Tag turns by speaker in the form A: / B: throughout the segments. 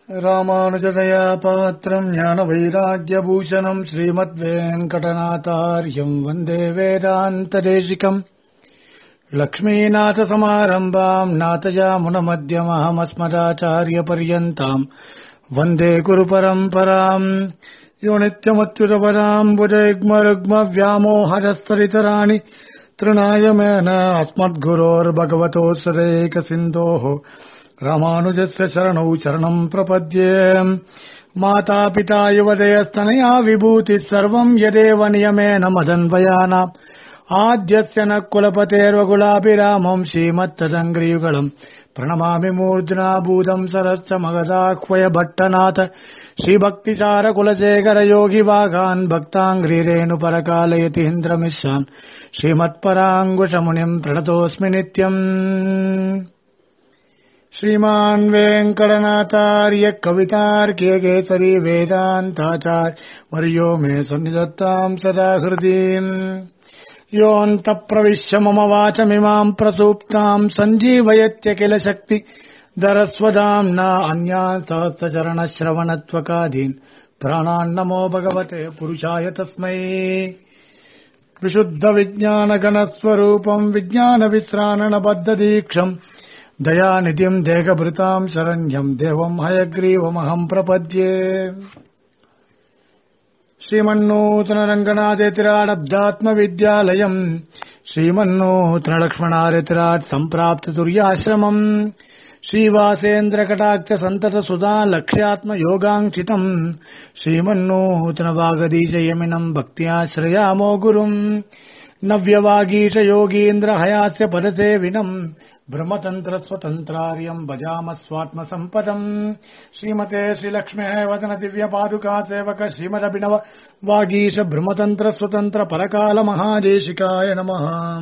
A: ராமானுஜதயா பாத்திரம் ஞான வைராக்கியபூஷணம் ஸ்ரீமத்வேங்கடநாதாரியம் வந்தே வேதாந்ததேசிகம் லக்ஷ்மீநாதசமாரம்பாம் நாதயாமுனமத்தியமஹமஸ்மதாச்சாரியபர்யந்தாம் வந்தே குருபரம்பராம் யோ நித்யமத்யுதபராம் புஜைக்மருக்மவ்யாமோஹரஸ்தரிतराणि तृणाय मेन अस्मद्गुरोर्भगवतोऽसुरेकसिन्धोः रामानुजस्य शरणौ शरणम् प्रपद्ये मातापिता युवदयस्तनया विभूतिः सर्वम् यदेव नियमेन मदन्वयानाम् आद्यस्य न कुलपतेर्वकुलाभिरामम् श्रीमत्तदङ्ग्रियुगलम् प्रणमामि मूर्ध्ना भूतम् सरश्च मगदाह्वय भट्टनाथ श्रीभक्तिसारकुलशेखर योगिवागान् भक्ताङ्घ्रिरेणुपरकालयति इन्द्रमिश्रान् श्रीमत्पराङ्कुशमुनिम् प्रणतोऽस्मि नित्यम् श्रीमान् वेङ्कटनाथार्य कवितार्क्य केसरी वेदान्ताचार्य वर्यो मे सन्निधत्ताम् सदा हृदीम् योऽन्तप्रविश्य मम वाचमिमाम् प्रसूप्ताम् सञ्जीवयत्य किल शक्ति दरस्वदाम्ना अन्यान् सहस्रचरणश्रवणत्वकादीन् प्राणान्नमो भगवते पुरुषाय तस्मै विशुद्धविज्ञानगणस्वरूपम् विज्ञानविश्राणबद्धदीक्षम् दयानिधिम् देहभृताम् शरण्यम् देवम् हयग्रीवमहम् प्रपद्ये श्रीमन्नूतनरङ्गनाथेतिराडब्धात्मविद्यालयम् श्रीमन्नूतनलक्ष्मणारेतिराट् सम्प्राप्ततुर्याश्रमम् श्रीवासेन्द्रकटाक्ष सन्तत सुधा लक्ष्यात्मयोगाङ्क्षितम् श्रीमन्नूतनवागदीशयमिनम् भक्त्याश्रयामो गुरुम् नव्यवागीश योगीन्द्र हयास्य पदसेविनम् ब्रह्मतन्त्रस्वतन्त्रार्यम् भजाम स्वात्मसम्पदम् श्रीमते श्रीलक्ष्म्यः वदन दिव्यपादुका सेवक श्रीमदभिनव वागीश ब्रह्मतन्त्र स्वतन्त्र परकाल महादेशिकाय नमः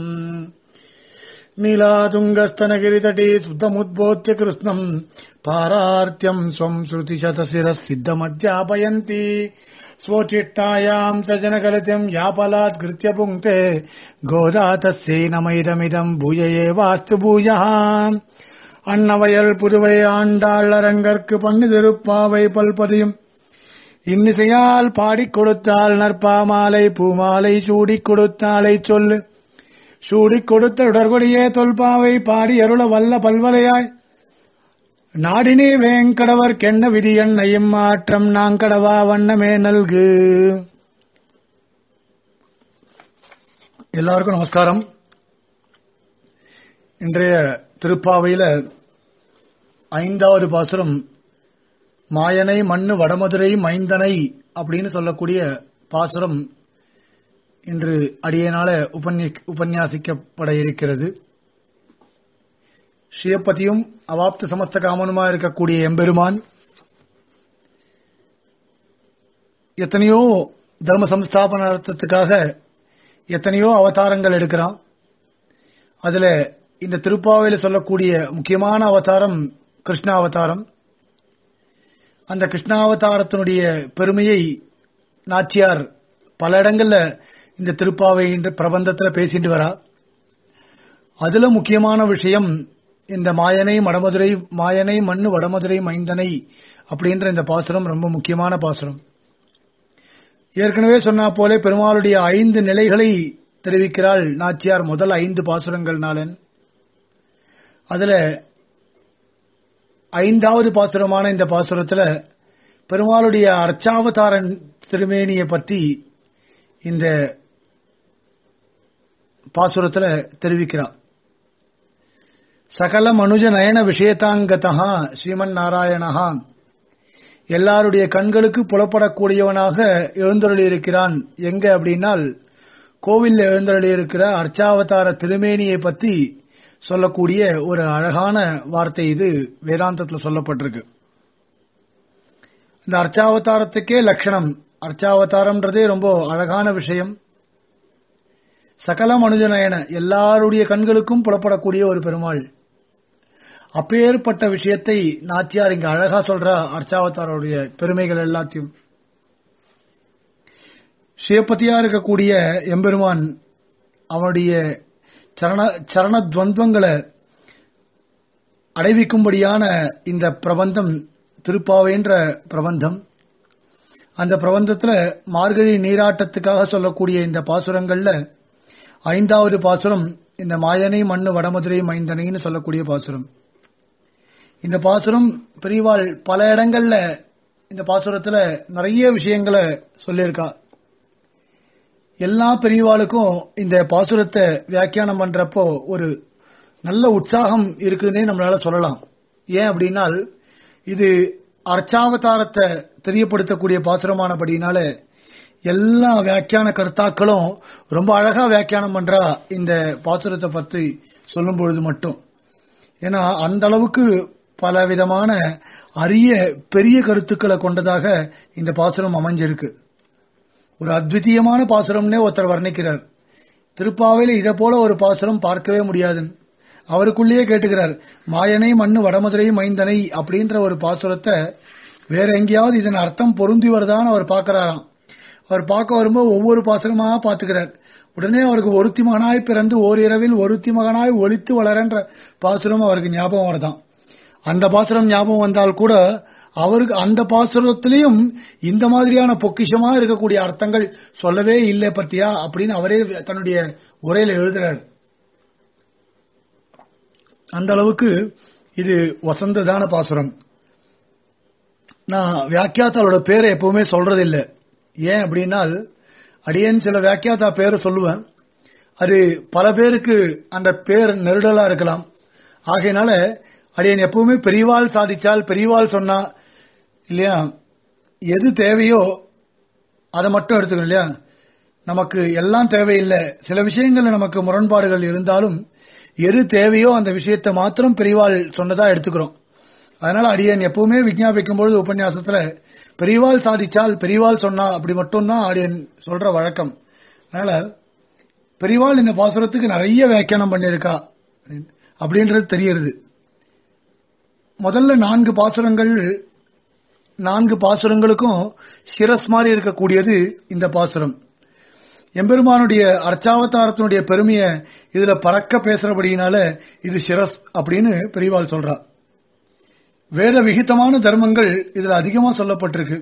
A: नीलातुङ्गस्तनगिरितटी सुतमुद्बोध्य कृत्स्नम् पारार्त्यम् स्वम् श्रुतिशतशिरः सिद्धमध्यापयन्ति स्वोचिट्टायाम् स जनकलितम् यापलात्कृत्य पुङ्क्ते गोदा तस्यै नमैदमिदम् भूय एवास्तु भूयः அன்னவயல் புதுவை ஆண்டாள் அரங்கற்கு பண்ணி திருப்பாவை பல்பதியும் இன்னிசையால் பாடிக் கொடுத்தாள் நற்பாமாலை பூமாலை சூடிக் கொடுத்தாளை சொல்லு சூடிக் கொடுத்த உடற்கொடியே தொல்பாவை பாடி அருள வல்ல பல்வலையாய் நாடினே வேங்கடவர் கென்ன விதி எண்ணையும் மாற்றம் நாங்கடவா வண்ணமே நல்கு எல்லாருக்கும் நமஸ்காரம் இன்றைய திருப்பாவையில ஐந்தாவது பாசுரம் மாயனை மண்ணு வடமதுரை மைந்தனை அப்படின்னு சொல்லக்கூடிய பாசுரம் இன்று அடியனால உபன்யாசிக்கப்பட இருக்கிறது ஸ்ரீயப்பதியும் அவாப்த சமஸ்த காமனுமா இருக்கக்கூடிய எம்பெருமான் எத்தனையோ தர்ம சம்ஸ்தாபனத்துக்காக எத்தனையோ அவதாரங்கள் எடுக்கிறான் அதுல இந்த திருப்பாவையில் சொல்லக்கூடிய முக்கியமான அவதாரம் கிருஷ்ணாவதாரம் அந்த கிருஷ்ணாவதாரத்தினுடைய பெருமையை நாச்சியார் பல இடங்கள்ல இந்த திருப்பாவை பிரபந்தத்தில் பேசிட்டு வரா அதுல முக்கியமான விஷயம் இந்த மாயனை மடமதுரை மாயனை மண்ணு வடமதுரை மைந்தனை அப்படின்ற இந்த பாசுரம் ரொம்ப முக்கியமான பாசுரம் ஏற்கனவே சொன்னா போலே பெருமாளுடைய ஐந்து நிலைகளை தெரிவிக்கிறாள் நாச்சியார் முதல் ஐந்து பாசுரங்கள் நாளன் அதுல ஐந்தாவது பாசுரமான இந்த பாசுரத்துல பெருமாளுடைய அர்ச்சாவதாரன் திருமேனியை பற்றி இந்த பாசுரத்துல தெரிவிக்கிறார் சகல மனுஜ நயன விஷயத்தாங்கதா ஸ்ரீமன் நாராயணஹா எல்லாருடைய கண்களுக்கு புலப்படக்கூடியவனாக எழுந்தருளி இருக்கிறான் எங்க அப்படின்னால் கோவில் எழுந்தருளி இருக்கிற அர்ச்சாவதார திருமேனியை பற்றி சொல்லக்கூடிய ஒரு அழகான வார்த்தை இது வேதாந்தத்தில் சொல்லப்பட்டிருக்கு இந்த அர்ச்சாவதாரத்துக்கே லட்சணம் அர்ச்சாவதாரம்ன்றதே ரொம்ப அழகான விஷயம் சகல மனுஜநயன எல்லாருடைய கண்களுக்கும் புலப்படக்கூடிய ஒரு பெருமாள் அப்பேற்பட்ட விஷயத்தை நாச்சியார் இங்க அழகா சொல்ற அர்ச்சாவதாரோடைய பெருமைகள் எல்லாத்தையும் சிவபதியா இருக்கக்கூடிய எம்பெருமான் அவனுடைய சரண சரணத்வந்தங்களை அடைவிக்கும்படியான இந்த பிரபந்தம் திருப்பாவைன்ற பிரபந்தம் அந்த பிரபந்தத்துல மார்கழி நீராட்டத்துக்காக சொல்லக்கூடிய இந்த பாசுரங்கள்ல ஐந்தாவது பாசுரம் இந்த மாயனை மண்ணு வடமதுரை மைந்தனைன்னு சொல்லக்கூடிய பாசுரம் இந்த பாசுரம் பெரியவாள் பல இடங்கள்ல இந்த பாசுரத்துல நிறைய விஷயங்களை சொல்லியிருக்கா எல்லா பெரியவாளுக்கும் இந்த பாசுரத்தை வியாக்கியானம் பண்றப்போ ஒரு நல்ல உற்சாகம் இருக்குன்னே நம்மளால சொல்லலாம் ஏன் அப்படின்னால் இது அர்ச்சாவதாரத்தை தெரியப்படுத்தக்கூடிய பாசுரமானபடினால எல்லா வியாக்கியான கர்த்தாக்களும் ரொம்ப அழகா வியாக்கியானம் பண்றா இந்த பாசுரத்தை பற்றி சொல்லும் பொழுது மட்டும் ஏன்னா அந்த அளவுக்கு பல விதமான அரிய பெரிய கருத்துக்களை கொண்டதாக இந்த பாசுரம் அமைஞ்சிருக்கு ஒரு அத்விதீயமான பாசுரம்னே ஒருத்தர் வர்ணிக்கிறார் திருப்பாவையில இதை போல ஒரு பாசுரம் பார்க்கவே முடியாதுன்னு அவருக்குள்ளேயே கேட்டுக்கிறார் மாயனை மண்ணு வடமதுரை மைந்தனை அப்படின்ற ஒரு பாசுரத்தை வேற எங்கேயாவது இதன் அர்த்தம் பொருந்தி வருதான்னு அவர் பார்க்கறாராம் அவர் பார்க்க வரும்போது ஒவ்வொரு பாசுரமா பார்த்துக்கிறார் உடனே அவருக்கு ஒருத்தி மகனாய் பிறந்து ஓரிரவில் ஒருத்தி மகனாய் ஒழித்து வளரன்ற பாசுரம் அவருக்கு ஞாபகம் வருதாம் அந்த பாசுரம் ஞாபகம் வந்தால் கூட அவருக்கு அந்த பாசுரத்திலையும் இந்த மாதிரியான பொக்கிஷமா இருக்கக்கூடிய அர்த்தங்கள் சொல்லவே இல்லை பத்தியா அப்படின்னு அவரே தன்னுடைய உரையில எழுதுறாரு அந்த அளவுக்கு இது வசந்ததான பாசுரம் நான் வியாக்கியாத்தாளோட பேரை எப்பவுமே சொல்றதில்லை ஏன் அப்படின்னால் அடியேன் சில வியாக்கியாத்தா பேரை சொல்லுவேன் அது பல பேருக்கு அந்த பேர் நெருடலா இருக்கலாம் ஆகையினால அடியேன் எப்பவுமே பெரியவாள் சாதிச்சால் பெரியவாள் சொன்னா இல்லையா எது தேவையோ அதை மட்டும் எடுத்துக்கணும் இல்லையா நமக்கு எல்லாம் தேவையில்லை சில விஷயங்கள்ல நமக்கு முரண்பாடுகள் இருந்தாலும் எது தேவையோ அந்த விஷயத்தை மாத்திரம் பெரியவாள் சொன்னதா எடுத்துக்கிறோம் அதனால அடியன் எப்பவுமே விஞ்ஞாபிக்கும் பொழுது உபன்யாசத்துல பெரியவாள் சாதிச்சால் பெரியவாள் சொன்னா அப்படி மட்டும்தான் அடியன் சொல்ற வழக்கம் அதனால பெரியவாள் இந்த பாசுரத்துக்கு நிறைய வியாக்கியானம் பண்ணியிருக்கா அப்படின்றது தெரியுது முதல்ல நான்கு பாசுரங்கள் நான்கு பாசுரங்களுக்கும் சிரஸ் மாதிரி இருக்கக்கூடியது இந்த பாசுரம் எம்பெருமானுடைய அர்ச்சாவதாரத்தினுடைய பெருமையை இதுல பறக்க பேசுறபடியினால இது சிரஸ் அப்படின்னு பெரியவாள் சொல்றா வேத விகிதமான தர்மங்கள் இதுல அதிகமா சொல்லப்பட்டிருக்கு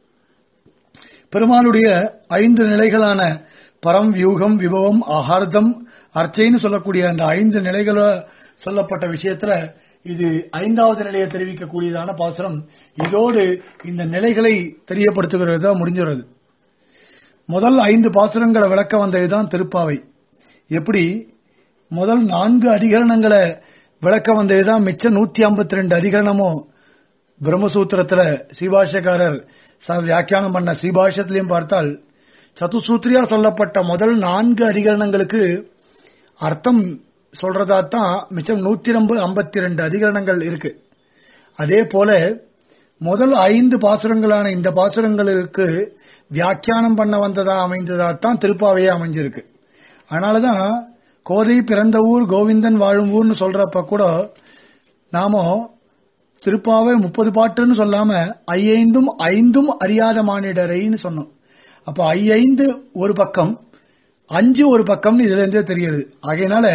A: பெருமானுடைய ஐந்து நிலைகளான பரம் வியூகம் விபவம் ஆகார்த்தம் அர்ச்சைன்னு சொல்லக்கூடிய அந்த ஐந்து நிலைகள சொல்லப்பட்ட விஷயத்துல இது ஐந்தாவது நிலையை தெரிவிக்கக்கூடியதான பாசுரம் இதோடு இந்த நிலைகளை தெரியப்படுத்துகிறதா முடிஞ்சுறது முதல் ஐந்து பாசுரங்களை விளக்க வந்ததுதான் திருப்பாவை எப்படி முதல் நான்கு அதிகரணங்களை விளக்க வந்ததுதான் மிச்ச நூத்தி ஐம்பத்தி ரெண்டு அதிகரணமும் பிரம்மசூத்திரத்துல ஸ்ரீபாஷ்யக்காரர் வியாக்கியானம் பண்ண ஸ்ரீபாஷ்யத்திலையும் பார்த்தால் சதுசூத்திரியா சொல்லப்பட்ட முதல் நான்கு அதிகரணங்களுக்கு அர்த்தம் சொல்றதா தான் மிச்சம் நூத்தி ஐம்பத்தி ரெண்டு அதிகரணங்கள் இருக்கு அதே போல முதல் ஐந்து பாசுரங்களான இந்த பாசுரங்களுக்கு வியாக்கியானம் பண்ண வந்ததா அமைந்ததா தான் திருப்பாவையே அமைஞ்சிருக்கு அதனாலதான் கோதை பிறந்த ஊர் கோவிந்தன் வாழும் ஊர்னு சொல்றப்ப கூட நாம திருப்பாவை முப்பது பாட்டுன்னு சொல்லாம ஐயைந்தும் ஐந்தும் அறியாத மானிடரைன்னு சொன்னோம் அப்ப ஐயைந்து ஒரு பக்கம் அஞ்சு ஒரு பக்கம் இதுல இருந்தே தெரியுது ஆகையினால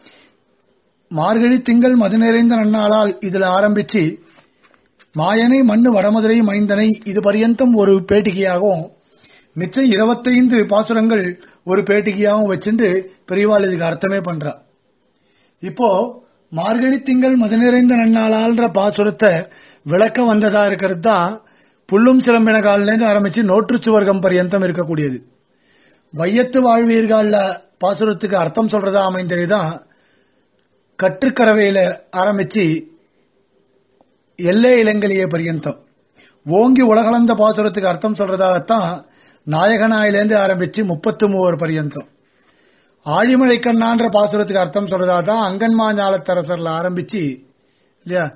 A: மார்கழி திங்கள் மது நிறைந்த நன்னாளால் இதுல ஆரம்பிச்சு மாயனை மண்ணு வடமதுரை மைந்தனை இது பரியந்தம் ஒரு பேட்டிகையாகவும் மிச்சம் இருபத்தைந்து பாசுரங்கள் ஒரு பேட்டிகையாகவும் வச்சுட்டு பெரியவாள் இதுக்கு அர்த்தமே பண்றா இப்போ மார்கழி திங்கள் மது நிறைந்த நன்னாளால்ன்ற பாசுரத்தை விளக்க வந்ததா இருக்கிறது தான் புல்லும் சிலம்பின காலிலேருந்து ஆரம்பிச்சு நோற்று சுவர்க்கம் பரியந்தம் இருக்கக்கூடியது வையத்து வாழ்வீர்கள்ல பாசுரத்துக்கு அர்த்தம் சொல்றதா அமைந்ததுதான் கற்றுக்கரவையில ஆரம்பிச்சு எல்லை இளங்கலிய பரியந்தம் ஓங்கி உலகளந்த பாசுரத்துக்கு அர்த்தம் சொல்றதாகத்தான் நாயகனாயிலேருந்து ஆரம்பிச்சு முப்பத்து மூவர் பரியந்தம் ஆழிமலை கண்ணான்ற பாசுரத்துக்கு அர்த்தம் சொல்றதா தான் அங்கன்மா ஞாலத்தரசர்ல ஆரம்பிச்சு இல்லையா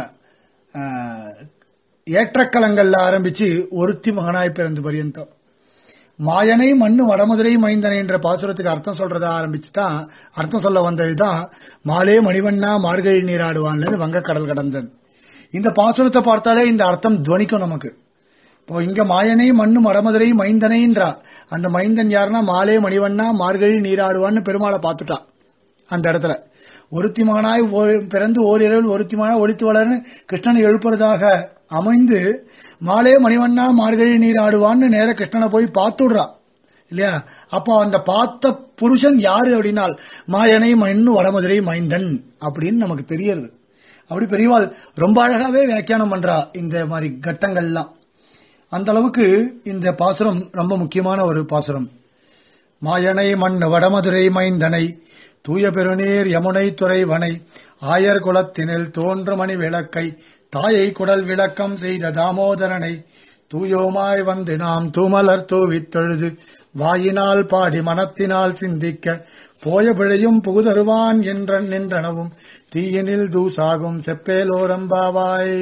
A: ஏற்றக்கலங்கள்ல ஆரம்பிச்சு ஒருத்தி மகனாய் பிறந்து பரியந்தம் மாயனை மண்ணு வடமதுரை மைந்தனை என்ற பாசுரத்துக்கு அர்த்தம் சொல்றதா ஆரம்பிச்சு தான் அர்த்தம் சொல்ல வந்ததுதான் மாலே மணிவண்ணா மார்கழி நீராடுவான்னு வங்கக்கடல் கடந்தன் இந்த பாசுரத்தை பார்த்தாலே இந்த அர்த்தம் துவனிக்கும் நமக்கு இப்போ இங்க மாயனை மண்ணு மடமதுரை மைந்தனைன்றா அந்த மைந்தன் யாருன்னா மாலே மணிவண்ணா மார்கழி நீராடுவான்னு பெருமாளை பார்த்துட்டா அந்த இடத்துல ஒருத்தி மகனாய் பிறந்து ஓரிரவில் ஒருத்தி மகனாய் ஒழித்து வளர்னு கிருஷ்ணன் எழுப்புறதாக அமைந்து மாலே மணிவண்ணா மார்கழி நீர் ஆடுவான்னு நேர கிருஷ்ணனை போய் பார்த்துடுறா இல்லையா அப்போ அந்த பார்த்த புருஷன் யாரு அப்படின்னால் மாயனை மண்ணு வடமதுரை மைந்தன் அப்படின்னு நமக்கு தெரியுது அப்படி பெரியவாள் ரொம்ப அழகாவே வியாக்கியானம் பண்றா இந்த மாதிரி கட்டங்கள்லாம் அந்த அளவுக்கு இந்த பாசுரம் ரொம்ப முக்கியமான ஒரு பாசுரம் மாயனை மண் வடமதுரை மைந்தனை தூய பெருநீர் யமுனை துறைவனை ஆயர் குலத்தினில் தோன்றமணி விளக்கை தாயை குடல் விளக்கம் செய்த தாமோதரனை தூயோமாய் வந்து நாம் தூமலர் தூவித் தொழுது வாயினால் பாடி மனத்தினால் சிந்திக்க போய பிழையும் புகுதருவான் என்ற நின்றனவும் தீயினில் தூசாகும் செப்பேலோரம்பாவாய்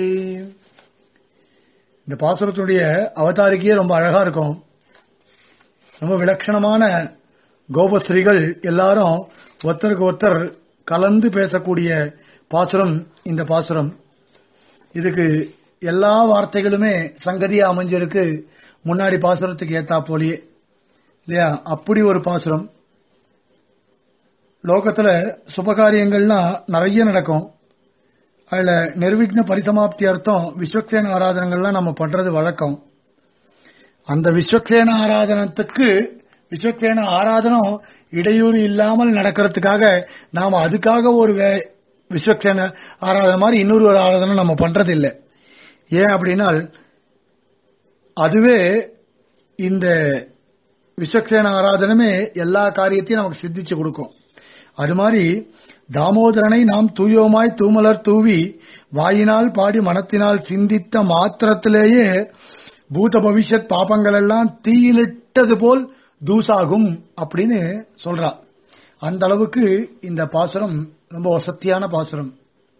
A: இந்த பாசுரத்தினுடைய அவதாரிக்கையே ரொம்ப அழகா இருக்கும் ரொம்ப விலட்சணமான கோபஸ்திரீகள் எல்லாரும் ஒருத்தருக்கு ஒருத்தர் கலந்து பேசக்கூடிய பாசுரம் இந்த பாசுரம் இதுக்கு எல்லா வார்த்தைகளுமே சங்கதியா அமைஞ்சிருக்கு முன்னாடி பாசுரத்துக்கு ஏத்தா போலியே இல்லையா அப்படி ஒரு பாசுரம் லோகத்துல சுபகாரியங்கள்லாம் நிறைய நடக்கும் அதுல நிர்விக்ன பரிசமாப்தி அர்த்தம் விஸ்வக்சேன ஆராதனங்கள்லாம் நம்ம பண்றது வழக்கம் அந்த விஸ்வக்சேன ஆராதனத்துக்கு விஸ்வக்சேன ஆராதனம் இடையூறு இல்லாமல் நடக்கிறதுக்காக நாம அதுக்காக ஒரு வே- விஸ்வக்சேன ஆராதனை மாதிரி இன்னொரு ஒரு ஆராதனை நம்ம பண்றது இல்லை ஏன் அப்படின்னால் அதுவே இந்த விஸ்வக்சேன ஆராதனமே எல்லா காரியத்தையும் நமக்கு சித்திச்சு கொடுக்கும் அது மாதிரி தாமோதரனை நாம் தூயோமாய் தூமலர் தூவி வாயினால் பாடி மனத்தினால் சிந்தித்த மாத்திரத்திலேயே பூத பவிஷ்யத் பாபங்கள் எல்லாம் தீயிலிட்டது போல் தூசாகும் அப்படின்னு சொல்றா அந்த அளவுக்கு இந்த பாசுரம் ரொம்ப வசத்தியான பாசுரம்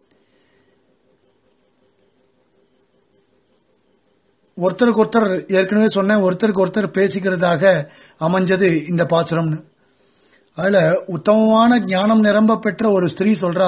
A: ஒருத்தருக்கு ஒருத்தர் ஏற்கனவே சொன்னேன் ஒருத்தருக்கு ஒருத்தர் பேசிக்கிறதாக அமைஞ்சது இந்த பாசுரம்னு அதுல உத்தமமான ஞானம் நிரம்ப பெற்ற ஒரு ஸ்திரீ சொல்றா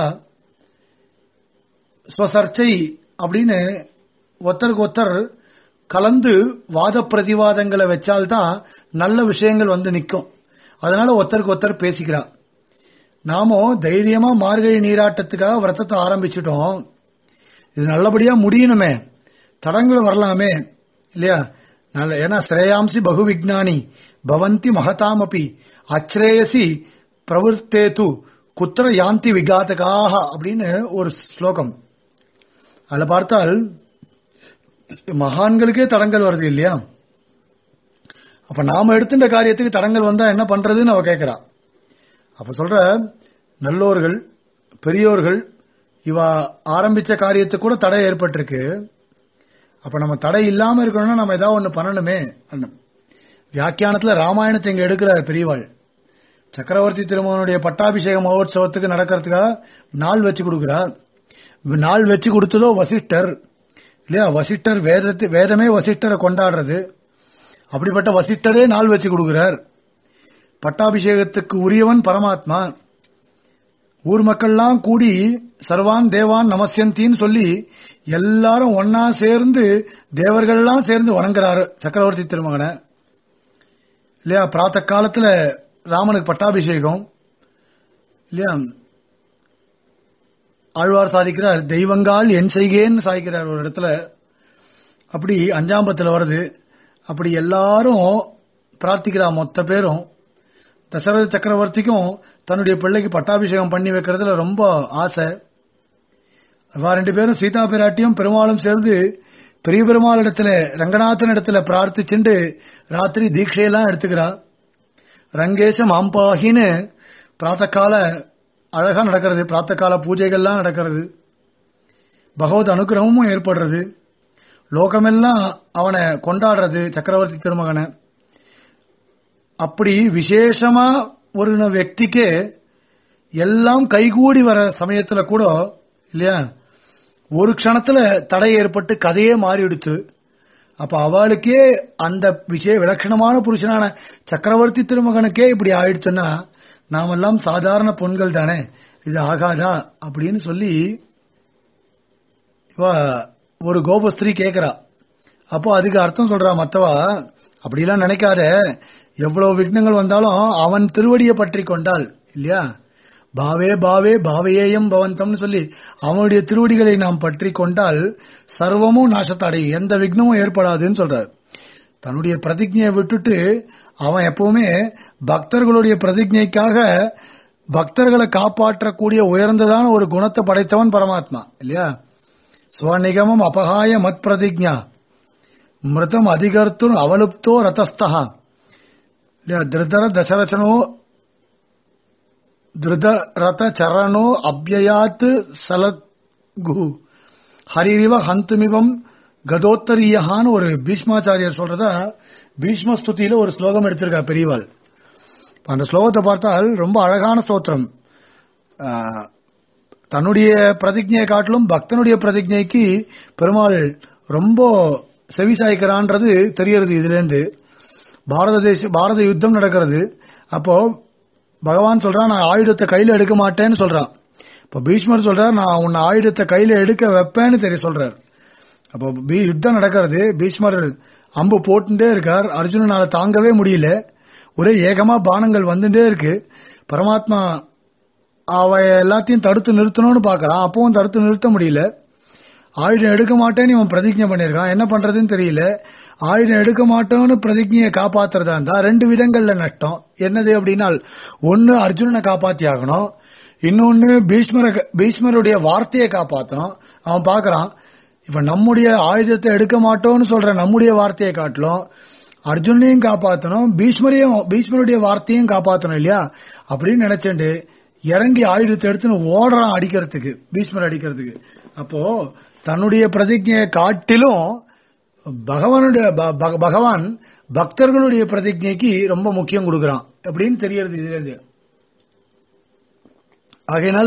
A: ஸ்வசர்ச்சை அப்படின்னு ஒருத்தருக்கு ஒருத்தர் கலந்து வாத பிரதிவாதங்களை வச்சால்தான் நல்ல விஷயங்கள் வந்து நிற்கும் அதனால ஒருத்தருக்கு ஒருத்தர் பேசிக்கிறா நாமோ தைரியமா மார்கழி நீராட்டத்துக்காக விரதத்தை ஆரம்பிச்சிட்டோம் இது நல்லபடியா முடியணுமே தடங்கள் வரலாமே இல்லையா நல்ல ஏன்னா ஸ்ரேயாம்சி பகு விஜானி பவந்தி மகதாமபி அச்ரேயசி பிரவர்த்தேது குத்திர யாந்தி விகாதகாக அப்படின்னு ஒரு ஸ்லோகம் அதுல பார்த்தால் மகான்களுக்கே தடங்கள் வருது இல்லையா அப்ப நாம எடுத்துட்ட காரியத்துக்கு தடங்கள் வந்தா என்ன பண்றதுன்னு அவ கேட்கிறா அப்ப சொல்ற நல்லோர்கள் பெரியோர்கள் இவ ஆரம்பிச்ச காரியத்துக்கு கூட தடை ஏற்பட்டிருக்கு அப்ப நம்ம தடை இல்லாம இருக்கணும்னா நம்ம ஏதாவது ஒண்ணு பண்ணணுமே அண்ணன். வியாக்கியானத்துல ராமாயணத்தை இங்க எடுக்கிறார் பெரியவாள் சக்கரவர்த்தி திருமகனுடைய பட்டாபிஷேக மகோத்சவத்துக்கு நடக்கிறதுக்காக நாள் வச்சு கொடுக்கிறார் நாள் வச்சு கொடுத்ததோ வசிஷ்டர் இல்லையா வசிஷ்டர் வேதத்தை வேதமே வசிஷ்டரை கொண்டாடுறது அப்படிப்பட்ட வசிஷ்டரே நாள் வச்சு கொடுக்கிறார் பட்டாபிஷேகத்துக்கு உரியவன் பரமாத்மா ஊர் மக்கள்லாம் கூடி சர்வான் தேவான் நமஸ்யந்தின்னு சொல்லி எல்லாரும் ஒன்னா சேர்ந்து தேவர்கள்லாம் சேர்ந்து வணங்குறாரு சக்கரவர்த்தி திருமகனை இல்லையா பிராத்த காலத்துல ராமனுக்கு பட்டாபிஷேகம் இல்லையா ஆழ்வார் சாதிக்கிறார் தெய்வங்கால் என் செய்கேன்னு சாதிக்கிறார் ஒரு இடத்துல அப்படி அஞ்சாம்பத்துல வருது அப்படி எல்லாரும் பிரார்த்திக்கிறா மொத்த பேரும் தசரத சக்கரவர்த்திக்கும் தன்னுடைய பிள்ளைக்கு பட்டாபிஷேகம் பண்ணி வைக்கிறதுல ரொம்ப ஆசை அவ ரெண்டு பேரும் சீதா பிராட்டியும் பெருமாளும் சேர்ந்து பெரிய பெருமாள் இடத்துல ரங்கநாதன் இடத்துல பிரார்த்திச்சுண்டு ராத்திரி தீட்சையெல்லாம் எடுத்துக்கிறா ரங்கேசம் ஆம்பாகின்னு பிராத்தகால அழகா நடக்கிறது பிராத்தகால பூஜைகள்லாம் நடக்கிறது பகவத் அனுகிரகமும் ஏற்படுறது லோகமெல்லாம் அவனை கொண்டாடுறது சக்கரவர்த்தி திருமகனை அப்படி விசேஷமா ஒரு వ్యక్తిக்கு எல்லாம் கைகூடி வர சமயத்துல கூட இல்லையா ஒரு க்ஷணத்துல தடை ஏற்பட்டு கதையே மாறிடுச்சு அப்ப அவளுக்கே அந்த விஷய விலட்சணமான புருஷனான சக்கரவர்த்தி திருமகனுக்கே இப்படி ஆயிடுச்சுன்னா நாமெல்லாம் சாதாரண பொண்கள் தானே இது ஆகாதா அப்படின்னு சொல்லி இவ ஒரு கோபஸ்திரீ கேக்குறா அப்போ அதுக்கு அர்த்தம் சொல்றா மத்தவா அப்படிலாம் நினைக்காத எவ்வளவு விக்னங்கள் வந்தாலும் அவன் திருவடியை பற்றி கொண்டால் இல்லையா பாவே பாவே பாவையேயம் பவந்தம்னு சொல்லி அவனுடைய திருவடிகளை நாம் பற்றி கொண்டால் சர்வமும் நாசத்தை அடையும் எந்த விக்னமும் ஏற்படாதுன்னு சொல்றார் தன்னுடைய பிரதிஜையை விட்டுட்டு அவன் எப்பவுமே பக்தர்களுடைய பிரதிஜைக்காக பக்தர்களை காப்பாற்றக்கூடிய உயர்ந்ததான ஒரு குணத்தை படைத்தவன் பரமாத்மா இல்லையா ஸ்வநிகமம் அபகாய மத் பிரதிஜா மிருதம் அதிகர்த்து அவலுப்தோ ரதஸ்தா இல்லையா திருதர தசரச்சனோ திருத ரத சரணோ அபியாத் சலகு ஹரிரிவ ஹந்துமிவம் கதோத்தரியஹான்னு ஒரு பீஷ்மாச்சாரியர் சொல்றத பீஷ்ம ஸ்துதியில ஒரு ஸ்லோகம் எடுத்திருக்கா பெரியவாள் அந்த ஸ்லோகத்தை பார்த்தால் ரொம்ப அழகான ஸ்தோத்திரம் ஆஹ், தன்னுடைய பிரதிஜையை காட்டிலும் பக்தனுடைய பிரதிஜைக்கு பெருமாள் ரொம்ப செவிசாய்க்கிறான்றது தெரியறது இதுல இருந்து பாரத தேச பாரத யுத்தம் நடக்கிறது அப்போ பகவான் சொல்றான் நான் ஆயுதத்தை கையில எடுக்க மாட்டேன்னு சொல்றான் இப்ப பீஷ்மர் சொல்றார் நான் உன்னை ஆயுதத்தை கையில எடுக்க வைப்பேன்னு தெரிய சொல்றார் அப்போ பீ- யுத்தம் நடக்கிறது பீஷ்மர் அம்பு போட்டுட்டே இருக்கார் அர்ஜுனனால தாங்கவே முடியல ஒரே ஏகமா பானங்கள் வந்துட்டே இருக்கு பரமாத்மா அவ எல்லாத்தையும் தடுத்து நிறுத்தணும்னு பாக்குறான் அப்பவும் தடுத்து நிறுத்த முடியல ஆயுதம் எடுக்க மாட்டேன்னு இவன் பிரதிஜை பண்ணிருக்கான் என்ன பண்றதுன்னு தெரியல ஆயுதம் எடுக்க மாட்டோம்னு பிரதிஜையை காப்பாத்துறதா இருந்தா ரெண்டு விதங்கள்ல நஷ்டம் என்னது அப்படின்னா ஒன்னு அர்ஜுனனை காப்பாத்தி ஆகணும் இன்னொன்னு பீஷ்மர பீஷ்மருடைய வார்த்தையை காப்பாத்தணும் அவன் பாக்குறான் இப்ப நம்முடைய ஆயுதத்தை எடுக்க மாட்டோம்னு சொல்ற நம்முடைய வார்த்தையை காட்டிலும் அர்ஜுனையும் காப்பாத்தணும் பீஷ்மரையும் பீஷ்மருடைய வார்த்தையும் காப்பாத்தணும் இல்லையா அப்படின்னு நினைச்சுண்டு இறங்கி ஆயுதத்தை எடுத்துன்னு ஓடுறான் அடிக்கிறதுக்கு பீஷ்மர் அடிக்கிறதுக்கு அப்போ தன்னுடைய பிரதிஜையை காட்டிலும் பகவானுடைய ப- பக- பகவான் பக்தர்களுடைய பிரதிஜைக்கு ரொம்ப முக்கியம் கொடுக்கறான் அப்படின்னு தெரியறது இதுல இருந்து ஆகையினால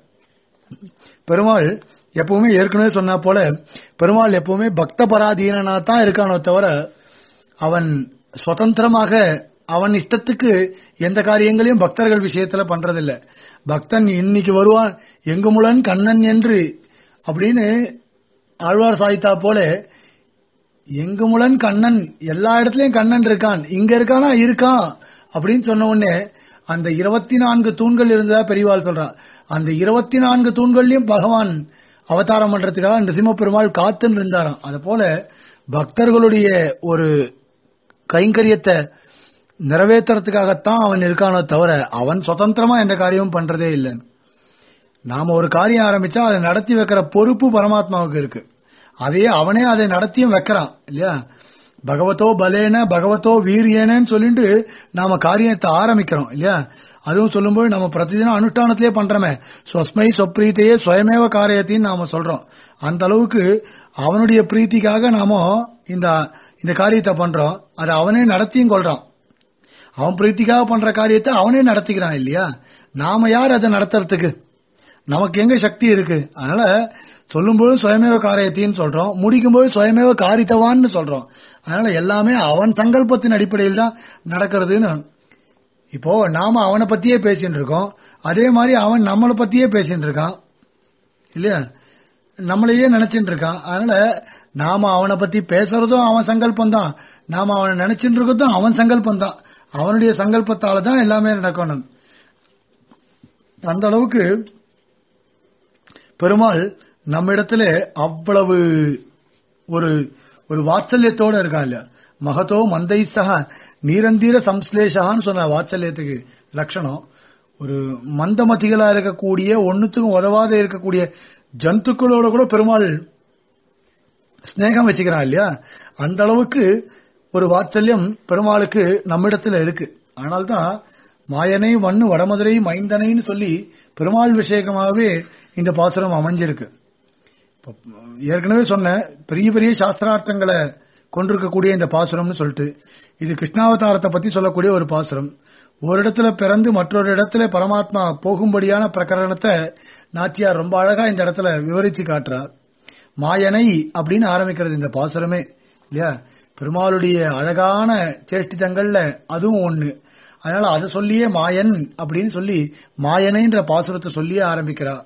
A: பெருமாள் எப்பவுமே ஏற்கனவே சொன்னா போல பெருமாள் எப்பவுமே பக்த பராதீனனா தான் இருக்கானோ தவிர அவன் சுதந்திரமாக அவன் இஷ்டத்துக்கு எந்த காரியங்களையும் பக்தர்கள் விஷயத்துல பண்றதில்ல பக்தன் இன்னைக்கு வருவான் எங்குமுலன் கண்ணன் என்று அப்படின்னு ஆழ்வார் சாய்த்தா போல எங்குமுலன் கண்ணன் எல்லா இடத்துலயும் கண்ணன் இருக்கான் இங்க இருக்கானா இருக்கான் அப்படின்னு சொன்ன உடனே அந்த இருபத்தி நான்கு தூண்கள் இருந்ததா பெரியவாள் சொல்றான் அந்த இருபத்தி நான்கு தூண்கள்லயும் பகவான் அவதாரம் பண்றதுக்காக நிருசிம்ம பெருமாள் காத்துன்னு இருந்தாராம் அது போல பக்தர்களுடைய ஒரு கைங்கரியத்தை நிறைவேற்றுறதுக்காகத்தான் அவன் இருக்கானோ தவிர அவன் சுதந்திரமா எந்த காரியமும் பண்றதே இல்லை நாம ஒரு காரியம் ஆரம்பிச்சா அதை நடத்தி வைக்கிற பொறுப்பு பரமாத்மாவுக்கு இருக்கு அதையே அவனே அதை நடத்தியும் வைக்கிறான் இல்லையா பகவதோ பலேன பகவதோ வீரியேனன்னு சொல்லிட்டு நாம காரியத்தை ஆரம்பிக்கிறோம் இல்லையா அதுவும் சொல்லும்போது நம்ம பிரதிதினம் அனுஷ்டானத்திலே பண்றோமே ஸ்வஸ்மை சொப்ரீத்தையே சுயமேவ காரியத்தின்னு நாம சொல்றோம் அந்த அளவுக்கு அவனுடைய பிரீத்திக்காக நாம இந்த இந்த காரியத்தை பண்றோம் அதை அவனே நடத்தியும் கொள்றான் அவன் பிரீத்திக்காக பண்ற காரியத்தை அவனே நடத்திக்கிறான் இல்லையா நாம யார் அதை நடத்துறதுக்கு நமக்கு எங்க சக்தி இருக்கு அதனால சொல்லும்போது சுயமேவ காரியத்தின்னு சொல்றோம் முடிக்கும்போது சுயமேவ காரித்தவான்னு சொல்றோம் அதனால எல்லாமே அவன் சங்கல்பத்தின் அடிப்படையில் தான் நடக்கிறதுன்னு இப்போ நாம அவனை பத்தியே பேசிட்டு இருக்கோம் அதே மாதிரி அவன் நம்மளை பத்தியே பேசிட்டு இருக்கான் இல்லையா நம்மளையே நினைச்சிட்டு இருக்கான் அதனால நாம அவனை பத்தி பேசுறதும் அவன் சங்கல்பம் தான் நாம அவனை நினைச்சிட்டு இருக்கிறதும் அவன் சங்கல்பம் தான் அவனுடைய சங்கல்பத்தால தான் எல்லாமே நடக்கணும் அந்த அளவுக்கு பெருமாள் நம்மிடத்துல அவ்வளவு ஒரு ஒரு வாத்சல்யத்தோட இருக்கான் இல்லையா மகதோ மந்தை சக நீரந்தீர சம்ஸ்லேஷான்னு சொன்ன வாத்சல்யத்துக்கு லட்சணம் ஒரு மந்தமதிகளா இருக்கக்கூடிய ஒண்ணுத்துக்கும் உதவாத இருக்கக்கூடிய ஜந்துக்களோட கூட பெருமாள் ஸ்நேகம் வச்சுக்கிறான் இல்லையா அந்த அளவுக்கு ஒரு வாத்சல்யம் பெருமாளுக்கு நம்மிடத்துல இருக்கு அதனால்தான் மாயனை மண்ணு வடமதுரை மைந்தனைன்னு சொல்லி பெருமாள் விஷயமாகவே இந்த பாசுரம் அமைஞ்சிருக்கு இப்ப ஏற்கனவே சொன்ன பெரிய பெரிய சாஸ்திரார்த்தங்களை கொண்டிருக்கக்கூடிய இந்த பாசுரம்னு சொல்லிட்டு இது கிருஷ்ணாவதாரத்தை பத்தி சொல்லக்கூடிய ஒரு பாசுரம் ஒரு இடத்துல பிறந்து மற்றொரு இடத்துல பரமாத்மா போகும்படியான பிரகரணத்தை நாச்சியார் ரொம்ப அழகா இந்த இடத்துல விவரிச்சு காட்டுறார் மாயனை அப்படின்னு ஆரம்பிக்கிறது இந்த பாசுரமே இல்லையா பெருமாளுடைய அழகான சேஷ்டிதங்கள்ல அதுவும் ஒண்ணு அதனால அதை சொல்லியே மாயன் அப்படின்னு சொல்லி மாயனைன்ற பாசுரத்தை சொல்லியே ஆரம்பிக்கிறா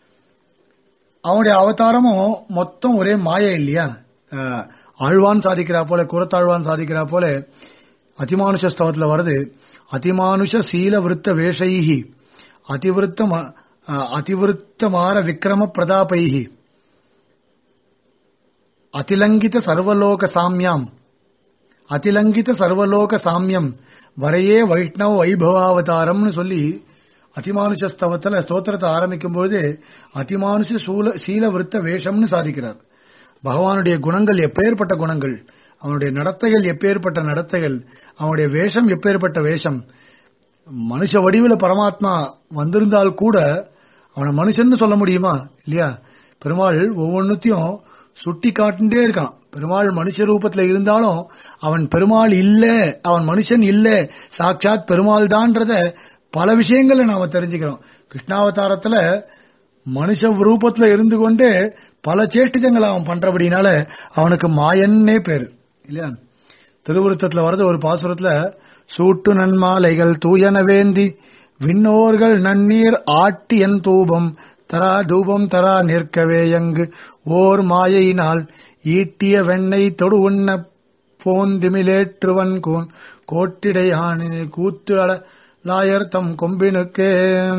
A: அவனுடைய அவதாரமும் மொத்தம் ஒரே மாய இல்லையா அஹ், ஆழ்வான் சாதிக்கிறா போல குரத்தாழ்வான் சாதிக்கிறா போல அதிமானுஷ ஸ்தவத்துல வருது அதிமானுஷ சீல விருத்த வேஷைஹி அதிவிருத்தம் அதிவிருத்தமார விக்ரம பிரதாபைஹி அதிலங்கித சர்வலோக சாமியாம் அதிலங்கித சர்வலோக சாமியம் வரையே வைஷ்ணவ வைபவாவதாரம்னு சொல்லி அதிமானுஷ ஸ்தவத்துல ஸ்தோத்திரத்தை ஆரம்பிக்கும் பொழுது அதிமானுஷ சூல சீல விருத்த வேஷம்னு சாதிக்கிறார் பகவானுடைய குணங்கள் எப்பேற்பட்ட குணங்கள் அவனுடைய நடத்தைகள் எப்பேற்பட்ட நடத்தைகள் அவனுடைய வேஷம் எப்பேற்பட்ட வேஷம் மனுஷ வடிவில் பரமாத்மா வந்திருந்தால் கூட அவனை மனுஷன் சொல்ல முடியுமா இல்லையா பெருமாள் ஒவ்வொன்னுத்தையும் சுட்டி காட்டுட்டே இருக்கான் பெருமாள் மனுஷ ரூபத்துல இருந்தாலும் அவன் பெருமாள் இல்ல அவன் மனுஷன் இல்ல சாட்சாத் பெருமாள் தான்றத பல விஷயங்களை நாம தெரிஞ்சுக்கிறோம் கிருஷ்ணாவதாரத்துல மனுஷ ரூபத்துல இருந்து கொண்டே பல சேஷ்டிதங்களை அவன் பண்றபடினால அவனுக்கு மாயன்னே பேரு இல்லையா திருவுருத்தத்துல வரது ஒரு பாசுரத்துல சூட்டு நன்மாலைகள் தூயன வேந்தி விண்ணோர்கள் நன்னீர் ஆட்டியன் தூபம் தரா தூபம் தரா நிற்கவே எங்கு ஓர் மாயையினால் ஈட்டிய வெண்ணெய் தொடு உண்ண போந்திமிலேற்றுவன் கோன் கோட்டிடையானு கூத்து அட லாயர் தம் கொம்பினுக்கே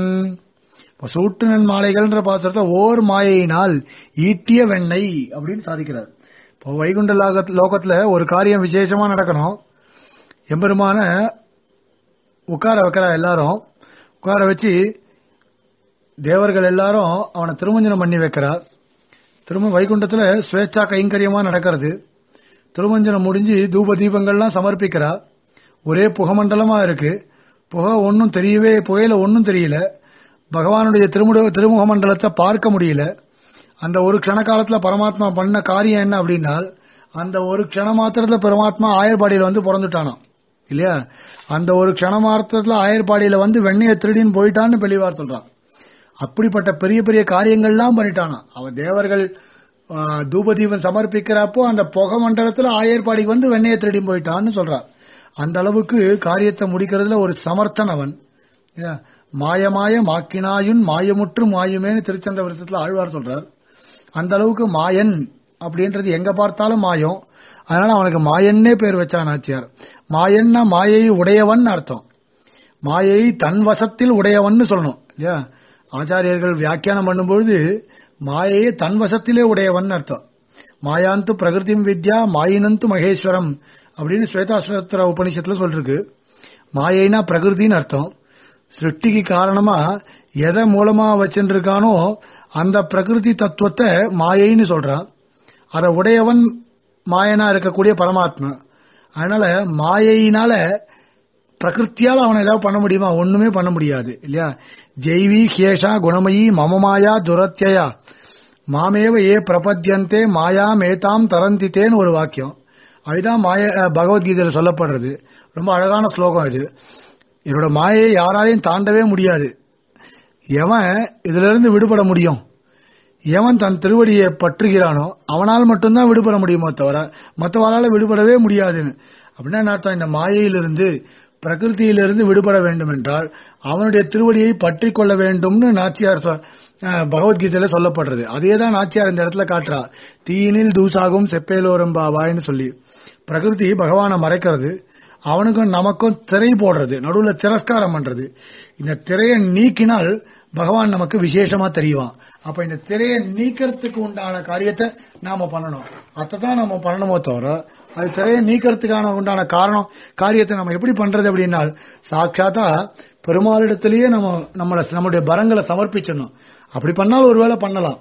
A: சூட்டு நன்மாலைகள்ன்ற பாத்திரத்தை ஓர் மாயையினால் ஈட்டிய வெண்ணெய் அப்படின்னு சாதிக்கிறார் இப்போ வைகுண்ட லோக- லோகத்துல ஒரு காரியம் விசேஷமா நடக்கணும் எம்பெருமான உட்கார வைக்கிறா எல்லாரும் உட்கார வச்சு தேவர்கள் எல்லாரும் அவனை திருமஞ்சனம் பண்ணி வைக்கிறா திரும்ப வைகுண்டத்துல ஸ்வேச்சா கைங்கரியமா நடக்கிறது திருமஞ்சனம் முடிஞ்சு தூப தீபங்கள்லாம் சமர்ப்பிக்கிறா ஒரே புகமண்டலமா இருக்கு புகை ஒன்றும் தெரியவே புகையில ஒன்றும் தெரியல பகவானுடைய திருமுக திருமுக மண்டலத்தை பார்க்க முடியல அந்த ஒரு க்ஷண காலத்துல பரமாத்மா பண்ண காரியம் என்ன அப்படின்னா அந்த ஒரு க்ஷண மாத்திரத்துல பரமாத்மா ஆயர்பாடியில வந்து பிறந்துட்டானாம் இல்லையா அந்த ஒரு க்ஷண மாத்திரத்துல ஆயர்பாடியில வந்து வெண்ணையை திருடின்னு போயிட்டான்னு பெரியவார் சொல்றான் அப்படிப்பட்ட பெரிய பெரிய காரியங்கள்லாம் பண்ணிட்டானாம் அவன் தேவர்கள் ஆ, தூபதீபம் சமர்ப்பிக்கிறப்போ அந்த புகை மண்டலத்துல ஆயர்பாடிக்கு வந்து வெண்ணையை திருடி போயிட்டான்னு சொல்றான் அந்த அளவுக்கு காரியத்தை முடிக்கிறதுல ஒரு சமர்த்தன் அவன் இல்லையா? மாயமாய மாக்கினாயுன் மாயமுற்று மாயுமேன்னு திருச்சந்த வருஷத்துல ஆழ்வார் சொல்றார் அந்த அளவுக்கு மாயன் அப்படின்றது எங்க பார்த்தாலும் மாயம் அதனால அவனுக்கு மாயன்னே பேர் வச்சான் ஆச்சியார் மாயன்னா மாயை உடையவன் அர்த்தம் மாயை தன் வசத்தில் உடையவன்னு சொல்லணும் இல்லையா ஆச்சாரியர்கள் வியாக்கியானம் பண்ணும்பொழுது மாயையை தன் வசத்திலே உடையவன் அர்த்தம் மாயாந்து பிரகிருதிம் வித்யா மாயினந்து மகேஸ்வரம் அப்படின்னு ஸ்வேதாஸ்வத்திர உபனிஷத்துல சொல்லிருக்கு மாயைனா பிரகிருதின்னு அர்த்தம் சிருஷ்டிக்கு காரணமா எதை மூலமா வச்சுருக்கானோ அந்த பிரகிருதி தத்துவத்தை மாயைன்னு சொல்றான் அதை உடையவன் மாயனா இருக்கக்கூடிய பரமாத்மா அதனால மாயையினால பிரகிருத்தியால அவனை ஏதாவது பண்ண முடியுமா ஒண்ணுமே பண்ண முடியாது இல்லையா ஜெய்வி ஹேஷா குணமயி மமமாயா துரத்தியா மாமேவ ஏ பிரபத்தியந்தே மாயா மேதாம் தரந்தித்தேன்னு ஒரு வாக்கியம் அதுதான் மாய அஹ், பகவத்கீதையில சொல்லப்படுறது ரொம்ப அழகான ஸ்லோகம் இது என்னோட மாயை யாராலையும் தாண்டவே முடியாது எவன் இதுல இருந்து விடுபட முடியும் எவன் தன் திருவடியை பற்றுகிறானோ அவனால் மட்டும்தான் விடுபட முடியுமோ தவிர மற்றவரால விடுபடவே முடியாதுன்னு அப்படின்னா என்ன அர்த்தம் இந்த மாயையிலிருந்து பிரகிருதியிலிருந்து விடுபட வேண்டும் என்றால் அவனுடைய திருவடியை பற்றி கொள்ள வேண்டும்னு நாச்சியார் சொ- அஹ், பகவத்கீதையில சொல்லப்படுறது அதே தான் நாச்சியார் இந்த இடத்துல காட்டுறா தீயினில் தூசாகும் செப்பேலோரம் பாவாய்னு சொல்லி பிரகிருதி பகவானை மறைக்கிறது அவனுக்கும் நமக்கும் திரை போடுறது நடுவுல திரஸ்காரம் பண்றது இந்த திரையை நீக்கினால் பகவான் நமக்கு விசேஷமா தெரியுவான் அப்ப இந்த திரையை நீக்கிறதுக்கு உண்டான காரியத்தை நாம பண்ணணும் அதைத்தான் நம்ம பண்ணணுமோ தவிர அது திரையை நீக்கிறதுக்கான உண்டான காரணம் காரியத்தை நம்ம எப்படி பண்றது அப்படின்னா சாட்சாத்தா பெருமாளிடத்திலேயே நம்ம நம்மள நம்மளுடைய பரங்களை சமர்ப்பிச்சிடணும் அப்படி பண்ணால் ஒருவேளை பண்ணலாம்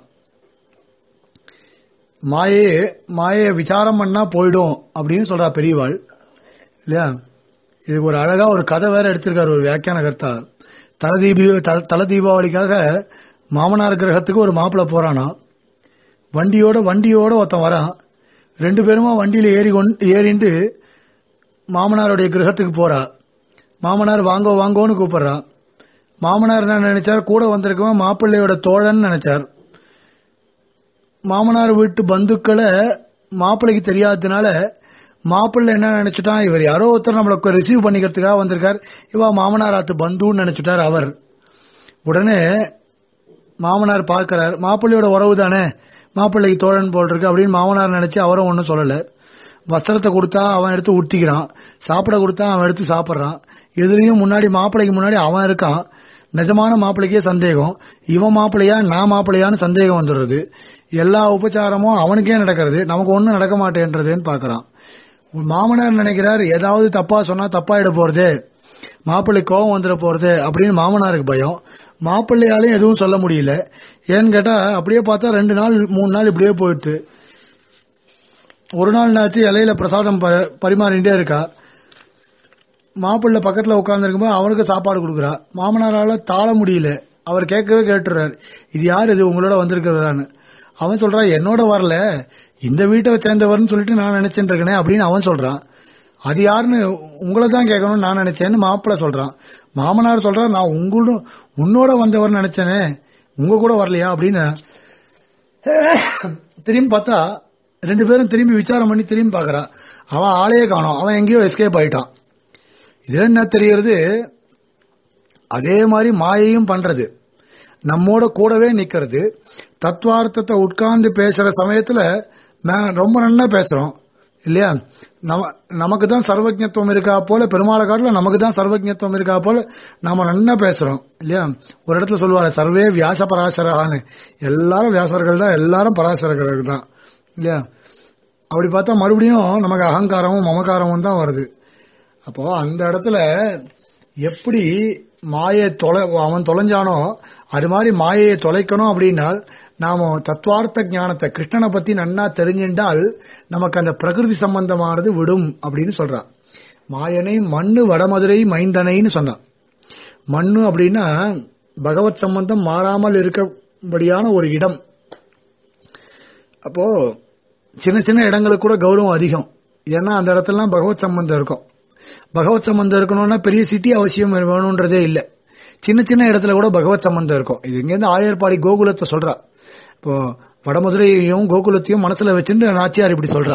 A: மாயே மாயை விசாரம் பண்ணா போயிடும் அப்படின்னு சொல்றா பெரியவாள் இல்லையா இதுக்கு ஒரு அழகா ஒரு கதை வேற எடுத்திருக்காரு ஒரு வியாக்கியான கர்த்தா தல தீபி தல- தல தீபாவளிக்காக மாமனார் கிரகத்துக்கு ஒரு மாப்பிள்ளை போறானா வண்டியோட வண்டியோட ஒருத்தன் வரான் ரெண்டு பேருமா வண்டியில ஏறி கொண்டு ஏறிண்டு மாமனாருடைய கிரகத்துக்கு போறா மாமனார் வாங்கோ வாங்கோன்னு கூப்பிடுறா மாமனார் என்ன நினைச்சார் கூட வந்திருக்கவன் மாப்பிள்ளையோட தோழன் நினைச்சார் மாமனார் வீட்டு பந்துக்களை மாப்பிள்ளைக்கு தெரியாததுனால மாப்பிள்ளை என்ன நினைச்சிட்டான் இவர் யாரோ ஒருத்தர் நம்மளுக்கு ரிசீவ் பண்ணிக்கிறதுக்காக வந்திருக்கார் இவா மாமனார் ஆத்து பந்துன்னு நினைச்சிட்டார் அவர் உடனே மாமனார் பார்க்கிறார் மாப்பிள்ளையோட உறவு தானே மாப்பிள்ளைக்கு தோழன் போல் இருக்கு அப்படின்னு மாமனார் நினைச்சு அவரும் ஒன்றும் சொல்லல வஸ்திரத்தை கொடுத்தா அவன் எடுத்து உடுத்திக்கிறான் சாப்பிட கொடுத்தா அவன் எடுத்து சாப்பிட்றான் எதுலயும் முன்னாடி மாப்பிள்ளைக்கு முன்னாடி அவன் இருக்கான் நிஜமான மாப்பிள்ளைக்கே சந்தேகம் இவன் மாப்பிள்ளையா நான் மாப்பிள்ளையான்னு சந்தேகம் வந்துடுறது எல்லா உபச்சாரமும் அவனுக்கே நடக்கிறது நமக்கு ஒன்றும் நடக்க மாட்டேன்றதுன்னு பார்க்கறான் மாமனார் நினைக்கிறார் ஏதாவது தப்பா சொன்னா தப்பாயிட போறது மாப்பிள்ளை கோவம் வந்துட போறது அப்படின்னு மாமனாருக்கு பயம் மாப்பிள்ளையாலையும் எதுவும் சொல்ல முடியல ஏன்னு கேட்டா அப்படியே பார்த்தா ரெண்டு நாள் மூணு நாள் இப்படியே போயிடுது ஒரு நாள் நாச்சு இலையில பிரசாதம் ப- பரிமாறிட்டே இருக்கா மாப்பிள்ளை பக்கத்துல உட்கார்ந்துருக்கும்போது அவனுக்கு சாப்பாடு கொடுக்குறா மாமனாரால தாழ முடியல அவர் கேட்கவே கேட்டுறாரு இது யார் இது உங்களோட வந்திருக்கிறதான்னு அவன் சொல்றான் என்னோட வரல இந்த வீட்டை சேர்ந்தவர்னு சொல்லிட்டு நான் நினைச்சிட்டு இருக்கேனே அப்படின்னு அவன் சொல்றான் அது யாருன்னு உங்களை தான் கேட்கணும்னு நான் நினைச்சேன்னு மாப்பிள்ளை சொல்றான் மாமனார் சொல்றான் நான் உங்களும் உன்னோட வந்தவர் நினைச்சேனே உங்க கூட வரலையா அப்படின்னு திரும்பி பார்த்தா ரெண்டு பேரும் திரும்பி விசாரம் பண்ணி திரும்பி பார்க்கறா அவன் ஆளையே காணோம் அவன் எங்கேயோ எஸ்கேப் ஆயிட்டான் இதுல என்ன தெரிகிறது அதே மாதிரி மாயையும் பண்றது நம்மோட கூடவே நிக்கிறது தத்துவார்த்தத்தை உட்கார்ந்து பேசுற சமயத்துல நான் ரொம்ப நல்லா பேசுறோம் இல்லையா நம நமக்கு தான் சர்வஜத்துவம் இருக்கா போல பெருமாளை காட்டில் நமக்கு தான் சர்வஜத்துவம் இருக்கா போல நாம நல்லா பேசுறோம் இல்லையா ஒரு இடத்துல சொல்லுவாங்க சர்வே வியாச பராசரான்னு எல்லாரும் வியாசர்கள் தான் எல்லாரும் பராசரர்கள் தான் இல்லையா அப்படி பார்த்தா மறுபடியும் நமக்கு அகங்காரமும் மமகாரமும் தான் வருது அப்போ அந்த இடத்துல எப்படி மாயை தொலை அவன் தொலைஞ்சானோ அது மாதிரி மாயையை தொலைக்கணும் அப்படின்னா நாம தத்துவார்த்த ஞானத்தை கிருஷ்ணனை பத்தி நன்னா தெரிஞ்சின்றால் நமக்கு அந்த பிரகிருதி சம்பந்தமானது விடும் அப்படின்னு சொல்றான் மாயனை மண்ணு வடமதுரை மைந்தனைன்னு சொன்னான் மண்ணு அப்படின்னா பகவத் சம்பந்தம் மாறாமல் இருக்கபடியான ஒரு இடம் அப்போ சின்ன சின்ன இடங்களுக்கு கூட கௌரவம் அதிகம் ஏன்னா அந்த இடத்துலலாம் பகவத் சம்பந்தம் இருக்கும் பகவத் சம்பந்தம் இருக்கணும்னா பெரிய சிட்டி அவசியம் வேணும்ன்றதே இல்லை சின்ன சின்ன இடத்துல கூட பகவத் சம்பந்தம் இருக்கும் இது இங்கேருந்து ஆயர்பாடி கோகுலத்தை சொல்றா இப்போ வடமதுரையையும் கோகுலத்தையும் மனசுல வச்சுட்டு நாச்சியார் இப்படி சொல்றா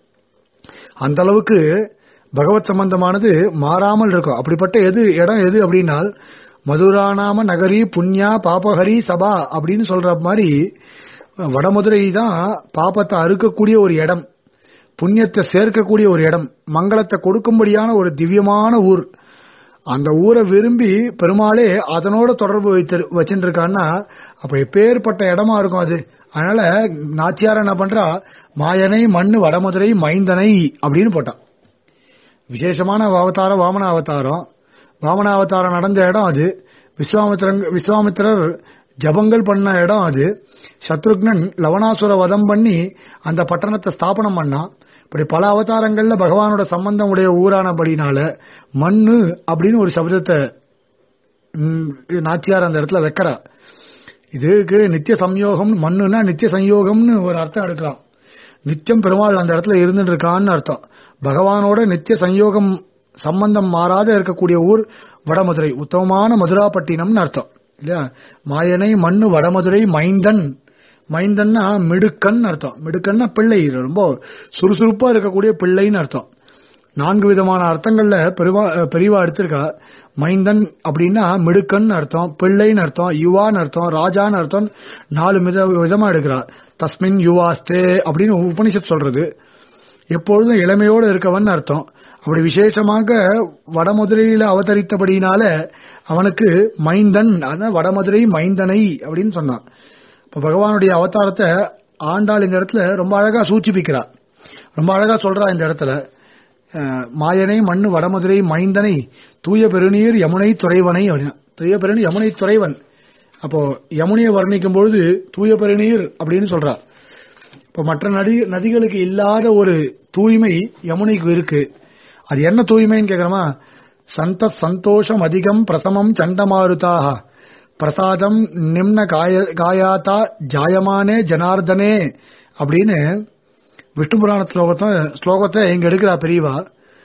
A: அந்த அளவுக்கு பகவத் சம்பந்தமானது மாறாமல் இருக்கும் அப்படிப்பட்ட எது இடம் எது அப்படின்னா மதுராநாம நகரி புண்ணியா பாபஹரி சபா அப்படின்னு சொல்ற மாதிரி வடமதுரை தான் பாப்பத்தை அறுக்கக்கூடிய ஒரு இடம் புண்ணியத்தை சேர்க்கக்கூடிய ஒரு இடம் மங்களத்தை கொடுக்கும்படியான ஒரு திவ்யமான ஊர் அந்த ஊரை விரும்பி பெருமாளே அதனோட தொடர்பு வைத்து வச்சுட்டு இருக்கான்னா அப்ப எப்பேற்பட்ட இடமா இருக்கும் அது அதனால நாச்சியார் என்ன பண்றா மாயனை மண்ணு வடமதுரை மைந்தனை அப்படின்னு போட்டான் விசேஷமான அவதாரம் வாமன அவதாரம் வாமன அவதாரம் நடந்த இடம் அது விஸ்வாமித்திரன் விஸ்வாமித்திரர் ஜபங்கள் பண்ண இடம் அது சத்ருக்னன் லவணாசுர வதம் பண்ணி அந்த பட்டணத்தை ஸ்தாபனம் பண்ணான் இப்படி பல அவதாரங்கள்ல பகவானோட சம்பந்தம் உடைய ஊரானபடினால மண்ணு அப்படின்னு ஒரு சப்தத்தை ம், நாச்சியார் அந்த இடத்துல வைக்கிறா இதுக்கு நித்திய சம்யோகம் மண்ணுனா நித்திய சம்யோகம்னு ஒரு அர்த்தம் எடுக்கலாம் நித்தியம் பெருமாள் அந்த இடத்துல இருந்துட்டு இருக்கான்னு அர்த்தம் பகவானோட நித்திய சம்யோகம் சம்பந்தம் மாறாத இருக்கக்கூடிய ஊர் வடமதுரை உத்தமமான மதுராப்பட்டினம்னு அர்த்தம் இல்லையா மாயனை மண்ணு வடமதுரை மைந்தன் மைந்தன்னா மிடுக்கன் அர்த்தம் மிடுக்கன்னா பிள்ளை ரொம்ப சுறுசுறுப்பா இருக்கக்கூடிய பிள்ளைன்னு அர்த்தம் நான்கு விதமான அர்த்தங்கள்ல பெருவா பெரியவா எடுத்திருக்கா மைந்தன் அப்படின்னா மிடுக்கன் அர்த்தம் பிள்ளைன்னு அர்த்தம் யுவான்னு அர்த்தம் ராஜான்னு அர்த்தம் நாலு வித விதமா எடுக்கிறா தஸ்மின் யுவாஸ்தே அப்படின்னு உபனிஷத் சொல்றது எப்பொழுதும் இளமையோடு இருக்கவன் அர்த்தம் அப்படி விசேஷமாக வடமதுரையில அவதரித்தபடினால அவனுக்கு மைந்தன் அதான் வடமதுரை மைந்தனை அப்படின்னு சொன்னான் இப்ப பகவானுடைய அவதாரத்தை ஆண்டாள் இந்த இடத்துல ரொம்ப அழகா சூச்சிப்பிக்கிறா ரொம்ப அழகா சொல்றா இந்த இடத்துல அஹ், மாயனை மண்ணு வடமதுரை மைந்தனை தூய பெருநீர் யமுனை துறைவனை அப்படின்னா தூய பெருநீர் யமுனை துறைவன் அப்போ யமுனையை வர்ணிக்கும் பொழுது தூய பெருநீர் அப்படின்னு சொல்றா இப்ப மற்ற நதி நதிகளுக்கு இல்லாத ஒரு தூய்மை யமுனைக்கு இருக்கு அது என்ன தூய்மைன்னு கேக்குறோமா சந்த சந்தோஷம் அதிகம் பிரசமம் சண்டமாருதாக பிரசாதம் நிம்ன காய காயாத்தா ஜாயமானே ஜனார்தனே அப்படின்னு விஷ்ணு புராண ஸ்லோகத்தை ஸ்லோகத்தை இங்க எடுக்கிறா பெரியவா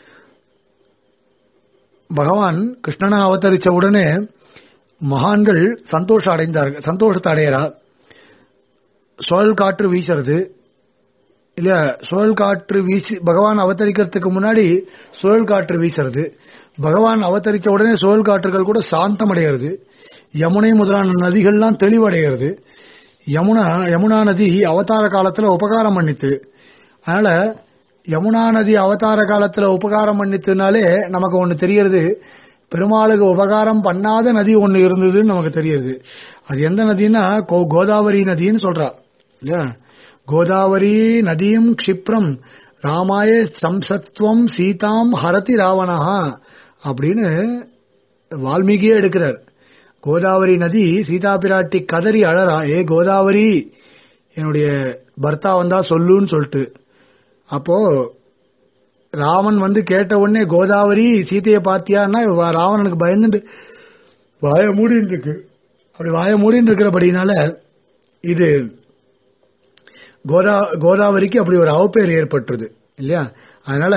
A: பகவான் கிருஷ்ணனை அவதரிச்ச உடனே மகான்கள் சந்தோஷம் அடைந்தார்கள் சந்தோஷத்தை அடையறா சுழல் காற்று வீசுறது இல்ல சுழல் காற்று வீசி பகவான் அவதரிக்கிறதுக்கு முன்னாடி சுழல் காற்று வீசுறது பகவான் அவதரிச்ச உடனே சுழல் காற்றுகள் கூட சாந்தம் அடைகிறது யமுனை முதலான நதிகள்லாம் தெளிவடைகிறது யமுனா யமுனா நதி அவதார காலத்துல உபகாரம் பண்ணித்து அதனால யமுனா நதி அவதார காலத்துல உபகாரம் பண்ணித்துனாலே நமக்கு ஒண்ணு தெரியறது பெருமாளுக்கு உபகாரம் பண்ணாத நதி ஒண்ணு இருந்ததுன்னு நமக்கு தெரியுது அது எந்த நதின்னா கோ- கோதாவரி நதின்னு சொல்றா இல்லையா கோதாவரி நதியும் க்ஷிப்ரம் ராமாய சம்சத்வம் சீதாம் ஹரதி ராவணஹா அப்படின்னு வால்மீகியே எடுக்கிறார் கோதாவரி நதி சீதா பிராட்டி கதறி அழறா ஏ கோதாவரி என்னுடைய பர்த்தா வந்தா சொல்லுன்னு சொல்லிட்டு அப்போ ராமன் வந்து கேட்ட உடனே கோதாவரி சீதையை பார்த்தியான்னா வ- ராவணனுக்கு பயந்துட்டு வாய மூடின்னு இருக்கு அப்படி வாய மூடின்னு இருக்கிறபடினால இது கோதா கோதாவரிக்கு அப்படி ஒரு அவப்பேர் ஏற்பட்டுருது இல்லையா அதனால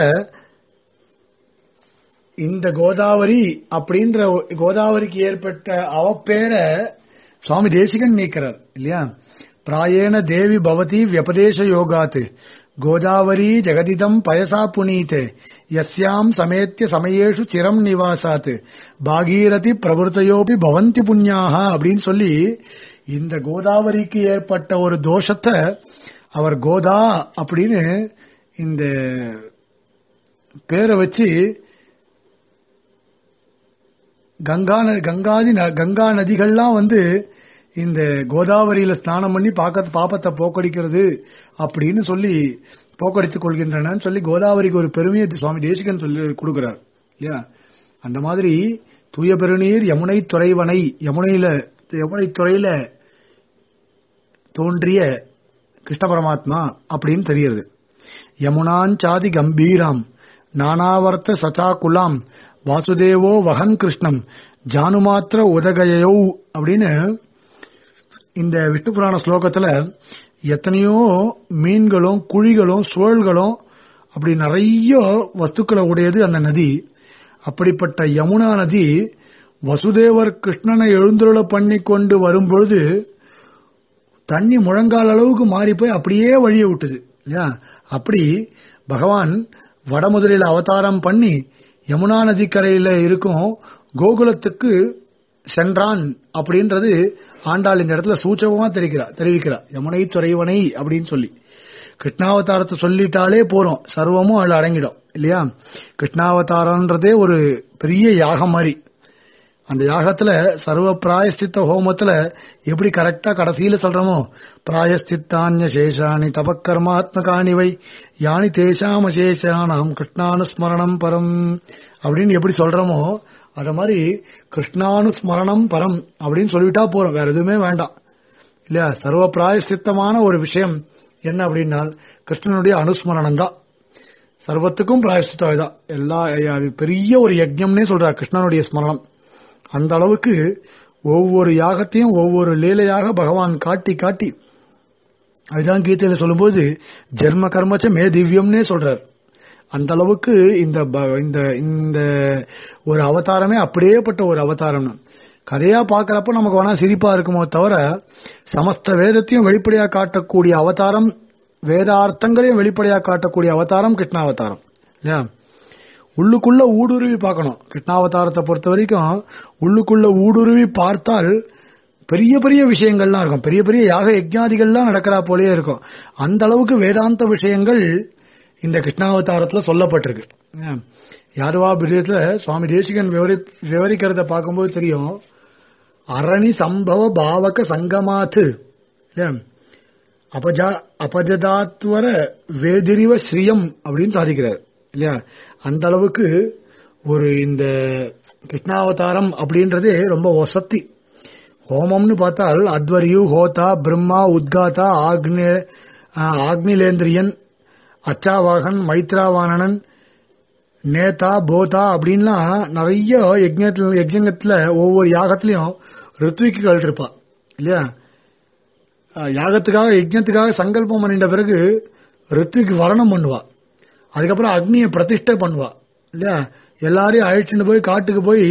A: இந்த கோதாவரி அப்படின்ற ஒ- கோதாவரிக்கு ஏற்பட்ட அவப்பேரை சுவாமி தேசிகன் நீக்கிறார் இல்லையா பிராயேண தேவி பவதி வியபதேச யோகாத் கோதாவரி ஜெகதிதம் பயசா புனீத் யஸ்யாம் சமேத்திய சமயேஷு சிரம் நிவாசாத் பாகீரதி பிரவருத்தையோபி பவந்தி புண்ணியாக அப்படின்னு சொல்லி இந்த கோதாவரிக்கு ஏற்பட்ட ஒரு தோஷத்தை அவர் கோதா அப்படின்னு இந்த பேரை வச்சு கங்கா ந- கங்காதி ந- கங்கா நதிகள்லாம் வந்து இந்த கோதாவரியில ஸ்நானம் பண்ணி பாக்க பாப்பத்தை போக்கடிக்கிறது அப்படின்னு சொல்லி போக்கடித்துக் கொள்கின்றனன்னு சொல்லி கோதாவரிக்கு ஒரு பெருமையை சுவாமி தேசிகன் சொல்லி கொடுக்கிறார் இல்லையா அந்த மாதிரி தூய பெருநீர் யமுனை துறைவனை யமுனையில யமுனை துறையில தோன்றிய கிருஷ்ண பரமாத்மா அப்படின்னு தெரியுது யமுனாஞ்சாதி கம்பீராம் நானாவர்த்த சச்சாகுலாம் வாசுதேவோ வகன் கிருஷ்ணம் ஜானுமாத்திர உதகயோ அப்படின்னு இந்த விஷ்ணு புராண ஸ்லோகத்துல எத்தனையோ மீன்களும் குழிகளும் சுழல்களும் அப்படி நிறைய வஸ்துக்களை உடையது அந்த நதி அப்படிப்பட்ட யமுனா நதி வசுதேவர் கிருஷ்ணனை எழுந்துருள பண்ணி கொண்டு வரும்பொழுது தண்ணி முழங்கால் அளவுக்கு மாறி போய் அப்படியே வழிய விட்டுது இல்லையா அப்படி பகவான் வடமுதலில் அவதாரம் பண்ணி யமுனா நதிக்கரையில இருக்கும் கோகுலத்துக்கு சென்றான் அப்படின்றது ஆண்டாள் இந்த இடத்துல சூச்சகமா தெரிவிக்கிறா தெரிவிக்கிறா யமுனை துறைவனை அப்படின்னு சொல்லி கிருஷ்ணாவதாரத்தை சொல்லிட்டாலே போறோம் சர்வமும் அதுல அடங்கிடும் இல்லையா கிருஷ்ணாவதாரம்ன்றதே ஒரு பெரிய யாகம் மாதிரி அந்த யாகத்துல சர்வ பிராயஸ்தித்த ஹோமத்துல எப்படி கரெக்டா கடைசியில சொல்றோமோ பிராயஸ்தித்தானிய சேஷானி தபக்கர்மாத்மகானி வை யானி தேசாம் அசேஷானாம் கிருஷ்ணானுஸ்மரணம் பரம் அப்படின்னு எப்படி சொல்றோமோ அத மாதிரி கிருஷ்ணானுஸ்மரணம் பரம் அப்படின்னு சொல்லிட்டா போறோம் வேற எதுவுமே வேண்டாம் இல்லையா சர்வ பிராயஸ்தித்தமான ஒரு விஷயம் என்ன அப்படின்னா கிருஷ்ணனுடைய அனுஸ்மரணம் தான் சர்வத்துக்கும் பிராயஸ்தித்தம் இதுதான் எல்லா அது பெரிய ஒரு யஜ்ஞம்னே சொல்றா கிருஷ்ணனுடைய ஸ்மரணம் அந்த அளவுக்கு ஒவ்வொரு யாகத்தையும் ஒவ்வொரு லீலையாக பகவான் காட்டி காட்டி அதுதான் கீதையில சொல்லும்போது ஜென்ம கர்மச்ச மே திவ்யம்னே சொல்றார் அந்த அளவுக்கு இந்த ப- இந்த இந்த ஒரு அவதாரமே அப்படியேப்பட்ட ஒரு அவதாரம் கதையா பார்க்கறப்ப நமக்கு வேணா சிரிப்பா இருக்குமோ தவிர சமஸ்த வேதத்தையும் வெளிப்படையா காட்டக்கூடிய அவதாரம் வேதார்த்தங்களையும் வெளிப்படையா காட்டக்கூடிய அவதாரம் கிருஷ்ணாவதாரம் இல்லையா உள்ளுக்குள்ள ஊடுருவி பார்க்கணும் கிருஷ்ணாவதாரத்தை பொறுத்த வரைக்கும் உள்ளுக்குள்ள ஊடுருவி பார்த்தால் பெரிய பெரிய விஷயங்கள்லாம் இருக்கும் பெரிய பெரிய யாக யஜ்ஞாதிகள்லாம் நடக்கிறா போலயே இருக்கும் அந்த அளவுக்கு வேதாந்த விஷயங்கள் இந்த கிருஷ்ணாவதாரத்துல சொல்லப்பட்டிருக்கு ஏன்? யாருவா பிரியத்துல சுவாமி தேசிகன் விவரி விவரிக்கிறத பார்க்கும்போது தெரியும் அரணி சம்பவ பாவக சங்கமாத்து இல்லையா? அபஜா அபஜதாத்வர வேதிரிவ ஸ்ரீயம் அப்படின்னு சாதிக்கிறார் இல்லையா அந்த அளவுக்கு ஒரு இந்த கிருஷ்ணாவதாரம் அப்படின்றதே ரொம்ப வசத்தி ஹோமம்னு பார்த்தால் அத்வரியு ஹோதா பிரம்மா உத்காதா ஆக்னே ஆக்னிலேந்திரியன் அச்சாவாகன் மைத்ராவானனன் நேதா போதா அப்படின்லாம் நிறைய யஜ்ஞத்துல யஜ்ஞத்துல ஒவ்வொரு யாகத்திலையும் ரித்விக்குகள் இருப்பா இல்லையா அஹ் யாகத்துக்காக யஜ்ஞத்துக்காக சங்கல்பம் பண்ணிட்ட பிறகு ரித்விக்கு வரணம் பண்ணுவா அதுக்கப்புறம் அக்னியை பிரதிஷ்டை பண்ணுவா இல்லையா எல்லாரையும் அழைச்சிட்டு போய் காட்டுக்கு போய்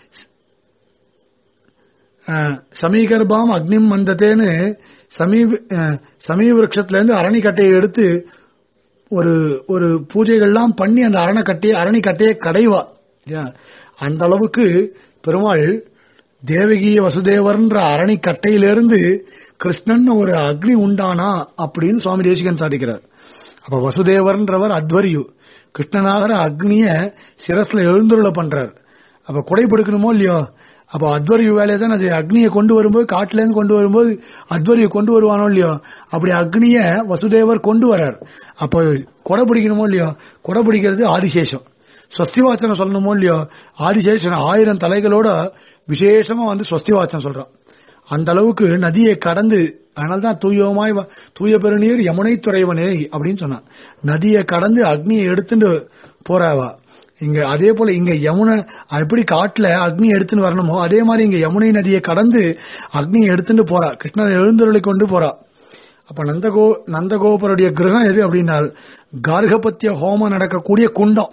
A: அஹ், சமீகர்பாம் அக்னிம் மந்தத்தேன்னு சமீப அஹ், சமீ விருட்சத்துல இருந்து அரணிக்கட்டையை எடுத்து ஒரு ஒரு பூஜைகள்லாம் பண்ணி அந்த அரணக்கட்டையை அரணிக்கட்டையை கடைவா இல்லையா? அந்த அளவுக்கு பெருமாள் தேவகி வசுதேவர்ன்ற அரணிக்கட்டையிலிருந்து கிருஷ்ணன் ஒரு அக்னி உண்டானா அப்படின்னு சுவாமி தேசிகன் சாதிக்கிறார் அப்ப வசுதேவர்ன்றவர் அத்வரியு கிருஷ்ணனாகிற அக்னிய சிரஸ்ல எழுந்துருள பண்றார் அப்ப குடை பிடிக்கணுமோ இல்லையோ அப்ப அத்வரிய வேலையை தான் அது அக்னியை கொண்டு வரும்போது காட்டுல இருந்து கொண்டு வரும்போது அத்வரியை கொண்டு வருவானோ இல்லையோ அப்படி அக்னிய வசுதேவர் கொண்டு வரார் அப்போ கொடை பிடிக்கணுமோ இல்லையோ கொடை பிடிக்கிறது ஆதிசேஷம் ஸ்வஸ்திவாச்சனம் சொல்லணுமோ இல்லையோ ஆதிசேஷன் ஆயிரம் தலைகளோட விசேஷமா வந்து ஸ்வஸ்திவாச்சனம் சொல்றான் அந்த அளவுக்கு நதியை கடந்து அதனால்தான் தூயமாய் வ- தூய பெருநீர் யமுனை துறைவனே அப்படின்னு சொன்னான் நதியை கடந்து அக்னியை எடுத்துட்டு போறாவா இங்க அதே போல இங்க யமுனை எப்படி காட்டுல அக்னி எடுத்துன்னு வரணுமோ அதே மாதிரி இங்க யமுனை நதியை கடந்து அக்னியை எடுத்துட்டு போறா கிருஷ்ணன் எழுந்தருளை கொண்டு போறா அப்ப நந்தகோ நந்தகோபருடைய கிரகம் எது அப்படின்னால் கார்கபத்திய ஹோமம் நடக்கக்கூடிய குண்டம்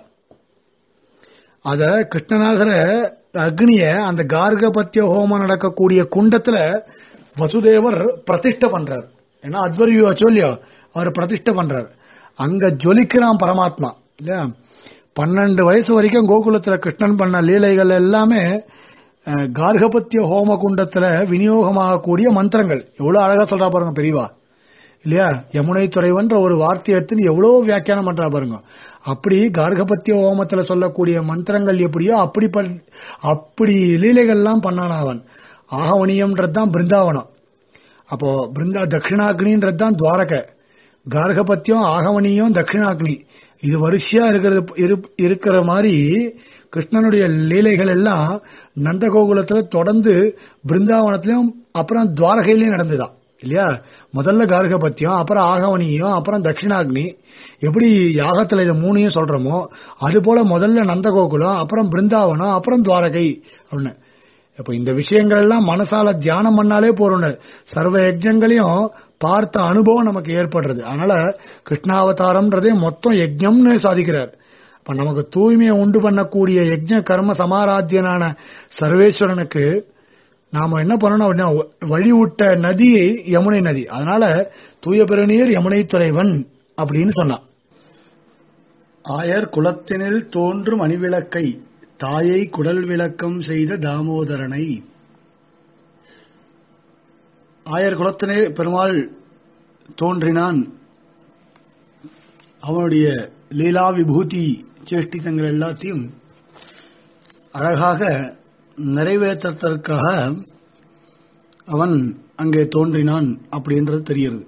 A: அத கிருஷ்ணனாகிற அக்னிய அந்த கார்கபத்திய ஹோமம் நடக்கக்கூடிய குண்டத்துல வசுதேவர் பிரதிஷ்டை பண்றார் ஏன்னா அத்வரியோ இல்லையோ அவர் பிரதிஷ்டை பண்றார் அங்க ஜொலிக்கிறான் பரமாத்மா இல்லையா பன்னெண்டு வயசு வரைக்கும் கோகுலத்துல கிருஷ்ணன் பண்ண லீலைகள் எல்லாமே அஹ், கார்கபத்திய ஹோம குண்டத்துல விநியோகமாகக்கூடிய மந்திரங்கள் எவ்வளவு அழகா சொல்றா பாருங்க பெரியவா இல்லையா யமுனை துறைவன்ற ஒரு வார்த்தையை எடுத்து எவ்வளவு வியாக்கியானம் பண்றா பாருங்க அப்படி கார்கபத்திய ஹோமத்துல சொல்லக்கூடிய மந்திரங்கள் எப்படியோ அப்படி பண்- அப்படி லீலைகள்லாம் பண்ணான் அவன் ஆகவனியம்ன்றது தான் பிருந்தாவனம் அப்போ பிருந்தா தட்சிணாக்னின்றது தான் துவாரகை கார்கபத்தியம் ஆகவனியம் தட்சிணாக்னி இது வரிசையா இருக்கிறது இரு- இருக்கிற மாதிரி கிருஷ்ணனுடைய லீலைகள் எல்லாம் நந்தகோகுலத்துல தொடர்ந்து பிருந்தாவனத்திலும் அப்புறம் துவாரகையிலயும் நடந்துதான் இல்லையா முதல்ல கார்கபத்தியம் அப்புறம் ஆகவனியம் அப்புறம் தட்சிணாக்னி எப்படி யாகத்துல இது மூணையும் சொல்றோமோ அது போல முதல்ல நந்தகோகுலம் அப்புறம் பிருந்தாவனம் அப்புறம் துவாரகை அப்படின்னு இப்ப இந்த விஷயங்கள் எல்லாம் மனசால தியானம் பண்ணாலே போறோம் சர்வ யஜ்ஞங்களையும் பார்த்த அனுபவம் நமக்கு ஏற்படுறது அதனால கிருஷ்ணாவதாரம்ன்றதே மொத்தம் யஜ்ஞம்னு சாதிக்கிறார் இப்ப நமக்கு தூய்மையை உண்டு பண்ணக்கூடிய யஜ்ஞ கர்ம சமாராத்தியனான சர்வேஸ்வரனுக்கு நாம என்ன பண்ணணும் அப்படின்னா வழி விட்ட நதி யமுனை நதி அதனால தூய பெருநீர் யமுனை துறைவன் அப்படின்னு சொன்னான் ஆயர் குலத்தினில் தோன்றும் அணிவிளக்கை தாயை குடல் விளக்கம் செய்த தாமோதரனை ஆயர் குலத்தினே பெருமாள் தோன்றினான் அவனுடைய லீலா விபூதி சேஷ்டிதங்கள் எல்லாத்தையும் அழகாக நிறைவேற்றதற்காக அவன் அங்கே தோன்றினான் அப்படின்றது தெரிகிறது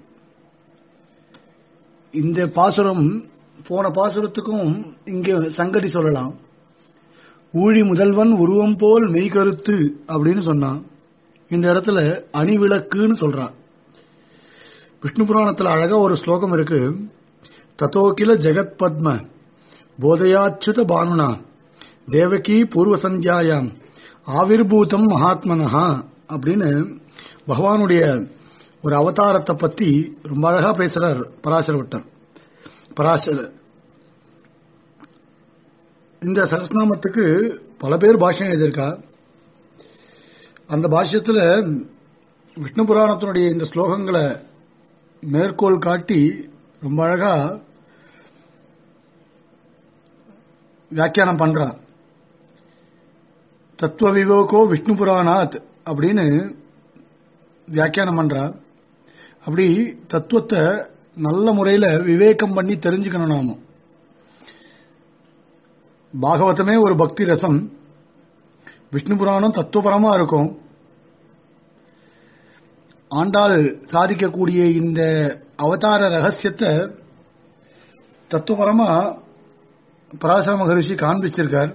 A: இந்த பாசுரம் போன பாசுரத்துக்கும் இங்கே சங்கதி சொல்லலாம் ஊழி முதல்வன் உருவம் போல் மெய்கருத்து அப்படின்னு சொன்னான் இந்த இடத்துல அணிவிளக்குன்னு சொல்றான் விஷ்ணு புராணத்துல அழகா ஒரு ஸ்லோகம் இருக்கு ததோகில ஜெகத் பத்ம போதயாச்சுத பானுனா தேவகி பூர்வ சந்தியாயாம் ஆவிர்பூதம் மகாத்மனஹா அப்படின்னு பகவானுடைய ஒரு அவதாரத்தை பத்தி ரொம்ப அழகா பேசுறார் பராசர விட்டர் பராசர இந்த சரஸ்நாமத்துக்கு பல பேர் பாஷ்யம் எழுதியிருக்கா அந்த பாஷ்யத்துல விஷ்ணு புராணத்தினுடைய இந்த ஸ்லோகங்களை மேற்கோள் காட்டி ரொம்ப அழகா வியாக்கியானம் பண்றா தத்துவ விவோகோ விஷ்ணு புராணாத் அப்படின்னு வியாக்கியானம் பண்றா அப்படி தத்துவத்தை நல்ல முறையில விவேகம் பண்ணி தெரிஞ்சுக்கணும் நாம பாகவதமே ஒரு பக்தி ரசம் விஷ்ணு புராணம் தத்துவபரமா இருக்கும் ஆண்டாள் சாதிக்கக்கூடிய இந்த அவதார ரகசியத்தை தத்துவபரமா பராசர மகரிஷி காண்பிச்சிருக்கார்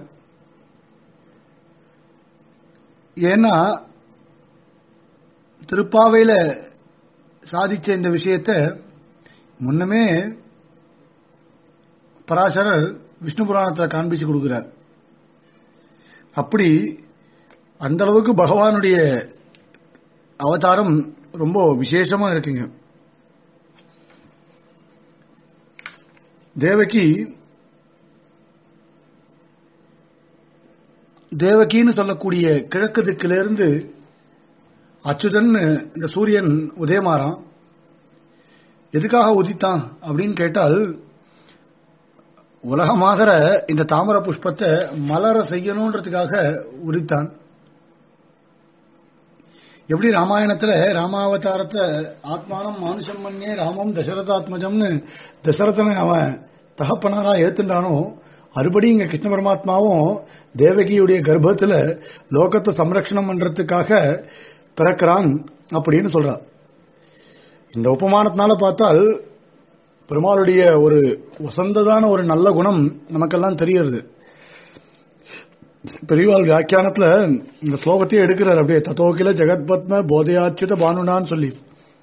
A: ஏன்னா திருப்பாவையில சாதிச்ச இந்த விஷயத்தை முன்னமே பராசரர் விஷ்ணு புராணத்தில் காண்பிச்சு கொடுக்கிறார் அப்படி அந்த அளவுக்கு பகவானுடைய அவதாரம் ரொம்ப விசேஷமா இருக்குங்க தேவகி தேவகின்னு சொல்லக்கூடிய கிழக்கு திக்கிலிருந்து அச்சுதன் இந்த சூரியன் உதயமாறான் எதுக்காக உதித்தான் அப்படின்னு கேட்டால் உலகமாகிற இந்த தாமர புஷ்பத்தை மலர செய்யணுன்றதுக்காக உரித்தான் எப்படி ராமாயணத்துல ராமாவதாரத்தை ஆத்மானம் மானுஷம் மண்ணே ராமம் தசரதாத்மஜம்னு தசரதனை அவன் தகப்பனாரா ஏத்துண்டானோ அதுபடி இங்க கிருஷ்ண பரமாத்மாவும் தேவகியுடைய கர்ப்பத்துல லோகத்தை சம்ரக்ஷணம் பண்றதுக்காக பிறக்கிறான் அப்படின்னு சொல்றார் இந்த உபமானத்தினால பார்த்தால் பெருமாளுடைய ஒரு வசந்ததான ஒரு நல்ல குணம் நமக்கெல்லாம் தெரியறது பெரியவாள் வியாக்கியானத்துல இந்த ஸ்லோகத்தையே எடுக்கிறார் அப்படியே தத்தோக்கில ஜெகத்பத்ம போதையாச்சுத பானுனான்னு சொல்லி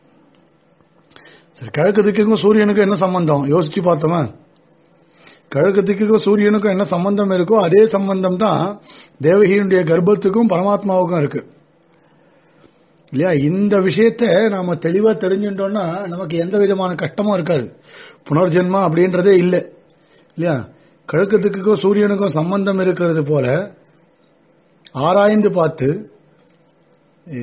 A: சரி கிழக்கு திக்குக்கும் சூரியனுக்கும் என்ன சம்பந்தம் யோசிச்சு பார்த்தோமா கிழக்கு திக்குக்கும் சூரியனுக்கும் என்ன சம்பந்தம் இருக்கோ அதே சம்பந்தம் தான் தேவகியினுடைய கர்ப்பத்துக்கும் பரமாத்மாவுக்கும் இருக்கு இல்லையா இந்த விஷயத்தை நாம தெளிவா தெரிஞ்சுட்டோம்னா நமக்கு எந்த விதமான கஷ்டமும் இருக்காது புனர்ஜென்மா அப்படின்றதே இல்லை இல்லையா கிழக்கு திக்குக்கும் சூரியனுக்கும் சம்பந்தம் இருக்கிறது போல ஆராய்ந்து பார்த்து ஏ,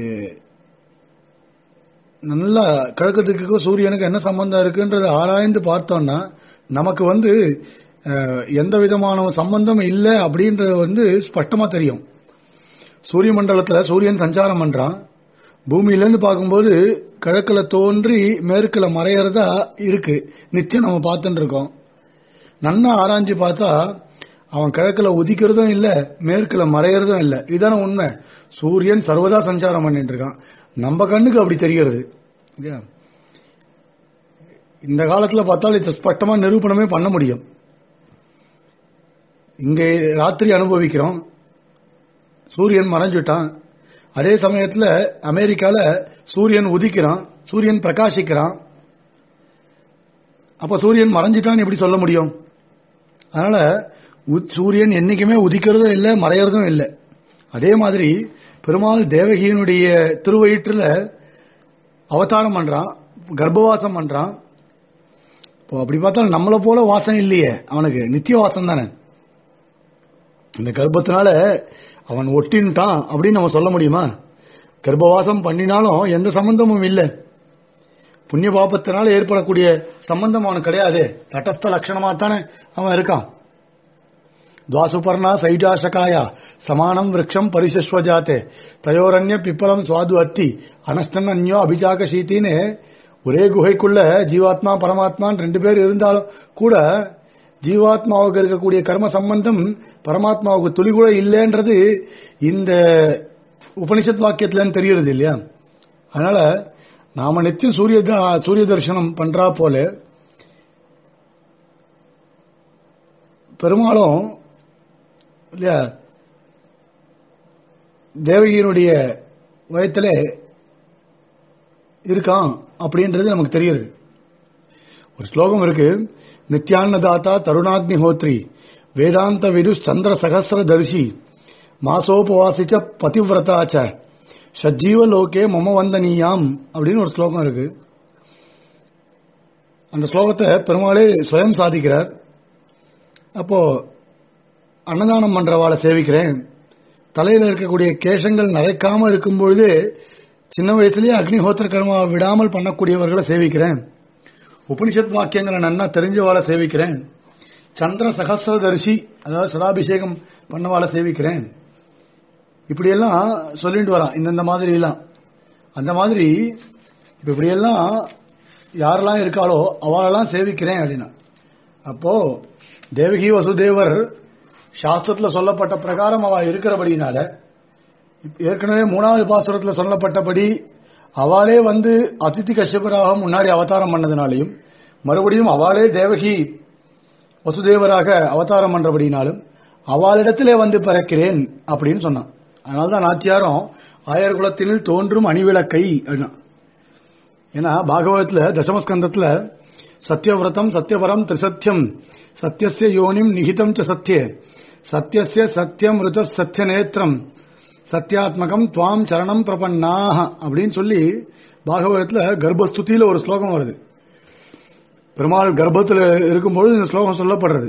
A: நல்லா கிழக்கு திக்குக்கும் சூரியனுக்கும் என்ன சம்பந்தம் இருக்குன்றதை ஆராய்ந்து பார்த்தோம்னா நமக்கு வந்து அஹ், எந்த விதமான சம்பந்தம் இல்லை அப்படின்றது வந்து ஸ்பஷ்டமா தெரியும் சூரிய மண்டலத்துல சூரியன் சஞ்சாரம் பண்றான் பூமியிலேருந்து பார்க்கும்போது கிழக்குல தோன்றி மேற்குல மறையறதா இருக்கு நித்தியம் நம்ம பார்த்துட்டு இருக்கோம் நன்னா ஆராய்ஞ்சு பார்த்தா அவன் கிழக்குல உதிக்கிறதும் இல்ல மேற்குல மறையறதும் இல்ல இதுதானே உண்மை சூரியன் சர்வதா சஞ்சாரம் பண்ணிட்டு இருக்கான் நம்ம கண்ணுக்கு அப்படி தெரிகிறது இல்லையா இந்த காலத்துல பார்த்தால் இது ஸ்பஷ்டமா நிரூபணமே பண்ண முடியும் இங்கே ராத்திரி அனுபவிக்கிறோம் சூரியன் மறைஞ்சுட்டான் அதே சமயத்துல அமெரிக்கால சூரியன் உதிக்கிறான் சூரியன் பிரகாசிக்கிறான் அப்ப சூரியன் மறைஞ்சிட்டான்னு எப்படி சொல்ல முடியும் அதனால உ- சூரியன் என்னைக்குமே உதிக்கிறதும் இல்லை மறையறதும் இல்லை அதே மாதிரி பெருமாள் தேவகியினுடைய திருவயிற்றுல அவதாரம் பண்றான் கர்ப்பவாசம் பண்றான் இப்போ அப்படி பார்த்தா நம்மளை போல வாசம் இல்லையே அவனுக்கு நித்திய வாசம் தானே இந்த கர்ப்பத்தினால அவன் ஒட்டின்ட்டான் அப்படின்னு நம்ம சொல்ல முடியுமா கர்ப்பவாசம் பண்ணினாலும் எந்த சம்பந்தமும் இல்லை புண்ணிய பாபத்தினால ஏற்படக்கூடிய சம்பந்தம் அவனுக்கு கிடையாது தட்டஸ்த லட்சணமா தானே அவன் இருக்கான் துவாசுபர்ணா சைடாசகாயா சமானம் விரக்ஷம் பரிசஸ்வஜாத்தே தயோரண்ய பிப்பலம் சுவாது அத்தி அனஸ்டன் அந்யோ அபிஜாக சீத்தின்னு ஒரே குகைக்குள்ள ஜீவாத்மா பரமாத்மான்னு ரெண்டு பேர் இருந்தாலும் கூட ஜீவாத்மாவுக்கு இருக்கக்கூடிய கர்ம சம்பந்தம் பரமாத்மாவுக்கு துளி கூட இல்லைன்றது இந்த உபனிஷத் வாக்கியத்துலன்னு தெரியுறது இல்லையா அதனால நாம நித்தியம் சூரிய த- சூரிய தரிசனம் பண்றா போல பெரும்பாலும் இல்லையா தேவகியினுடைய வயத்துல இருக்கான் அப்படின்றது நமக்கு தெரியுது ஒரு ஸ்லோகம் இருக்கு நித்யான்னதாத்தா தருணாக்னி ஹோத்ரி வேதாந்த விது சந்திர சகசிர தரிசி மாசோபவாசிச்ச பதிவிரதாச்ச சஜீவ லோகே மம வந்தனீயாம் அப்படின்னு ஒரு ஸ்லோகம் இருக்கு அந்த ஸ்லோகத்தை பெருமாளே சுயம் சாதிக்கிறார் அப்போ அன்னதானம் பண்றவாளை சேவிக்கிறேன் தலையில இருக்கக்கூடிய கேசங்கள் நரைக்காம இருக்கும் பொழுது சின்ன வயசுலயே அக்னிஹோத்திர கர்மா விடாமல் பண்ணக்கூடியவர்களை சேவிக்கிறேன் உபனிஷத் வாக்கியங்களை நன்னா தெரிஞ்சவாளை சேவிக்கிறேன் சந்திர சகசிரதரிசி அதாவது சதாபிஷேகம் பண்ணவாளை சேவிக்கிறேன் இப்படியெல்லாம் சொல்லிட்டு வரான் இந்தந்த மாதிரி எல்லாம் அந்த மாதிரி இப்ப இப்படியெல்லாம் யாரெல்லாம் இருக்காளோ அவளெல்லாம் சேவிக்கிறேன் அப்படின்னா அப்போ தேவகி வசுதேவர் சாஸ்திரத்துல சொல்லப்பட்ட பிரகாரம் அவ இருக்கிறபடினால இப்ப ஏற்கனவே மூணாவது பாசுரத்துல சொல்லப்பட்டபடி அவளே வந்து அதிதி கஷ்யபராக முன்னாடி அவதாரம் பண்ணதுனாலையும் மறுபடியும் அவளே தேவகி வசுதேவராக அவதாரம் பண்றபடினாலும் அவளிடத்திலே வந்து பிறக்கிறேன் அப்படின்னு சொன்னான் அதனால்தான் நாச்சியாரும் ஆயர் குலத்தில் தோன்றும் அணிவிளக்கை அப்படின்னா ஏன்னா பாகவதத்துல தசமஸ்கந்தத்துல சத்தியவிரதம் சத்தியபரம் திரிசத்தியம் சத்தியசிய யோனிம் நிகிதம் ச சத்திய சத்தியசிய சத்தியம் ருத சத்திய நேத்திரம் சத்தியாத்மகம் துவாம் சரணம் பிரபன்னாக அப்படின்னு சொல்லி பாகவதத்துல கர்ப்பஸ்துதியில ஒரு ஸ்லோகம் வருது பெருமாள் கர்ப்பத்தில் இருக்கும்பொழுது இந்த ஸ்லோகம் சொல்லப்படுறது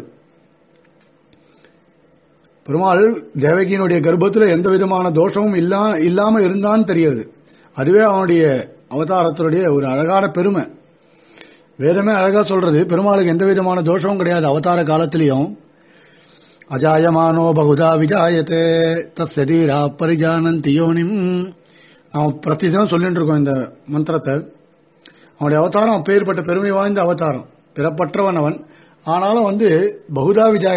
A: பெருமாள் தேவகியினுடைய கர்ப்பத்தில் எந்த விதமான தோஷமும் இல்லா இல்லாம இருந்தான்னு தெரியுது அதுவே அவனுடைய அவதாரத்தினுடைய ஒரு அழகான பெருமை வேதமே அழகா சொல்றது பெருமாளுக்கு எந்த விதமான தோஷமும் கிடையாது அவதார காலத்திலையும் அஜாயமானோ பகுதா விஜாயத்தே தஸ்யதீரா பரிஜானந்தி யோனிம் அவன் பிரதிதினம் சொல்லிட்டு இருக்கோம் இந்த மந்திரத்தை அவனுடைய அவதாரம் அப்பேற்பட்ட பெருமை வாய்ந்த அவதாரம் பிறப்பற்றவன் அவன் ஆனாலும் வந்து பகுதா விஜாயத்தை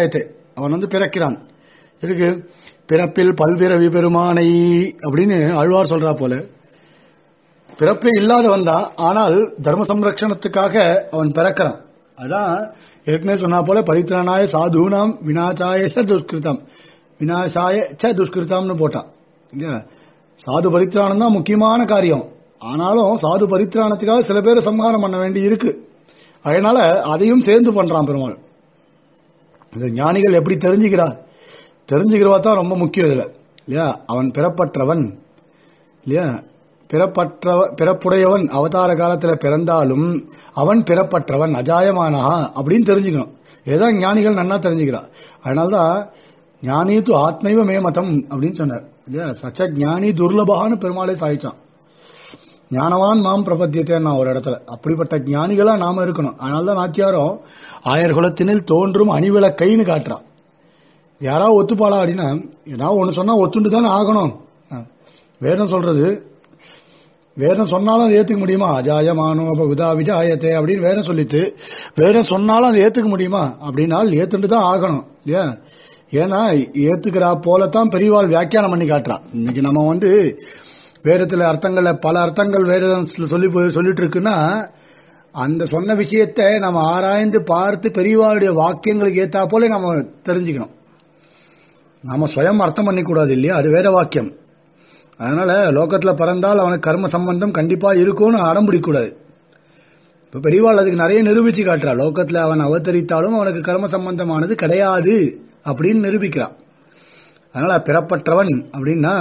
A: அவன் வந்து பிறக்கிறான் இருக்கு பிறப்பில் பல்பிறவி பெருமானை அப்படின்னு அழ்வார் சொல்றா போல பிறப்பே இல்லாதவன் தான் ஆனால் தர்ம சம்ரட்சணத்துக்காக அவன் பிறக்கிறான் அதான் ஏற்கனவே சொன்னா போல பரித்ராணாய சாதுனாம் வினாசாய ச துஷ்கிருதம் வினாசாய ச துஷ்கிருதம்னு போட்டான் இல்லையா சாது பரித்ராணம் தான் முக்கியமான காரியம் ஆனாலும் சாது பரித்ராணத்துக்காக சில பேரை சம்ஹாரம் பண்ண வேண்டி இருக்கு அதனால அதையும் சேர்ந்து பண்றான் பெருமாள் இது ஞானிகள் எப்படி தெரிஞ்சுக்கிறா தெரிஞ்சுக்கிறவா தான் ரொம்ப முக்கியம் இதுல இல்லையா அவன் பிறப்பற்றவன் இல்லையா பிறப்பற்ற பிறப்புடையவன் அவதார காலத்துல பிறந்தாலும் அவன் பிறப்பற்றவன் அஜாயமானஹா அப்படின்னு தெரிஞ்சுக்கணும் இதுதான் ஞானிகள் நன்னா தெரிஞ்சுக்கிறான் அதனால்தான் ஞானி து ஆத்மைவ மே மதம் அப்படின்னு சொன்னார் இல்லையா சச்ச ஞானி துர்லபான்னு பெருமாளே சாய்ச்சான் ஞானவான் மாம் பிரபத்தியத்தேன் ஒரு இடத்துல அப்படிப்பட்ட ஞானிகளா நாம இருக்கணும் அதனாலதான் நாச்சியாரும் ஆயர் குலத்தினில் தோன்றும் அணிவிளக்கைன்னு காட்டுறான் யாராவது ஒத்துப்பாளா அப்படின்னா ஏதாவது ஒண்ணு சொன்னா ஒத்துண்டு தானே ஆகணும் வேதம் சொல்றது வேதம் சொன்னாலும் அதை ஏத்துக்க முடியுமா அஜாயமானோ பகுதா விஜாயத்தே அப்படின்னு வேதம் சொல்லிட்டு வேதம் சொன்னாலும் அதை ஏத்துக்க முடியுமா அப்படின்னா ஏத்துட்டு தான் ஆகணும் இல்லையா ஏன்னா ஏத்துக்கிறா போலத்தான் பெரியவாள் வியாக்கியானம் பண்ணி காட்டுறான் இன்னைக்கு நம்ம வந்து வேதத்துல அர்த்தங்கள்ல பல அர்த்தங்கள் வேதத்துல சொல்லி போய் சொல்லிட்டு இருக்குன்னா அந்த சொன்ன விஷயத்தை நம்ம ஆராய்ந்து பார்த்து பெரியவாளுடைய வாக்கியங்களுக்கு ஏத்தா போல நம்ம தெரிஞ்சுக்கணும் நாம சுயம் அர்த்தம் பண்ணிக்கூடாது இல்லையா அது வேற வாக்கியம் அதனால லோகத்துல பிறந்தால் அவனுக்கு கர்ம சம்பந்தம் கண்டிப்பா இருக்கும்னு அடம் பிடிக்கூடாது இப்ப பெரியவாள் அதுக்கு நிறைய நிரூபிச்சு காட்டுறா லோகத்துல அவன் அவதரித்தாலும் அவனுக்கு கர்ம சம்பந்தமானது கிடையாது அப்படின்னு நிரூபிக்கிறான் அதனால பிறப்பற்றவன் அப்படின்னா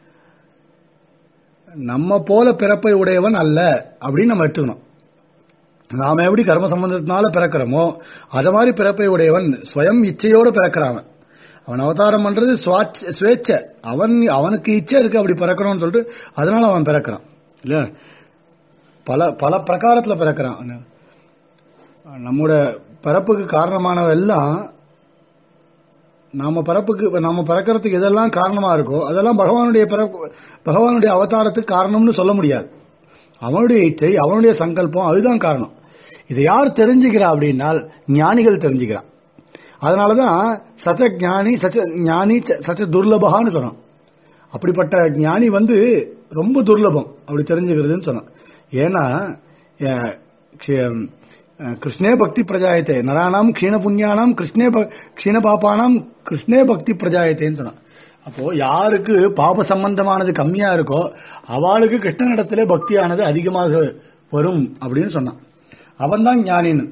A: நம்ம போல பிறப்பை உடையவன் அல்ல அப்படின்னு நம்ம எடுத்துக்கணும் நாம எப்படி கர்ம சம்பந்தத்தினால பிறக்கிறோமோ அத மாதிரி பிறப்பை உடையவன் ஸ்வயம் இச்சையோட பிறக்கிறான் அவன் அவன் அவதாரம் பண்றது சுவேச்ச அவன் அவனுக்கு இச்சை இருக்கு அப்படி பிறக்கணும்னு சொல்லிட்டு அதனால அவன் பிறக்கிறான் இல்ல பல பல பிரகாரத்துல பிறக்கிறான் நம்மோட பிறப்புக்கு காரணமானவ எல்லாம் நாம பிறப்புக்கு நாம பிறக்கிறதுக்கு எதெல்லாம் காரணமா இருக்கோ அதெல்லாம் பகவானுடைய பிறப்பு பகவானுடைய அவதாரத்துக்கு காரணம்னு சொல்ல முடியாது அவனுடைய இச்சை அவனுடைய சங்கல்பம் அதுதான் காரணம் இதை யார் தெரிஞ்சுக்கிறா அப்படின்னால் ஞானிகள் தெரிஞ்சுக்கிறான் அதனாலதான் சச்ச ஞானி சச்ச ஞானி சச்ச துர்லபகான்னு சொன்னான் அப்படிப்பட்ட ஞானி வந்து ரொம்ப துர்லபம் அப்படி தெரிஞ்சுக்கிறதுன்னு சொன்னான் ஏன்னா கிருஷ்ணே பக்தி பிரஜாயத்தே நரானாம் க்ஷீண புண்ணியானாம் கிருஷ்ணே க்ஷீண பாப்பானாம் கிருஷ்ணே பக்தி பிரஜாயத்தேன்னு சொன்னான் அப்போ யாருக்கு பாப சம்பந்தமானது கம்மியா இருக்கோ அவளுக்கு கிருஷ்ணனிடத்திலே பக்தியானது அதிகமாக வரும் அப்படின்னு சொன்னான் அவன் தான் ஞானின்னு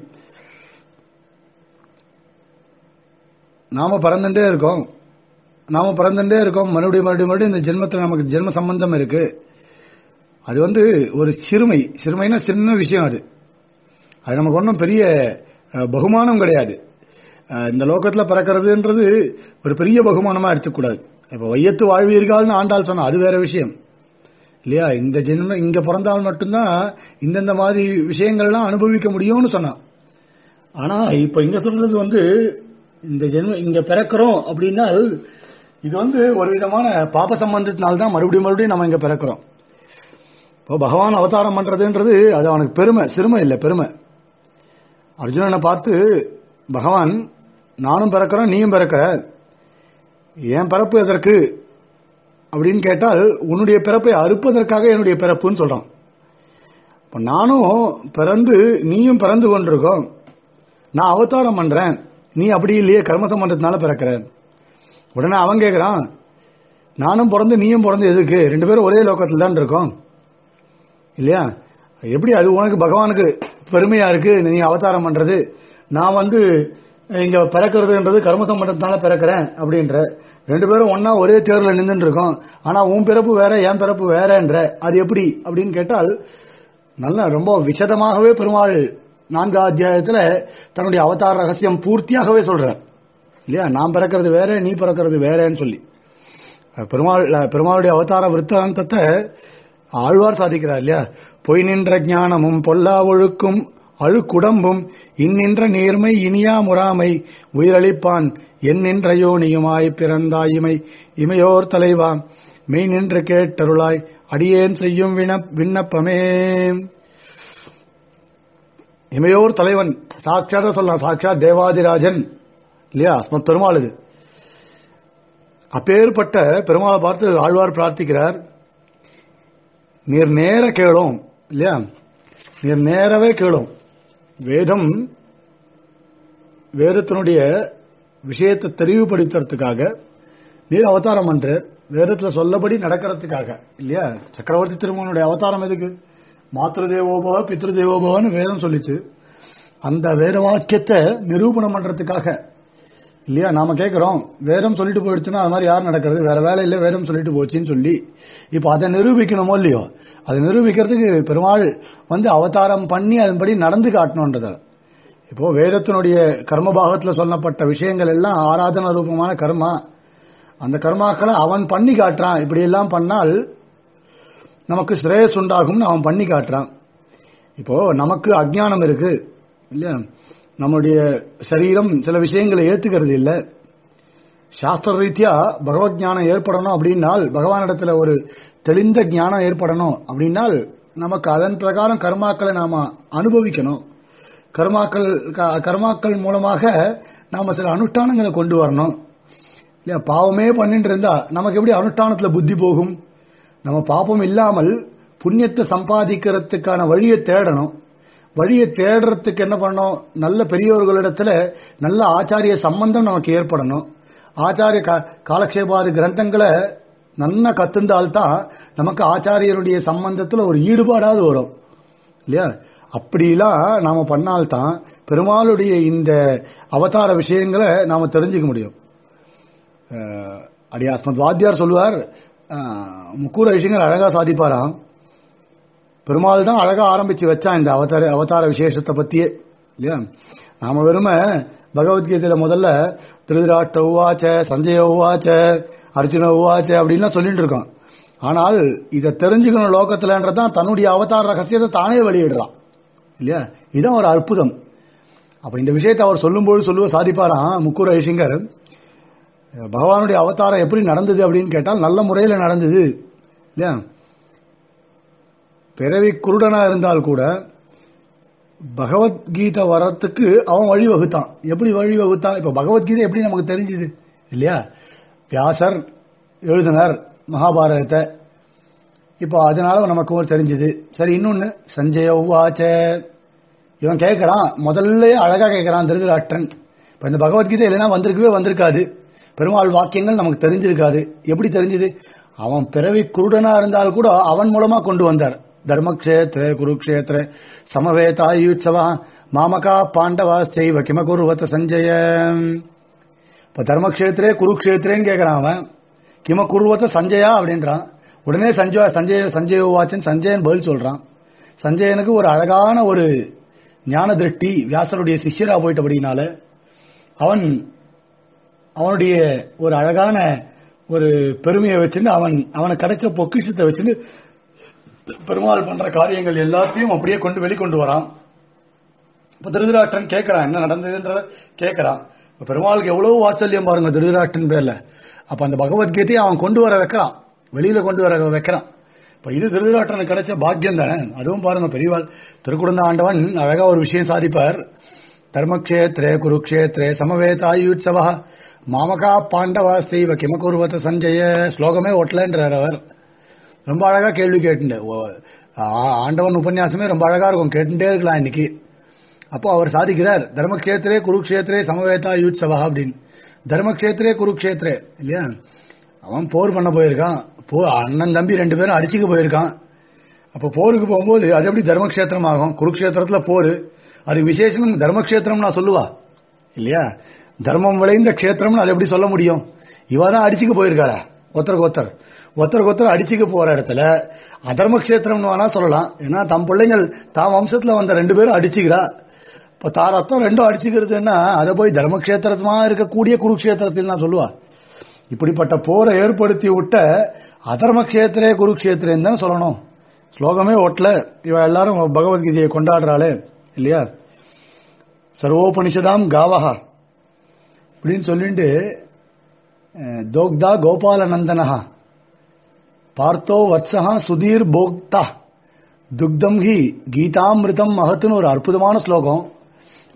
A: நாம பறந்துட்டே இருக்கோம் நாம பறந்துட்டே இருக்கோம் மறுபடியும் மறுபடியும் மறுபடியும் இந்த ஜென்மத்தில் நமக்கு ஜென்ம சம்பந்தம் இருக்கு அது வந்து ஒரு சிறுமை சிறுமைனா சின்ன விஷயம் அது அது நமக்கு ஒன்றும் பெரிய பகுமானம் கிடையாது இந்த லோகத்தில் பிறக்கிறதுன்றது ஒரு பெரிய பகுமானமா எடுத்துக்கூடாது இப்போ வையத்து வாழ்வீர்கள்னு ஆண்டாள் சொன்னா அது வேற விஷயம் இல்லையா இந்த ஜென்ம இங்க பிறந்தால் மட்டும்தான் இந்தந்த மாதிரி விஷயங்கள்லாம் அனுபவிக்க முடியும்னு சொன்னான் ஆனா இப்ப இங்க சொல்றது வந்து இந்த ஜென்ம இங்க பிறக்கிறோம் அப்படின்னா இது வந்து ஒரு விதமான பாப சம்பந்தத்தினால்தான் மறுபடியும் மறுபடியும் நம்ம இங்க பிறக்கிறோம் இப்போ பகவான் அவதாரம் பண்றதுன்றது அது அவனுக்கு பெருமை சிறுமை இல்லை பெருமை அர்ஜுனனை பார்த்து பகவான் நானும் பிறக்கிறேன் நீயும் பிறக்கிற என் பிறப்பு எதற்கு அப்படின்னு கேட்டால் உன்னுடைய பிறப்பை அறுப்பதற்காக என்னுடைய பிறப்புன்னு சொல்றான் இப்போ நானும் பிறந்து நீயும் பிறந்து கொண்டிருக்கோம் நான் அவதாரம் பண்றேன் நீ அப்படி இல்லையே கர்ம சம்பந்தத்தினால பிறக்கிற உடனே அவன் கேட்கிறான் நானும் பிறந்து நீயும் பிறந்து எதுக்கு ரெண்டு பேரும் ஒரே லோக்கத்தில் தான் இருக்கோம் இல்லையா எப்படி அது உனக்கு பகவானுக்கு பெருமையா இருக்கு நீ அவதாரம் பண்றது நான் வந்து இங்க பிறக்கிறதுன்றது கர்ம சம்பந்தத்தினால பிறக்கிறேன் அப்படின்ற ரெண்டு பேரும் ஒன்னா ஒரே தேர்ல நின்று இருக்கோம் ஆனா உன் பிறப்பு வேற என் பிறப்பு வேறன்ற அது எப்படி அப்படின்னு கேட்டால் நல்ல ரொம்ப விசதமாகவே பெருமாள் நான்காம் அத்தியாயத்துல தன்னுடைய அவதார ரகசியம் பூர்த்தியாகவே சொல்றார் இல்லையா நான் பிறக்கிறது வேற நீ பிறக்கிறது வேறன்னு சொல்லி பெருமாள் பெருமாளுடைய அவதார விற்த்தாந்தத்தை ஆழ்வார் சாதிக்கிறார் இல்லையா பொய் நின்ற ஞானமும் பொல்லா ஒழுக்கும் அழுக்குடம்பும் இன்னின்ற நேர்மை இனியா முறாமை உயிரளிப்பான் என் நின்ற யோனியுமாய் பிறந்தாயிமை இமையோர் தலைவா மெய் நின்று கேட்டருளாய் அடியேன் செய்யும் விண்ணப்பமே இமையோர் தலைவன் சாட்சாத சொல்லலாம் சாட்சாத் தேவாதிராஜன் இல்லையா அஸ்மத் பெருமாள் இது அப்பேற்பட்ட பெருமாளை பார்த்து ஆழ்வார் பிரார்த்திக்கிறார் நீர் நேர கேளும் இல்லையா நீர் நேரவே கேளும் வேதம் வேதத்தினுடைய விஷயத்தை தெளிவுபடுத்துறதுக்காக நீர் அவதாரம் பண்ற வேதத்துல சொல்லபடி நடக்கிறதுக்காக இல்லையா சக்கரவர்த்தி திருமகனுடைய அவதாரம் எதுக்கு மாத்திரு தேவோபவ பித்ரு தேவோபவன்னு வேதம் சொல்லிச்சு அந்த வேத வாக்கியத்தை நிரூபணம் பண்றதுக்காக இல்லையா நாம கேட்கிறோம் வேதம் சொல்லிட்டு போயிடுச்சுன்னா அது மாதிரி யார் நடக்கிறது வேற வேலை இல்லை வேதம் சொல்லிட்டு போச்சுன்னு சொல்லி இப்போ அதை நிரூபிக்கணுமோ இல்லையோ அதை நிரூபிக்கிறதுக்கு பெருமாள் வந்து அவதாரம் பண்ணி அதன்படி நடந்து காட்டணுன்றத இப்போ வேதத்தினுடைய கர்ம பாகத்துல சொல்லப்பட்ட விஷயங்கள் எல்லாம் ஆராதன ரூபமான கர்மா அந்த கர்மாக்களை அவன் பண்ணி காட்டுறான் இப்படி எல்லாம் பண்ணால் நமக்கு ஸ்ரேயஸ் உண்டாகும்னு அவன் பண்ணி காட்டுறான் இப்போ நமக்கு அஜ்ஞானம் இருக்கு இல்லையா நம்முடைய சரீரம் சில விஷயங்களை ஏத்துக்கிறது இல்லை சாஸ்திர ரீதியா பகவத் ஞானம் ஏற்படணும் அப்படின்னால் பகவானிடத்துல ஒரு தெளிந்த ஞானம் ஏற்படணும் அப்படின்னால் நமக்கு அதன் பிரகாரம் கர்மாக்களை நாம அனுபவிக்கணும் கர்மாக்கள் க- கர்மாக்கள் மூலமாக நாம சில அனுஷ்டானங்களை கொண்டு வரணும் இல்லையா பாவமே பண்ணிட்டு இருந்தா நமக்கு எப்படி அனுஷ்டானத்துல புத்தி போகும் நம்ம பாபம் இல்லாமல் புண்ணியத்தை சம்பாதிக்கிறதுக்கான வழியை தேடணும் வழியை தேடுறதுக்கு என்ன பண்ணணும் நல்ல பெரியவர்களிடத்துல நல்ல ஆச்சாரிய சம்பந்தம் நமக்கு ஏற்படணும் ஆச்சாரிய கா- காலக்ஷேபாதி கிரந்தங்களை நன்னா கத்துந்தால்தான் நமக்கு ஆச்சாரியருடைய சம்பந்தத்துல ஒரு ஈடுபாடாவது வரும் இல்லையா அப்படிலாம் நாம பண்ணால்தான் பெருமாளுடைய இந்த அவதார விஷயங்களை நாம தெரிஞ்சுக்க முடியும் அஹ், அடி அஸ்மத் வாத்தியார் சொல்லுவார் அஹ், முக்கூர விஷயங்கள் அழகா சாதிப்பாராம் பெருமாள் தான் அழகா ஆரம்பிச்சு வச்சான் இந்த அவதார அவதார விசேஷத்தை பத்தியே இல்லையா நாம வெறும பகவத்கீதையில முதல்ல திருவிராட்ட உவாச்ச சஞ்சய உவாச்ச அர்ஜுன உவாச்ச அப்படின்லாம் சொல்லிட்டு இருக்கோம் ஆனால் இதை தெரிஞ்சுக்கணும் லோகத்துலன்றதான் தன்னுடைய அவதார ரகசியத்தை தானே வெளியிடுறான் இல்லையா இதுதான் ஒரு அற்புதம் அப்ப இந்த விஷயத்தை அவர் சொல்லும்போது சொல்லுவ சாதிப்பாராம் முக்கூர் ஐசிங்கர் பகவானுடைய அவதாரம் எப்படி நடந்தது அப்படின்னு கேட்டால் நல்ல முறையில் நடந்தது இல்லையா பிறவி குருடனா இருந்தால் கூட பகவத்கீதை வரத்துக்கு அவன் வழி வகுத்தான் எப்படி வழி வகுத்தான் இப்ப பகவத்கீதை எப்படி நமக்கு தெரிஞ்சுது இல்லையா வியாசர் எழுதினார் மகாபாரதத்தை இப்போ அதனால நமக்கு ஒரு தெரிஞ்சது சரி இன்னொன்னு சஞ்சய உவாச்ச இவன் கேட்கறான் முதல்ல அழகா கேட்கறான் திருவிராட்டன் இப்ப இந்த பகவத்கீதை இல்லைன்னா வந்திருக்கவே வந்திருக்காது பெருமாள் வாக்கியங்கள் நமக்கு தெரிஞ்சிருக்காது எப்படி தெரிஞ்சது அவன் பிறவி குருடனா இருந்தால் கூட அவன் மூலமா கொண்டு வந்தார் தர்மக்ஷேத்திர குருக்ஷேத்திர சமவேதாயுத்சவா மாமகா பாண்டவா செய்வ கிமகுருவத்த சஞ்சய இப்ப தர்மக்ஷேத்திரே குருக்ஷேத்திரேன்னு கேட்கறான் அவன் கிம குருவத்த சஞ்சயா அப்படின்றான் உடனே சஞ்சய சஞ்சய சஞ்சய வாச்சன் சஞ்சயன் பதில் சொல்றான் சஞ்சயனுக்கு ஒரு அழகான ஒரு ஞான திருஷ்டி வியாசருடைய சிஷ்யரா போயிட்டபடினால அவன் அவனுடைய ஒரு அழகான ஒரு பெருமையை வச்சுட்டு அவன் அவனுக்கு கிடைச்ச பொக்கிஷத்தை வச்சுட்டு பெருமாள் பண்ற காரியங்கள் எல்லாத்தையும் அப்படியே கொண்டு வெளிக்கொண்டு வரான் இப்ப திருதராட்டன் கேட்கறான் என்ன நடந்ததுன்றத கேட்கறான் இப்ப பெருமாளுக்கு எவ்வளவு வாத்சல்யம் பாருங்க திருதராட்டன் பேர்ல அப்ப அந்த பகவத்கீதையை அவன் கொண்டு வர வைக்கிறான் வெளியில கொண்டு வர வைக்கிறான் இப்ப இது திருதராட்டனுக்கு கிடைச்ச பாக்கியம் தானே அதுவும் பாருங்க பெரியவாள் திருக்குடந்த ஆண்டவன் அழகா ஒரு விஷயம் சாதிப்பார் தர்மக்ஷேத்திரே குருக்ஷேத்திரே சமவேதாயுத்சவா மாமகா பாண்டவா செய்வ கிமகுருவத்த சஞ்சய ஸ்லோகமே ஒட்டலன்றார் அவர் ரொம்ப அழகா கேள்வி கேட்டுண்டு ஓ- ஆ- ஆண்டவன் உபன்யாசமே ரொம்ப அழகா இருக்கும் கேட்டுட்டே இருக்கலாம் இன்னைக்கு அப்போ அவர் சாதிக்கிறார் தர்மக்ஷேத்திரே குருக்ஷேத்திரே சமவேதா யூத்சவா அப்படின்னு தர்மக்ஷேத்திரே குருக்ஷேத்திரே இல்லையா அவன் போர் பண்ண போயிருக்கான் போ அண்ணன் தம்பி ரெண்டு பேரும் அடிச்சுக்க போயிருக்கான் அப்ப போருக்கு போகும்போது அது எப்படி தர்மக்ஷேத்திரம் ஆகும் குருக்ஷேத்திரத்துல போர் அது விசேஷம் தர்மக்ஷேத்திரம் நான் சொல்லுவா இல்லையா தர்மம் விளைந்த க்ஷேத்திரம்னு அது எப்படி சொல்ல முடியும் இவ தான் அடிச்சுக்க போயிருக்காரா ஒருத்தருக்கு ஒருத்தர் ஒருத்தருக்கு ஒருத்தர் அடிச்சுக்க போற இடத்துல அதர்ம க்ஷேத்திரம்னு வேணா சொல்லலாம் ஏன்னா தம் பிள்ளைங்கள் தாம் வம்சத்துல வந்த ரெண்டு பேரும் அடிச்சுக்கிறா இப்ப தா ரத்தம் ரெண்டும் அடிச்சுக்கிறதுன்னா அதை போய் தர்மக்ஷேத்திரமா இருக்கக்கூடிய குருக்ஷேத்திரத்தில் நான் சொல்லுவா இப்படிப்பட்ட போரை ஏற்படுத்தி விட்ட அதர்ம கஷேத்திரே குருக்ஷேத்திரேன்னு தான் சொல்லணும் ஸ்லோகமே ஓட்டல இவ எல்லாரும் பகவத்கீதையை கொண்டாடுறாளே இல்லையா சர்வோபனிஷதாம் காவஹா அப்படின்னு சொல்லிட்டு அஹ், தோக்தா கோபாலநந்தனஹா பார்த்தோ வத்சஹா சுதீர் போக்தா துக்தம் ஹி கீதாமிருதம் மகத்துன்னு ஒரு அற்புதமான ஸ்லோகம்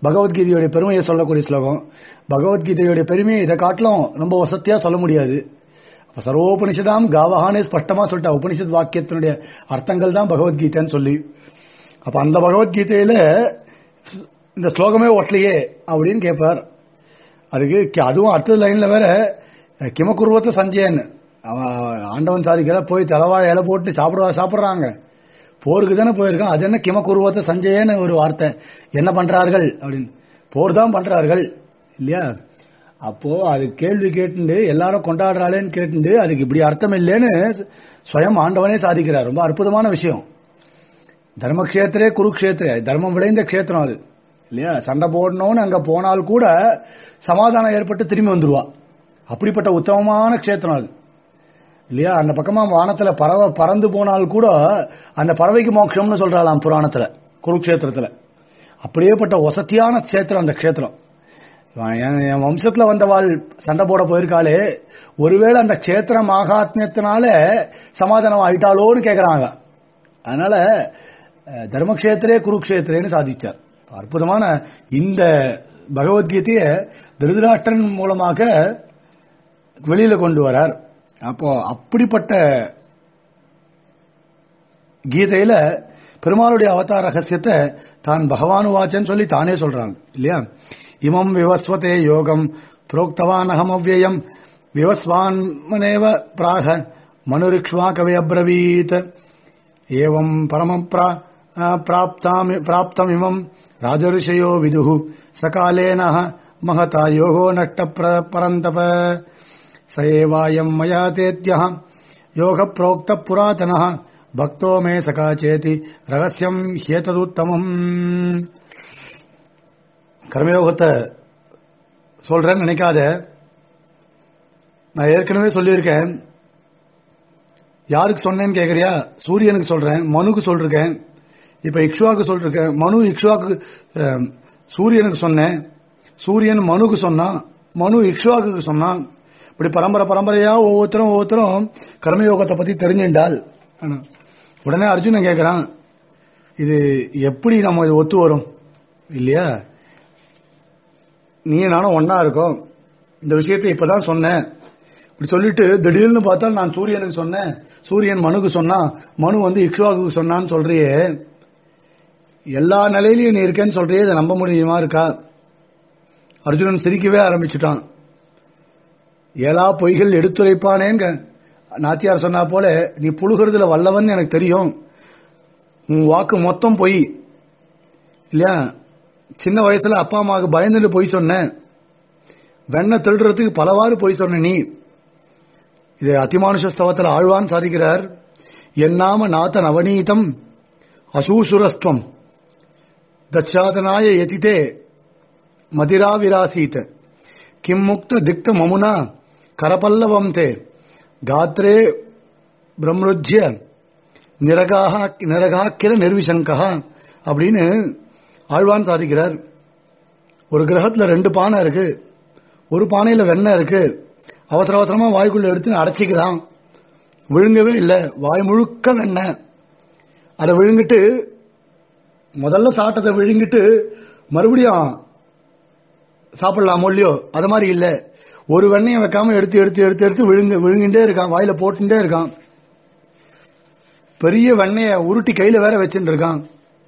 A: பகவத்கீதையுடைய பெருமையை சொல்லக்கூடிய ஸ்லோகம் பகவத்கீதையுடைய பெருமையை இதை காட்டிலும் ரொம்ப வசதியா சொல்ல முடியாது அப்ப சர்வோபனிஷதாம் காவகானே ஸ்பஷ்டமா சொல்லிட்டா உபனிஷத் வாக்கியத்தினுடைய அர்த்தங்கள் தான் பகவத்கீதைன்னு சொல்லி அப்ப அந்த பகவத்கீதையில இந்த ஸ்லோகமே ஒட்டலையே அப்படின்னு கேட்பார் அதுக்கு கி- அதுவும் அடுத்த லைன்ல வேற கிமக்குருவத்தை சஞ்சயன் அவன் ஆண்டவன் சாதிக்கிற போய் தலைவாழ இலை போட்டு சாப்பிடுவா சாப்பிடுறாங்க போருக்கு தானே போயிருக்கான் அது என்ன கிமக்குருவத்தை சஞ்சயன்னு ஒரு வார்த்தை என்ன பண்றார்கள் அப்படின்னு போர் தான் பண்றார்கள் இல்லையா அப்போ அது கேள்வி கேட்டுண்டு எல்லாரும் கொண்டாடுறாளேன்னு கேட்டுண்டு அதுக்கு இப்படி அர்த்தம் இல்லைன்னு ஸ்வயம் ஆண்டவனே சாதிக்கிறார் ரொம்ப அற்புதமான விஷயம் தர்மக்ஷேத்திரே குருக்ஷேத்திரே தர்மம் விளைந்த க்ஷேத்திரம் அது இல்லையா சண்டை போடணும்னு அங்க போனால் கூட சமாதானம் ஏற்பட்டு திரும்பி வந்துருவா அப்படிப்பட்ட உத்தமமான க்ஷேத்திரம் அது இல்லையா அந்த பக்கமா வானத்துல பறவை பறந்து போனால் கூட அந்த பறவைக்கு மோட்சம்னு சொல்றாளாம் புராணத்துல குருக்ஷேத்திரத்துல அப்படியேப்பட்ட வசதியான க்ஷேத்திரம் அந்த க்ஷேத்திரம் இவன் என் என் வம்சத்துல வந்தவாள் சண்டை போட போயிருக்காளே ஒருவேளை அந்த க்ஷேத்திர மாகாத்மியத்தினால சமாதானம் ஆயிட்டாளோன்னு கேக்குறாங்க அதனால அஹ், தர்மக்ஷேத்திரே குருக்ஷேத்திரேன்னு சாதிச்சார் அற்புதமான இந்த பகவத்கீதைய திருதராஷ்டிரன் மூலமாக வெளியில கொண்டு வரார் அப்போ அப்படிப்பட்ட கீதையில பெருமாளுடைய அவதார ரகசியத்தை தான் பகவான் வாச்சன்னு சொல்லி தானே சொல்றாங்க இல்லையா இமம் விவஸ்வதே யோகம் புரோக்தவான் அகம் அவ்வயம் விவஸ்வான்மனேவ பிராக மனுரிக்ஷ்வா கவி அப்ரவீத் ஏவம் பரமம் பிரா பிராப்தாம் பிராப்தமிமம் ராஜரிஷயோ விதுஹு சகாலேன மகதா யோகோ நஷ்ட பரந்தப स एवायम् मया तेत्यः योगप्रोक्तः पुरातनः भक्तो मे सखा चेति ரகசியம் ஹேததுத்தமம் கர்மயோகத்தை சொல்றேன்னு நினைக்காத நான் ஏற்கனவே சொல்லியிருக்கேன் யாருக்கு சொன்னேன்னு கேக்குறியா சூரியனுக்கு சொல்றேன் மனுக்கு சொல்லிருக்கேன் இப்ப இக்ஷுவாக்கு சொல்லிருக்கேன் மனு இக்ஷுவாக்கு அஹ், சூரியனுக்கு சொன்னேன் சூரியன் மனுக்கு சொன்னான் மனு இக்ஷுவாக்கு சொன்னான் இப்படி பரம்பரை பரம்பரையா ஒவ்வொருத்தரும் ஒவ்வொருத்தரும் கர்மயோகத்தை பத்தி தெரிஞ்சுட்டால் ஆனா, உடனே அர்ஜுனன் கேக்குறான் இது எப்படி நம்ம இது ஒத்து வரும் இல்லையா நீ நானும் ஒன்னா இருக்கோம் இந்த விஷயத்தை இப்பதான் சொன்னேன் இப்படி சொல்லிட்டு திடீர்னு பார்த்தா நான் சூரியனுக்கு சொன்னேன் சூரியன் மனுக்கு சொன்னான் மனு வந்து இக்ஷுவாக்கு சொன்னான்னு சொல்றியே எல்லா நிலையிலயும் நீ இருக்கேன்னு சொல்றியே இதை நம்ப முடியுமா இருக்கா அர்ஜுனன் சிரிக்கவே ஆரம்பிச்சுட்டான் ஏலா பொய்கள் எடுத்துரைப்பானேங்க நாத்தியார் சொன்னா போல நீ புழுகிறதுல வல்லவன் எனக்கு தெரியும் உன் வாக்கு மொத்தம் பொய் இல்லையா சின்ன வயசுல அப்பா அம்மாவுக்கு பயந்துட்டு பொய் சொன்னேன் வெண்ணெய் திருடுறதுக்கு பலவாறு பொய் சொன்ன நீ இது அதிமானுஷ ஸ்தவத்தில் ஆழ்வான் சாதிக்கிறார் என்னாம நாத நவநீதம் அசூசுரஸ்துவம் தச்சாதனாய யதிதே மதிரா விராசீத் கிம் முக்த திக்த மமுனா கரபல்லவம் தே காத்ரே பிரம்ருஜ்ய நிரகாக நிரகாக்கிர நிர்விசங்கா அப்படின்னு ஆழ்வான் சாதிக்கிறார் ஒரு கிரகத்துல ரெண்டு பானை இருக்கு ஒரு பானையில வெண்ணெய் இருக்கு அவசர அவசரமா வாய்க்குள்ள எடுத்து அடைச்சிக்கிறான் விழுங்கவே இல்லை வாய் முழுக்க வெண்ணெய் அதை விழுங்கிட்டு முதல்ல சாப்பிட்டதை விழுங்கிட்டு மறுபடியும் சாப்பிடலாம் இல்லையோ அது மாதிரி இல்ல ஒரு வெண்ணையை வைக்காம எடுத்து எடுத்து எடுத்து எடுத்து விழுங்க விழுங்கிட்டே இருக்கான் வாயில போட்டுட்டே இருக்கான் பெரிய வெண்ணைய உருட்டி கையில வேற வச்சுட்டு இருக்கான்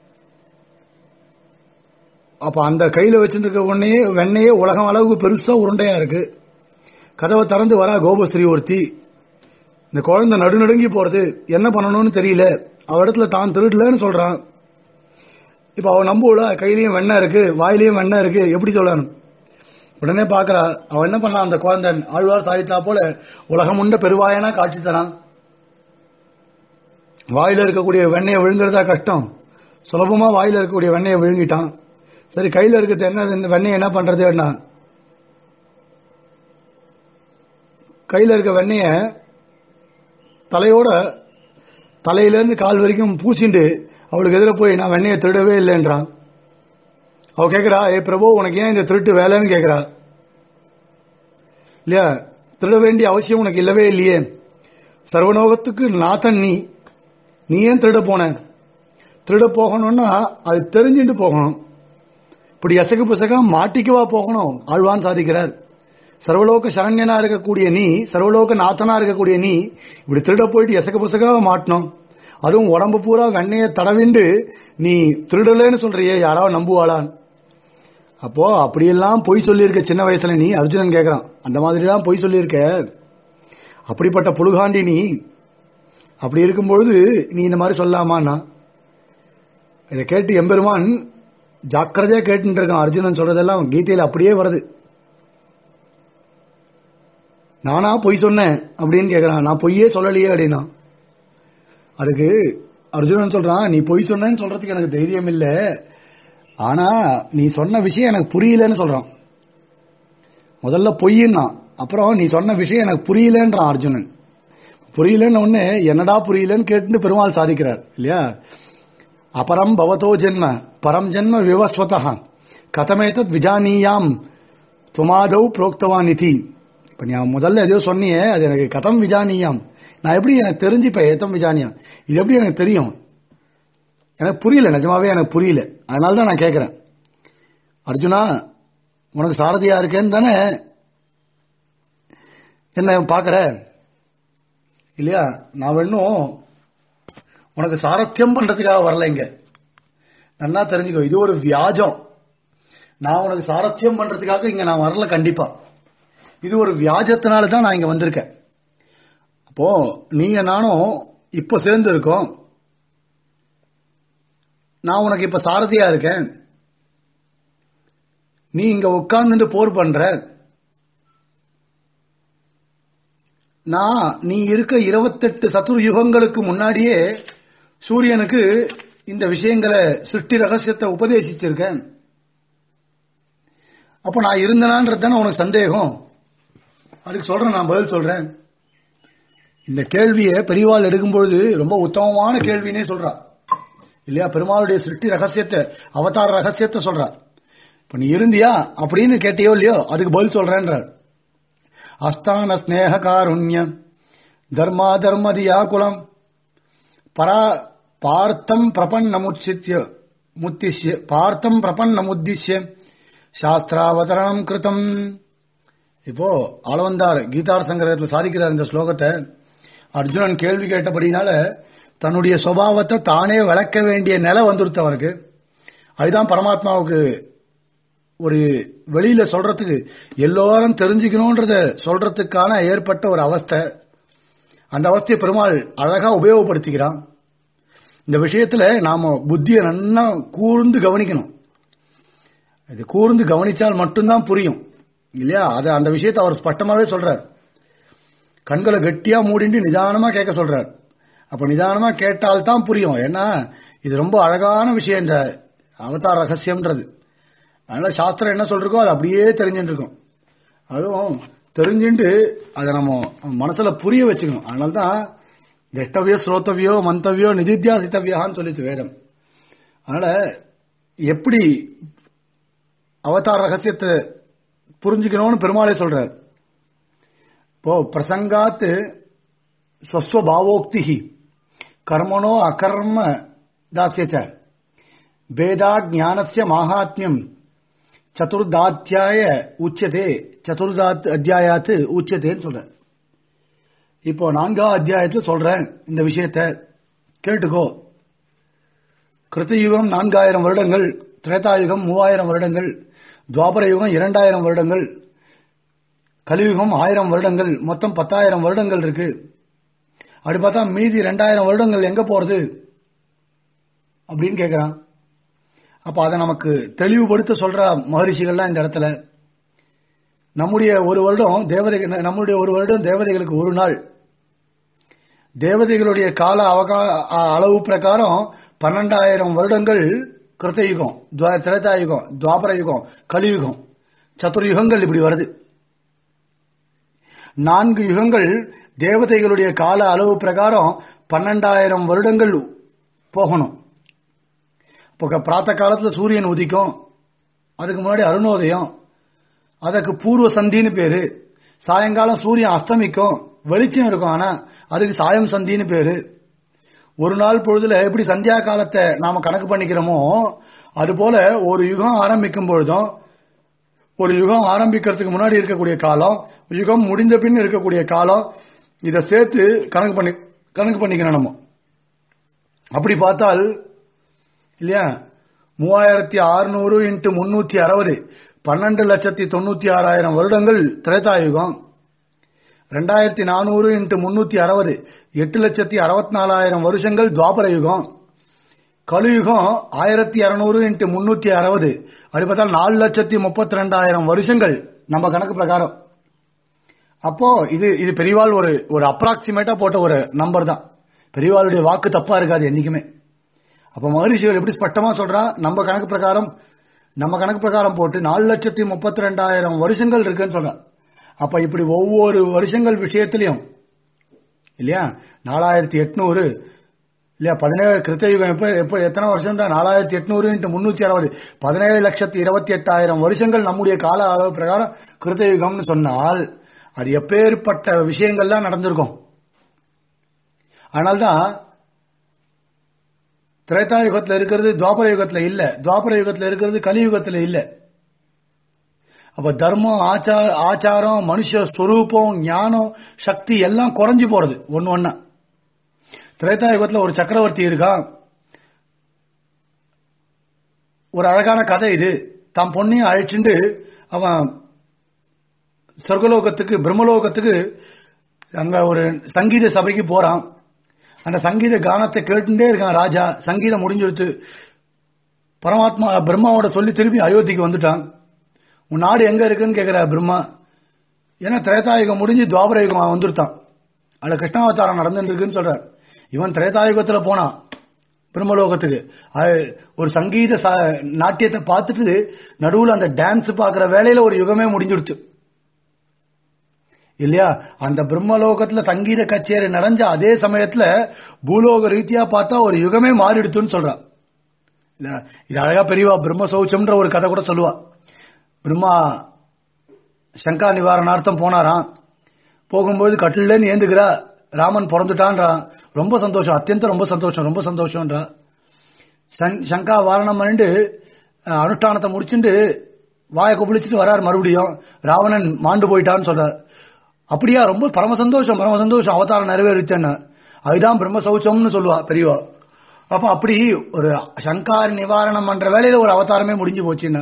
A: அப்ப அந்த கையில வச்சுட்டு இருக்க உடனே வெண்ணையே உலகம் அளவுக்கு பெருசா உருண்டையா இருக்கு கதவை திறந்து வரா கோபஸ்ரீ ஒருத்தி இந்த குழந்தை நடுநடுங்கி போறது என்ன பண்ணணும்னு தெரியல அவ இடத்துல தான் திருடலன்னு சொல்றான் இப்ப அவ நம்புவல கையிலயும் வெண்ணெய் இருக்கு வாயிலையும் வெண்ணெய் இருக்கு எப்படி சொல்லணும் உடனே பாக்குறா அவன் என்ன பண்ணான் அந்த குழந்தை ஆழ்வார் சாதித்தா போல உலகம் உண்ட பெருவாயனா காட்சி தரான் வாயில இருக்கக்கூடிய வெண்ணெயை விழுங்குறதா கஷ்டம் சுலபமா வாயில இருக்கக்கூடிய வெண்ணெயை விழுங்கிட்டான் சரி கையில இருக்கிறது என்ன இந்த வெண்ணெய் என்ன பண்றது என்ன கையில இருக்க வெண்ணெய தலையோட தலையிலேருந்து கால் வரைக்கும் பூசிண்டு அவளுக்கு எதிர போய் நான் வெண்ணையை திருடவே இல்லைன்றான் அவ கேக்குறா ஏ பிரபு உனக்கு ஏன் இந்த திருட்டு வேலைன்னு கேக்குறா இல்லையா திருட வேண்டிய அவசியம் உனக்கு இல்லவே இல்லையே சர்வலோகத்துக்கு நாதன் நீ நீ ஏன் திருட போன திருட போகணும்னா அது தெரிஞ்சுட்டு போகணும் இப்படி எசகு புசகா மாட்டிக்கவா போகணும் ஆழ்வான் சாதிக்கிறார் சர்வலோக சரண்யனா இருக்கக்கூடிய நீ சர்வலோக நாத்தனா இருக்கக்கூடிய நீ இப்படி திருட போயிட்டு எசகு புசகாவை மாட்டணும் அதுவும் உடம்பு பூரா வெண்ணைய தடவிண்டு நீ திருடலேன்னு சொல்றியே யாராவது நம்புவாளான் அப்போ அப்படியெல்லாம் பொய் சொல்லியிருக்க சின்ன வயசுல நீ அர்ஜுனன் கேட்கறான் அந்த மாதிரி தான் பொய் சொல்லியிருக்க அப்படிப்பட்ட புழுகாண்டி நீ அப்படி இருக்கும்பொழுது நீ இந்த மாதிரி சொல்லாமான்னா இதை கேட்டு எம்பெருமான் ஜாக்கிரதையா கேட்டுட்டு இருக்கான் அர்ஜுனன் சொல்றதெல்லாம் கீதையில அப்படியே வருது நானா பொய் சொன்னேன் அப்படின்னு கேட்கறான் நான் பொய்யே சொல்லலையே அப்படின்னா அதுக்கு அர்ஜுனன் சொல்றான் நீ பொய் சொன்னேன்னு சொல்றதுக்கு எனக்கு தைரியம் இல்லை ஆனா நீ சொன்ன விஷயம் எனக்கு புரியலன்னு சொல்றான் முதல்ல பொய்யின்னா அப்புறம் நீ சொன்ன விஷயம் எனக்கு புரியலன்றான் அர்ஜுனன் புரியலன்னு ஒண்ணு என்னடா புரியலன்னு கேட்டு பெருமாள் சாதிக்கிறார் இல்லையா அபரம் பவதோ ஜென்ம பரம் ஜென்ம விவஸ்வதா கதமேதத் விஜானியாம் துமாதவ் புரோக்தவான் நிதி இப்ப நீ முதல்ல எதையோ சொன்னியே அது எனக்கு கதம் விஜானியாம் நான் எப்படி எனக்கு தெரிஞ்சுப்பேன் ஏத்தம் விஜானியாம் இது எப்படி எனக்கு தெரியும் எனக்கு புரியல நிஜமாவே எனக்கு புரியல அதனால தான் நான் கேட்கிறேன் அர்ஜுனா உனக்கு சாரதியா இருக்கேன்னு தானே என்ன பாக்குற இல்லையா நான் வேணும் உனக்கு சாரத்தியம் பண்றதுக்காக வரல இங்க நல்லா தெரிஞ்சுக்கோ இது ஒரு வியாஜம் நான் உனக்கு சாரத்தியம் பண்றதுக்காக இங்க நான் வரல கண்டிப்பா இது ஒரு வியாஜத்தினால தான் நான் இங்க வந்திருக்கேன் அப்போ நீங்க நானும் இப்ப சேர்ந்து இருக்கோம் நான் உனக்கு இப்ப சாரதியா இருக்கேன் நீ இங்க உட்கார்ந்துட்டு போர் பண்ற நான் நீ இருக்க இருபத்தெட்டு சத்துரு யுகங்களுக்கு முன்னாடியே சூரியனுக்கு இந்த விஷயங்களை சிருஷ்டி ரகசியத்தை உபதேசிச்சிருக்கேன் அப்போ நான் இருந்தனான்றது தானே உனக்கு சந்தேகம் அதுக்கு சொல்றேன் நான் பதில் சொல்றேன் இந்த கேள்வியை பெரியவாள் எடுக்கும்பொழுது ரொம்ப உத்தமமான கேள்வினே சொல்றா இல்லையா பெருமாளுடைய சிருஷ்டி ரகசியத்தை அவதார ரகசியத்தை சொல்றா இப்ப நீ இருந்தியா அப்படின்னு கேட்டியோ இல்லையோ அதுக்கு பதில் சொல்றேன்றார் அஸ்தான ஸ்நேக காருண்யம் தர்மா தர்மதியா குலம் பரா பார்த்தம் பிரபன்னமுச்சித்ய முத்திஷ்ய பார்த்தம் பிரபன்னமுத்திஷ்ய சாஸ்திராவதரணம் கிருதம் இப்போ ஆளவந்தார் கீதார் சங்கரத்தில் சாதிக்கிறார் இந்த ஸ்லோகத்தை அர்ஜுனன் கேள்வி கேட்டபடினால தன்னுடைய சுபாவத்தை தானே விளக்க வேண்டிய நிலை வந்துருத்து அவருக்கு அதுதான் பரமாத்மாவுக்கு ஒரு வெளியில சொல்றதுக்கு எல்லோரும் தெரிஞ்சுக்கணும்ன்றத சொல்றதுக்கான ஏற்பட்ட ஒரு அவஸ்தை அந்த அவஸ்தையை பெருமாள் அழகா உபயோகப்படுத்திக்கிறான் இந்த விஷயத்துல நாம புத்தியை நன்னா கூர்ந்து கவனிக்கணும் இது கூர்ந்து கவனித்தால் மட்டும்தான் புரியும் இல்லையா அது அந்த விஷயத்தை அவர் ஸ்பஷ்டமாவே சொல்றார் கண்களை கெட்டியா மூடிட்டு நிதானமா கேட்க சொல்றார் அப்ப நிதானமா கேட்டால் தான் புரியும் ஏன்னா இது ரொம்ப அழகான விஷயம் இந்த அவதார ரகசியம்ன்றது அதனால சாஸ்திரம் என்ன சொல்றோம் அது அப்படியே தெரிஞ்சுட்டு இருக்கும் அதுவும் தெரிஞ்சுட்டு அதை நம்ம மனசுல புரிய வச்சுக்கணும் அதனால தான் திரஷ்டவியோ ஸ்ரோத்தவியோ மந்தவியோ நிதித்தியாசித்தவியான்னு சொல்லிச்சு வேதம் அதனால எப்படி அவதார ரகசியத்தை புரிஞ்சுக்கணும்னு பெருமாளே சொல்றார் இப்போ பிரசங்காத்து ஸ்வஸ்வபாவோக்தி கர்மணோ அகர்ம தாசியச்ச வேதா ஞானஸ்ய மாஹாத்மியம் சதுர்தாத்தியாய உச்சதே சதுர்தாத் அத்தியாயாத்து உச்சதேன்னு சொல்றேன் இப்போ நான்காம் அத்தியாயத்தில் சொல்றேன் இந்த விஷயத்த கேட்டுக்கோ கிருத்தயுகம் நான்காயிரம் வருடங்கள் திரேதாயுகம் மூவாயிரம் வருடங்கள் துவாபர யுகம் இரண்டாயிரம் வருடங்கள் கலியுகம் ஆயிரம் வருடங்கள் மொத்தம் பத்தாயிரம் வருடங்கள் இருக்கு அப்படி பார்த்தா மீதி ரெண்டாயிரம் வருடங்கள் எங்க போறது அப்படின்னு கேட்கிறான் அப்ப அதை நமக்கு தெளிவுபடுத்த சொல்ற மகரிஷிகள்லாம் இந்த இடத்துல நம்முடைய ஒரு வருடம் தேவதைகள் நம்முடைய ஒரு வருடம் தேவதைகளுக்கு ஒரு நாள் தேவதைகளுடைய கால அவகா அளவு பிரகாரம் பன்னெண்டாயிரம் வருடங்கள் கிருத்தயுகம் திரேதாயுகம் துவாபர யுகம் கலியுகம் சதுர்யுகங்கள் இப்படி வருது நான்கு யுகங்கள் தேவதைகளுடைய கால அளவு பிரகாரம் பன்னெண்டாயிரம் வருடங்கள் போகணும் இப்போ பிராத்த காலத்துல சூரியன் உதிக்கும் அதுக்கு முன்னாடி அருணோதயம் அதுக்கு பூர்வ சந்தின்னு பேரு சாயங்காலம் சூரியன் அஸ்தமிக்கும் வெளிச்சம் இருக்கும் ஆனா அதுக்கு சாயம் சந்தின்னு பேரு ஒரு நாள் பொழுதுல எப்படி சந்தியா காலத்தை நாம கணக்கு பண்ணிக்கிறோமோ அதுபோல ஒரு யுகம் ஆரம்பிக்கும் பொழுதும் ஒரு யுகம் ஆரம்பிக்கிறதுக்கு முன்னாடி இருக்கக்கூடிய காலம் யுகம் முடிந்த பின் இருக்கக்கூடிய காலம் இதை சேர்த்து கணக்கு பண்ணி கணக்கு பண்ணிக்கணும் நம்ம அப்படி பார்த்தால் இல்லையா மூவாயிரத்தி அறுநூறு இன்ட்டு முன்னூத்தி அறுபது பன்னெண்டு லட்சத்தி தொண்ணூத்தி ஆறாயிரம் வருடங்கள் திரேதாயுகம் ரெண்டாயிரத்தி நானூறு இன்ட்டு முன்னூத்தி அறுபது எட்டு லட்சத்தி அறுபத்தி நாலாயிரம் வருஷங்கள் துவாபர யுகம் கலியுகம் ஆயிரத்தி இருநூறு இன்ட்டு முன்னூத்தி அறுபது அப்படி பார்த்தா நாலு லட்சத்தி முப்பத்தி ரெண்டாயிரம் வருஷங்கள் நம்ம கணக்கு பிரகாரம் அப்போ இது இது பெரியவாள் ஒரு ஒரு அப்ராக்சிமேட்டா போட்ட ஒரு நம்பர் தான் பெரியவாளுடைய வாக்கு தப்பா இருக்காது என்னைக்குமே அப்ப மகரிஷிகள் எப்படி ஸ்பஷ்டமா சொல்றா நம்ம கணக்கு பிரகாரம் நம்ம கணக்கு பிரகாரம் போட்டு நாலு லட்சத்தி முப்பத்தி ரெண்டாயிரம் வருஷங்கள் இருக்குன்னு சொல்றான் அப்ப இப்படி ஒவ்வொரு வருஷங்கள் விஷயத்திலையும் இல்லையா நாலாயிரத்தி எட்நூறு இல்லையா பதினேழு கிருத்தயுகம் எப்ப எப்ப எத்தனை வருஷம் தான் நாலாயிரத்தி எட்நூறு இன்ட்டு முன்னூத்தி அறுபது பதினேழு லட்சத்தி இருபத்தி எட்டாயிரம் வருஷங்கள் நம்முடைய கால அளவு பிரகாரம் கிருத்தயுகம்னு சொன்னால் அது எப்பேற்பட்ட விஷயங்கள்லாம் நடந்திருக்கும் அதனால்தான் திரேதா யுகத்துல இருக்கிறது துவாபர யுகத்துல இல்ல துவாபர யுகத்துல இருக்கிறது கலியுகத்துல இல்ல அப்ப தர்மம் ஆச்சார ஆச்சாரம் மனுஷ ஸ்வரூபம் ஞானம் சக்தி எல்லாம் குறைஞ்சு போறது ஒன்னு ஒன்னா திரேதா யுகத்துல ஒரு சக்கரவர்த்தி இருக்கான் ஒரு அழகான கதை இது தான் பொண்ணையும் அழைச்சிட்டு அவன் சொர்க்கலோகத்துக்கு பிரம்மலோகத்துக்கு அங்க ஒரு சங்கீத சபைக்கு போறான் அந்த சங்கீத கானத்தை கேட்டுட்டே இருக்கான் ராஜா சங்கீதம் முடிஞ்சுடுத்து பரமாத்மா பிரம்மாவோட சொல்லி திருப்பி அயோத்திக்கு வந்துட்டான் உன் நாடு எங்க இருக்குன்னு கேக்குற பிரம்மா ஏன்னா திரேதாயுகம் முடிஞ்சு துவாபர யுகம் வந்துருத்தான் அதுல கிருஷ்ணாவதாரம் நடந்துட்டு இருக்குன்னு சொல்றார் இவன் திரேதாயுகத்துல போனான் பிரம்மலோகத்துக்கு அது ஒரு சங்கீத ச- நாட்டியத்தை பார்த்துட்டு நடுவுல அந்த டான்ஸ் பாக்குற வேலையில ஒரு யுகமே முடிஞ்சுடுத்து இல்லையா அந்த பிரம்மலோகத்துல சங்கீத கச்சேரி நடந்த அதே சமயத்துல பூலோக ரீதியா பார்த்தா ஒரு யுகமே மாறிடுத்துன்னு சொல்றான் இல்ல, இது அழகா பெரியவா பிரம்ம சௌச்சம்ன்ற ஒரு கதை கூட சொல்லுவா பிரம்மா சங்கா நிவாரணார்த்தம் போனாராம் போகும்போது கட்டிலேன்னு ஏந்துக்கிறா ராமன் பிறந்துட்டான்றான் ரொம்ப சந்தோஷம் அத்தியந்த ரொம்ப சந்தோஷம் ரொம்ப சந்தோஷம்ன்றா சங்- சங்கா வாரணம் பண்ணிட்டு அஹ், அனுஷ்டானத்தை முடிச்சுட்டு வாயை குபிளிச்சுட்டு வரார் மறுபடியும் ராவணன் மாண்டு போயிட்டான்னு சொல்றார் அப்படியா ரொம்ப பரம சந்தோஷம் பரம சந்தோஷம் அவதாரம் நிறைவேறிச்சேன்னு அதுதான் பிரம்ம சௌச்சம்னு சொல்லுவா பெரியவா அப்ப அப்படி ஒரு சங்கார் நிவாரணம் பண்ற வேலையில ஒரு அவதாரமே முடிஞ்சு போச்சுன்னு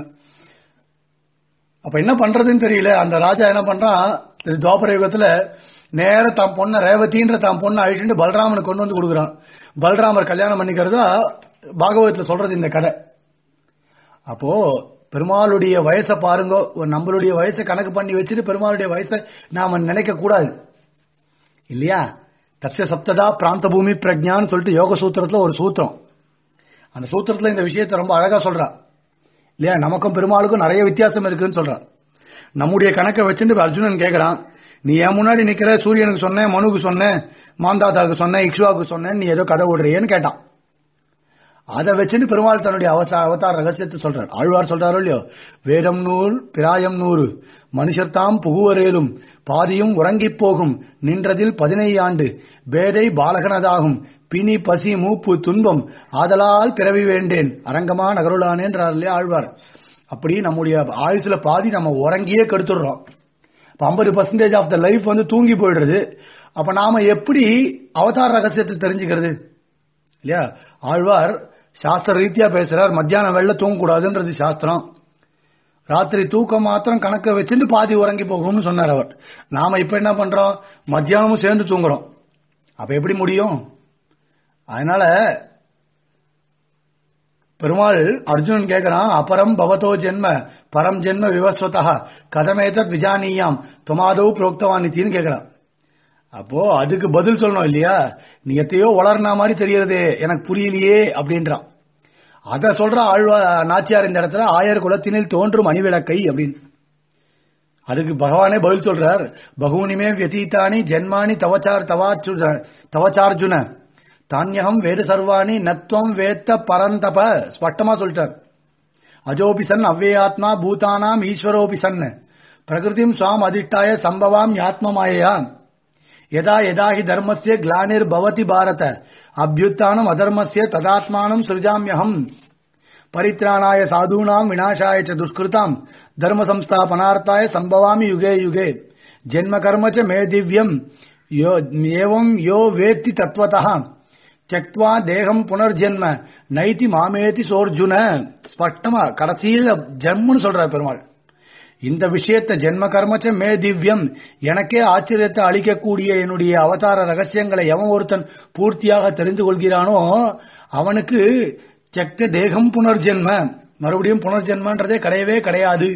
A: அப்ப என்ன பண்றதுன்னு தெரியல அந்த ராஜா என்ன பண்றான் இது துவாபர யுகத்துல நேர தான் பொண்ண ரேவதின்ற தான் பொண்ணை அழிச்சுட்டு பலராமனுக்கு கொண்டு வந்து கொடுக்குறான் பலராமர் கல்யாணம் பண்ணிக்கிறதா பாகவதத்துல சொல்றது இந்த கதை அப்போ பெருமாளுடைய வயசை பாருங்க ஒரு நம்மளுடைய வயசை கணக்கு பண்ணி வச்சுட்டு பெருமாளுடைய வயசை நாம நினைக்க கூடாது இல்லையா தட்ச சப்ததா பிராந்த பூமி பிரஜான்னு சொல்லிட்டு யோக சூத்திரத்துல ஒரு சூத்திரம் அந்த சூத்திரத்துல இந்த விஷயத்தை ரொம்ப அழகா சொல்றா இல்லையா நமக்கும் பெருமாளுக்கும் நிறைய வித்தியாசம் இருக்குன்னு சொல்றான் நம்முடைய கணக்கை வச்சுட்டு அர்ஜுனன் கேட்கறான் நீ என் முன்னாடி நிக்கிற சூரியனுக்கு சொன்னேன் மனுக்கு சொன்னேன் மாந்தாதாவுக்கு சொன்னேன் இக்ஷுவாவுக்கு சொன்னேன் நீ ஏதோ கதை விடுறியேன்னு கேட்டான் அதை வச்சுட்டு பெருமாள் தன்னுடைய அவசா அவதார ரகசியத்தை சொல்றார் ஆழ்வார் சொல்றாரோ இல்லையோ வேதம் நூல் பிராயம் நூறு மனுஷர்தாம் புகுவரேலும் பாதியும் உறங்கிப் போகும் நின்றதில் பதினையாண்டு பேதை பாலகனதாகும் பிணி பசி மூப்பு துன்பம் ஆதலால் பிறவி வேண்டேன் அரங்கமா நகருளானேன்றார் இல்லையா ஆழ்வார் அப்படி நம்முடைய ஆயுசுல பாதி நம்ம உறங்கியே கெடுத்துடுறோம் இப்ப ஐம்பது பர்சன்டேஜ் ஆஃப் த லைஃப் வந்து தூங்கி போயிடுறது அப்ப நாம எப்படி அவதார ரகசியத்தை தெரிஞ்சுக்கிறது இல்லையா ஆழ்வார் சாஸ்திர ரீதியா பேசுறார் மத்தியானம் வெள்ள தூங்கக்கூடாதுன்றது சாஸ்திரம் ராத்திரி தூக்கம் மாத்திரம் கணக்க வச்சுட்டு பாதி உறங்கி போகும்னு சொன்னார் அவர் நாம இப்ப என்ன பண்றோம் மத்தியானமும் சேர்ந்து தூங்குறோம் அப்ப எப்படி முடியும் அதனால பெருமாள் அர்ஜுனன் கேட்கிறான் அபரம் பவதோ ஜென்ம பரம் ஜென்ம விவஸ்வதா கதமேதத் விஜானியாம் தொமாதோ புரோக்தவானித்தின்னு கேட்கிறான் அப்போ அதுக்கு பதில் சொல்லணும் இல்லையா நீ எத்தையோ வளர்னா மாதிரி தெரியறதே எனக்கு புரியலையே அப்படின்றான் அத சொல்ற ஆழ்வா நாச்சியார் இந்த இடத்துல ஆயர் குலத்தினில் தோன்றும் அணிவிளக்கை அப்படின்னு அதுக்கு பகவானே பதில் சொல்றார் பகூனிமே வியதீத்தானி ஜென்மானி தவச்சார் தவாச்சு தவச்சார்ஜுன தானியகம் வேத சர்வாணி நத்வம் வேத்த பரந்தப ஸ்பஷ்டமா சொல்லிட்டார் அஜோபி சன் அவ்வேயாத்மா பூதானாம் ஈஸ்வரோபி சன் பிரகிருதிம் சுவாம் அதிஷ்டாய சம்பவாம் யாத்மமாயா யதா யதா ஹி தர்மஸ்ய கிளானிர் பவதி பாரத அபியுத்தானம் அதர்மஸ்ய ததாத்மானம் சிருஜாமியகம் பரித்ராணாய சாதூனாம் விநாசாய ச துஷ்கிருதாம் தர்ம சம்ஸ்தாபனார்த்தாய சம்பவாமி யுகே யுகே ஜென்ம கர்ம ச மே திவ்யம் யோ ஏவம் யோ வேத்தி தத்வதः தியக்வா தேகம் புனர்ஜென்ம நைதி மாமேதி சோர்ஜுன ஸ்பஷ்டமா கடைசியில் ஜம்முன்னு சொல்றார் பெருமாள் இந்த விஷயத்தை ஜென்ம கர்மச்ச மே திவ்யம் எனக்கே ஆச்சரியத்தை அளிக்கக்கூடிய என்னுடைய அவதார ரகசியங்களை எவன் ஒருத்தன் பூர்த்தியாக தெரிந்து கொள்கிறானோ அவனுக்கு செக்த தேகம் புனர்ஜென்ம மறுபடியும் புனர்ஜென்மன்றதே கிடையவே கிடையாது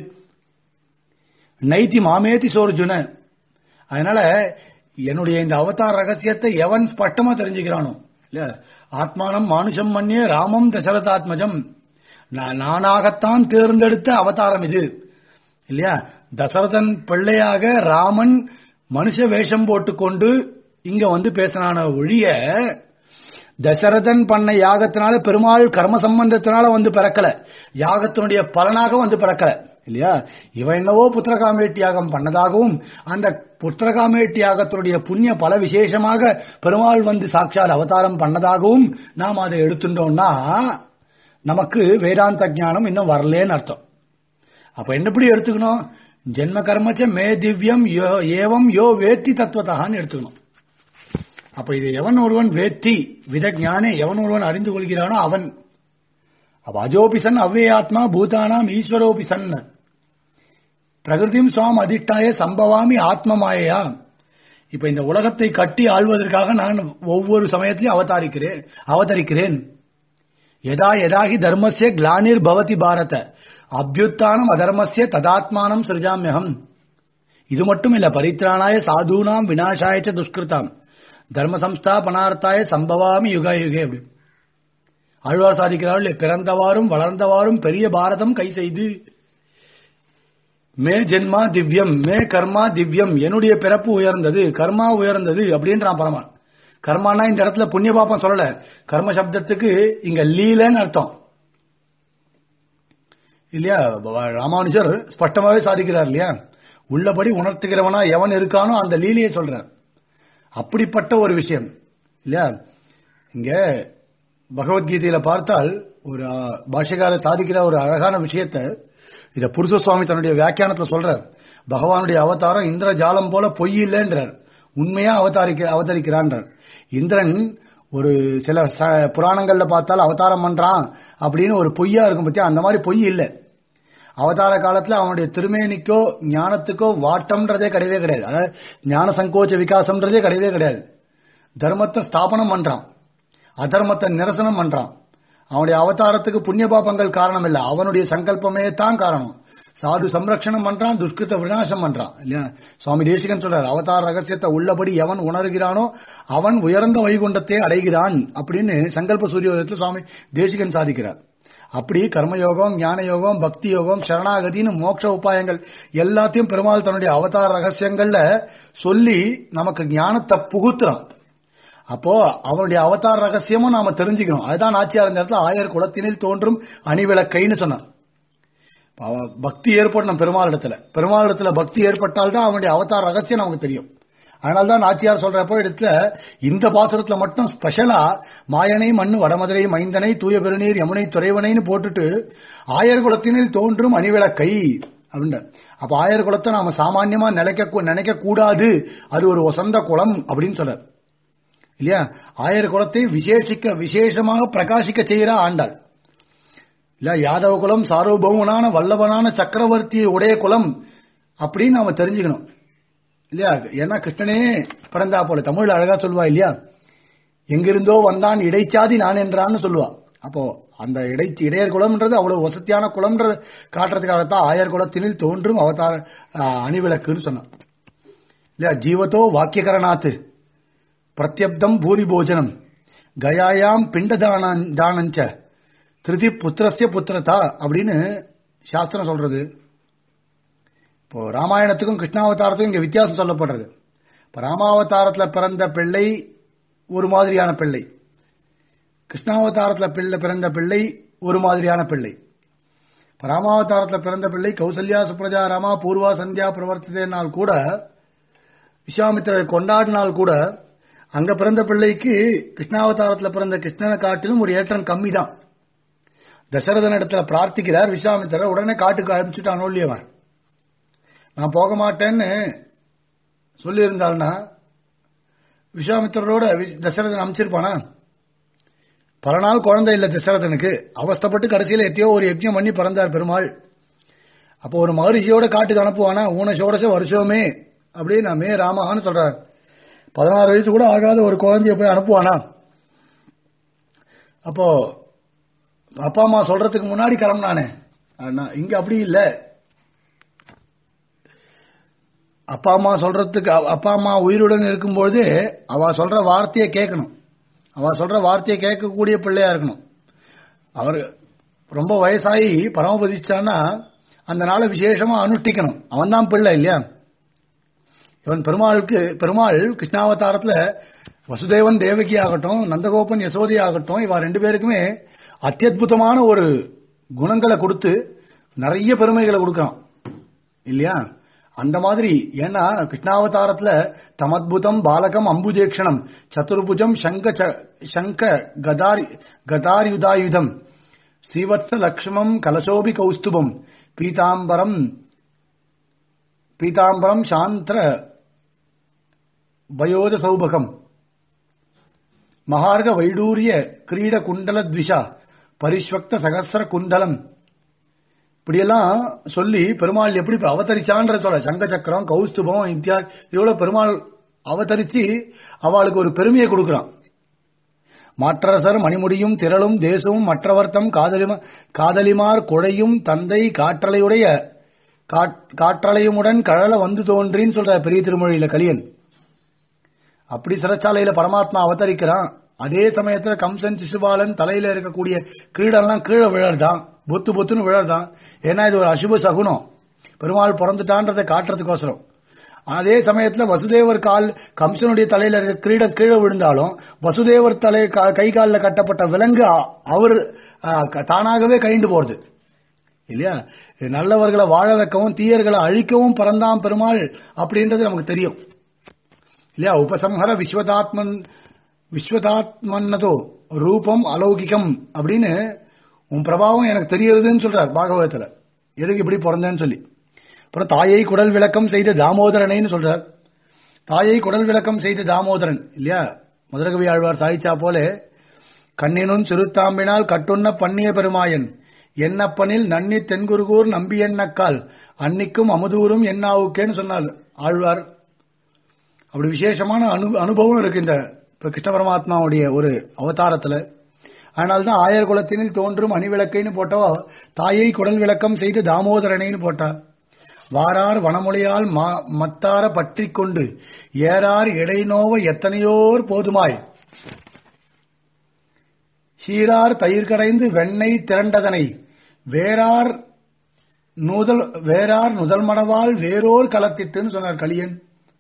A: நைத்தி மாமேதி சோர்ஜுன அதனால என்னுடைய இந்த அவதார ரகசியத்தை எவன் ஸ்பஷ்டமா தெரிஞ்சுக்கிறானோ இல்ல ஆத்மானம் மானுஷம் மன்னிய ராமம் தசரதாத்மஜம் நான் நானாகத்தான் தேர்ந்தெடுத்த அவதாரம் இது இல்லையா தசரதன் பிள்ளையாக ராமன் மனுஷ வேஷம் போட்டுக்கொண்டு இங்க வந்து பேசினான ஒழிய தசரதன் பண்ண யாகத்தினால பெருமாள் கர்ம சம்பந்தத்தினால வந்து பிறக்கல யாகத்தினுடைய பலனாக வந்து பிறக்கல இல்லையா இவன் என்னவோ புத்திரகாமேட்டி யாகம் பண்ணதாகவும் அந்த புத்திரகாமேட்டி யாகத்தினுடைய புண்ணிய பல விசேஷமாக பெருமாள் வந்து சாட்சாத் அவதாரம் பண்ணதாகவும் நாம் அதை எடுத்துட்டோம்னா நமக்கு வேதாந்த ஞானம் இன்னும் வரலேன்னு அர்த்தம் அப்ப என்னப்படி எடுத்துக்கணும் ஜென்ம கர்மச்ச மே திவ்யம் யோ ஏவம் யோ வேத்தி தத்துவத்தான்னு எடுத்துக்கணும் அப்ப இது எவன் ஒருவன் வேத்தி வித ஞானே எவன் ஒருவன் அறிந்து கொள்கிறானோ அவன் அப்ப அஜோபி சன் அவ்வேயாத்மா பூதானாம் ஈஸ்வரோபி சன் பிரகிருதியும் சுவாம் அதிஷ்டாய சம்பவாமி ஆத்மமாயா இப்ப இந்த உலகத்தை கட்டி ஆள்வதற்காக நான் ஒவ்வொரு சமயத்திலையும் அவதாரிக்கிறேன் அவதரிக்கிறேன் யதா யதாகி தர்மஸ்ய கிளானிர் பவதி பாரத அபியுத்தானம் அதர்மஸ்ய ததாத்மானம் சிருஜாமியகம் இது மட்டும் இல்ல பரித்ராணாய சாதுனாம் விநாசாயச்ச துஷ்கிருதாம் தர்ம சம்ஸ்தாபனார்த்தாய சம்பவாமி யுக யுகே அப்படி ஆழ்வார் சாதிக்கிறார்கள் பிறந்தவாறும் வளர்ந்தவாறும் பெரிய பாரதம் கை செய்து மே ஜென்மா திவ்யம் மே கர்மா திவ்யம் என்னுடைய பிறப்பு உயர்ந்தது கர்மா உயர்ந்தது அப்படின்றான் பரமான் கர்மானா இந்த இடத்துல புண்ணிய பாப்பம் சொல்லல கர்ம சப்தத்துக்கு இங்க லீலன்னு அர்த்தம் இல்லையா ராமானுஜர் ஸ்பஷ்டமாவே சாதிக்கிறார் இல்லையா உள்ளபடி உணர்த்துகிறவனா எவன் இருக்கானோ அந்த லீலையை சொல்றார் அப்படிப்பட்ட ஒரு விஷயம் இல்லையா இங்க பகவத்கீதையில பார்த்தால் ஒரு பாஷகாரர் சாதிக்கிற ஒரு அழகான விஷயத்தை இத புருஷ சுவாமி தன்னுடைய வியாக்கியானத்துல சொல்றார் பகவானுடைய அவதாரம் இந்திர ஜாலம் போல பொய் இல்லைன்றார் உண்மையா அவதாரிக்க அவதரிக்கிறான்றார் இந்திரன் ஒரு சில புராணங்கள்ல பார்த்தால் அவதாரம் பண்றான் அப்படின்னு ஒரு பொய்யா இருக்கும் பத்தியா அந்த மாதிரி பொய் இல்லை அவதார காலத்துல அவனுடைய திருமேனிக்கோ ஞானத்துக்கோ வாட்டம்ன்றதே கிடையவே கிடையாது அதாவது ஞான சங்கோச்ச விகாசம்ன்றதே கிடையவே கிடையாது தர்மத்தை ஸ்தாபனம் பண்றான் அதர்மத்தை நிரசனம் பண்றான் அவனுடைய அவதாரத்துக்கு புண்ணிய பாபங்கள் காரணம் இல்லை அவனுடைய சங்கல்பமே தான் காரணம் சாது சம்ரக்ஷணம் பண்றான் துஷ்கிருத்த விநாசம் பண்றான் இல்லையா சுவாமி தேசிகன் சொல்றார் அவதார ரகசியத்தை உள்ளபடி எவன் உணர்கிறானோ அவன் உயர்ந்த வைகுண்டத்தை அடைகிறான் அப்படின்னு சங்கல்ப சூரியோதயத்தில் சுவாமி தேசிகன் சாதிக்கிறார் அப்படி கர்மயோகம் ஞான யோகம் பக்தி யோகம் சரணாகதின்னு மோட்ச உபாயங்கள் எல்லாத்தையும் பெருமாள் தன்னுடைய அவதார ரகசியங்கள்ல சொல்லி நமக்கு ஞானத்தை புகுத்துறான் அப்போ அவனுடைய அவதார ரகசியமும் நாம தெரிஞ்சுக்கணும் அதுதான் ஆட்சியார் இந்த இடத்துல ஆயர் குலத்தினில் தோன்றும் அணிவிளக்கைன்னு சொன்னான் பக்தி ஏற்படணும் பெருமாள் இடத்துல பெருமாள் இடத்துல பக்தி ஏற்பட்டால்தான் அவனுடைய அவதார ரகசியம் நமக்கு தெரியும் அதனால்தான் நாச்சியார் சொல்றப்போ இடத்துல இந்த பாசுரத்துல மட்டும் ஸ்பெஷலா மாயனை மண்ணு வடமதுரை மைந்தனை தூய பெருநீர் யமுனை துறைவனைன்னு போட்டுட்டு ஆயர் குலத்தினில் தோன்றும் அணிவிளக்கை அப்படின்ற அப்ப ஆயர் குலத்தை நாம சாமான்யமா நினைக்க நினைக்க கூடாது அது ஒரு வசந்த குளம் அப்படின்னு சொல்றார் இல்லையா ஆயர் குலத்தை விசேஷிக்க விசேஷமாக பிரகாசிக்க செய்கிறா ஆண்டாள் இல்ல யாதவ குலம் சார்வபௌமனான வல்லவனான சக்கரவர்த்தி உடைய குலம் அப்படின்னு நாம தெரிஞ்சுக்கணும் இல்லையா ஏன்னா கிருஷ்ணனே பிறந்தா போல தமிழ் அழகா சொல்லுவா இல்லையா எங்கிருந்தோ வந்தான் இடைச்சாதி நான் என்றான்னு சொல்லுவா அப்போ அந்த இடை இடையர் குலம்ன்றது அவ்வளவு வசதியான குலம்ன்றது காட்டுறதுக்காகத்தான் ஆயர் குலத்தினில் தோன்றும் அவதார அணிவிளக்குன்னு சொன்னான் இல்லையா ஜீவத்தோ வாக்கியகரணாத்து பிரத்யப்தம் பூரி போஜனம் கயாயாம் பிண்டதான தானஞ்ச திருதி புத்திரஸ்ய புத்திரதா அப்படின்னு சாஸ்திரம் சொல்றது இப்போ ராமாயணத்துக்கும் கிருஷ்ணாவதாரத்துக்கும் இங்க வித்தியாசம் சொல்லப்படுறது இப்போ ராமாவதாரத்தில் பிறந்த பிள்ளை ஒரு மாதிரியான பிள்ளை கிருஷ்ணாவதாரத்தில் பிள்ளை பிறந்த பிள்ளை ஒரு மாதிரியான பிள்ளை இப்போ ராமாவதாரத்தில் பிறந்த பிள்ளை கௌசல்யா சுப்ரஜா ராமா பூர்வா சந்தியா பிரவர்த்தினால் கூட விஸ்வாமித்திரர் கொண்டாடினால் கூட அங்க பிறந்த பிள்ளைக்கு கிருஷ்ணாவதாரத்தில் பிறந்த கிருஷ்ணனை காட்டிலும் ஒரு ஏற்றம் கம்மி தான் தசரதன் இடத்துல பிரார்த்திக்கிறார் விஸ்வாமித்திரர் உடனே காட்டுக்கு அனுப்பிச்சுட்டு அனுள்ளியவன் நான் போக மாட்டேன்னு சொல்லியிருந்தாள்னா விஸ்வாமித்திரரோட வி- தசரதன் அமைச்சிருப்பானா பல நாள் குழந்தை இல்லை தசரதனுக்கு அவஸ்தைப்பட்டு கடைசியில் எத்தையோ ஒரு யஜ்ஞம் பண்ணி பிறந்தார் பெருமாள் அப்போ ஒரு மகரிஷியோட காட்டுக்கு அனுப்புவானா ஊன சோடச வருஷமே அப்படியே நான் மே ராமஹான்னு சொல்றார் பதினாறு வயசு கூட ஆகாத ஒரு குழந்தைய போய் அனுப்புவானா அப்போ அப்பா அம்மா சொல்றதுக்கு முன்னாடி கிளம்புனானே ஆனா, இங்க அப்படி இல்லை அப்பா அம்மா சொல்றதுக்கு அ- அப்பா அம்மா உயிருடன் இருக்கும்போது அவ சொல்ற வார்த்தையை கேட்கணும் அவ சொல்ற வார்த்தையை கேட்கக்கூடிய பிள்ளையா இருக்கணும் அவர் ரொம்ப வயசாகி பரமபதிச்சான்னா அந்த நாளை விசேஷமா அனுஷ்டிக்கணும் அவன் தான் பிள்ளை இல்லையா இவன் பெருமாளுக்கு பெருமாள் கிருஷ்ணாவதாரத்துல வசுதேவன் தேவகி ஆகட்டும் நந்தகோபன் யசோதி ஆகட்டும் இவ ரெண்டு பேருக்குமே அத்தியுதமான ஒரு குணங்களை கொடுத்து நிறைய பெருமைகளை கொடுக்கறான் இல்லையா அந்த மாதிரி ஏன்னா கிருஷ்ணாவதாரத்துல தமத்புதம் பாலகம் அம்புஜேக்ஷணம் சதுர்புஜம் சங்க ச- சங்க கதாரி கதாரியுதாயுதம் ஸ்ரீவத்ச லக்ஷ்மம் கலசோபி கௌஸ்துபம் பீதாம்பரம் பீதாம்பரம் சாந்திர வயோத சௌபகம் மகார்க வைடூரிய கிரீட குண்டல த்விஷா பரிஸ்வக்த சகசிர குண்டலம் இப்படியெல்லாம் சொல்லி பெருமாள் எப்படி இப்ப அவதரிச்சான்ற சொல்ல சங்க சக்கரம் கௌஸ்துபம் இத்தியா இவ்வளவு பெருமாள் அவதரிச்சு அவளுக்கு ஒரு பெருமையை கொடுக்கிறான் மாற்றரசர் மணிமுடியும் திரளும் தேசமும் மற்றவர்த்தம் காதலிம காதலிமார் கொடையும் தந்தை காற்றலையுடைய காட்- காற்றலையுமுடன் கழல வந்து தோன்றின்னு சொல்ற பெரிய திருமொழியில கலியன் அப்படி சிறைச்சாலையில பரமாத்மா அவதரிக்கிறான் அதே சமயத்துல கம்சன் சிசுபாலன் தலையில இருக்கக்கூடிய கிரீடம்லாம் கீழே விழறதான் பொத்து பொத்துன்னு விழறதான் ஏன்னா இது ஒரு அசுப சகுனம் பெருமாள் பிறந்துட்டான்றதை காட்டுறதுக்கோசரம் அதே சமயத்துல வசுதேவர் கால் கம்சனுடைய தலையில இருக்க கிரீடம் கீழே விழுந்தாலும் வசுதேவர் தலை கா- கை காலில் கட்டப்பட்ட விலங்கு அ- அவர் அ, க- தானாகவே கைண்டு போறது இல்லையா நல்லவர்களை வாழ வைக்கவும் தீயர்களை அழிக்கவும் பிறந்தான் பெருமாள் அப்படின்றது நமக்கு தெரியும் இல்லையா உபசம்ஹர விஸ்வதாத்மன் விஸ்வதாத்மன்னதோ ரூபம் அலௌகிகம் அப்படின்னு உன் பிரபாவம் எனக்கு தெரியறதுன்னு சொல்றார் பாகவதத்துல எதுக்கு இப்படி பிறந்தேன்னு சொல்லி அப்புறம் தாயை குடல் விளக்கம் செய்த தாமோதரனைன்னு சொல்றார் தாயை குடல் விளக்கம் செய்த தாமோதரன் இல்லையா மதுரகவி ஆழ்வார் சாய்ச்சா போல கண்ணினும் சிறுத்தாம்பினால் கட்டுண்ண பண்ணிய பெருமாயன் என்னப்பனில் நன்னி தென்குருகூர் நம்பி எண்ணக்கால் அன்னிக்கும் அமுதூரும் என்னாவுக்கேன்னு சொன்னார் ஆழ்வார் அப்படி விசேஷமான அனு அனுபவம் இருக்கு இந்த இப்ப கிருஷ்ண பரமாத்மாவுடைய ஒரு அவதாரத்துல அதனால்தான் ஆயர் குலத்தினில் தோன்றும் அணிவிளக்கைன்னு போட்டோ தாயை குடல் விளக்கம் செய்து தாமோதரனைன்னு போட்டா வாரார் வனமொழியால் மா- மத்தார பற்றிக் கொண்டு ஏறார் இடைநோவ எத்தனையோர் போதுமாய் சீரார் தயிர் கடைந்து வெண்ணெய் திரண்டதனை வேறார் நுதல் வேறார் நுதல் மடவால் வேறோர் கலத்திட்டுன்னு சொன்னார் கலியன்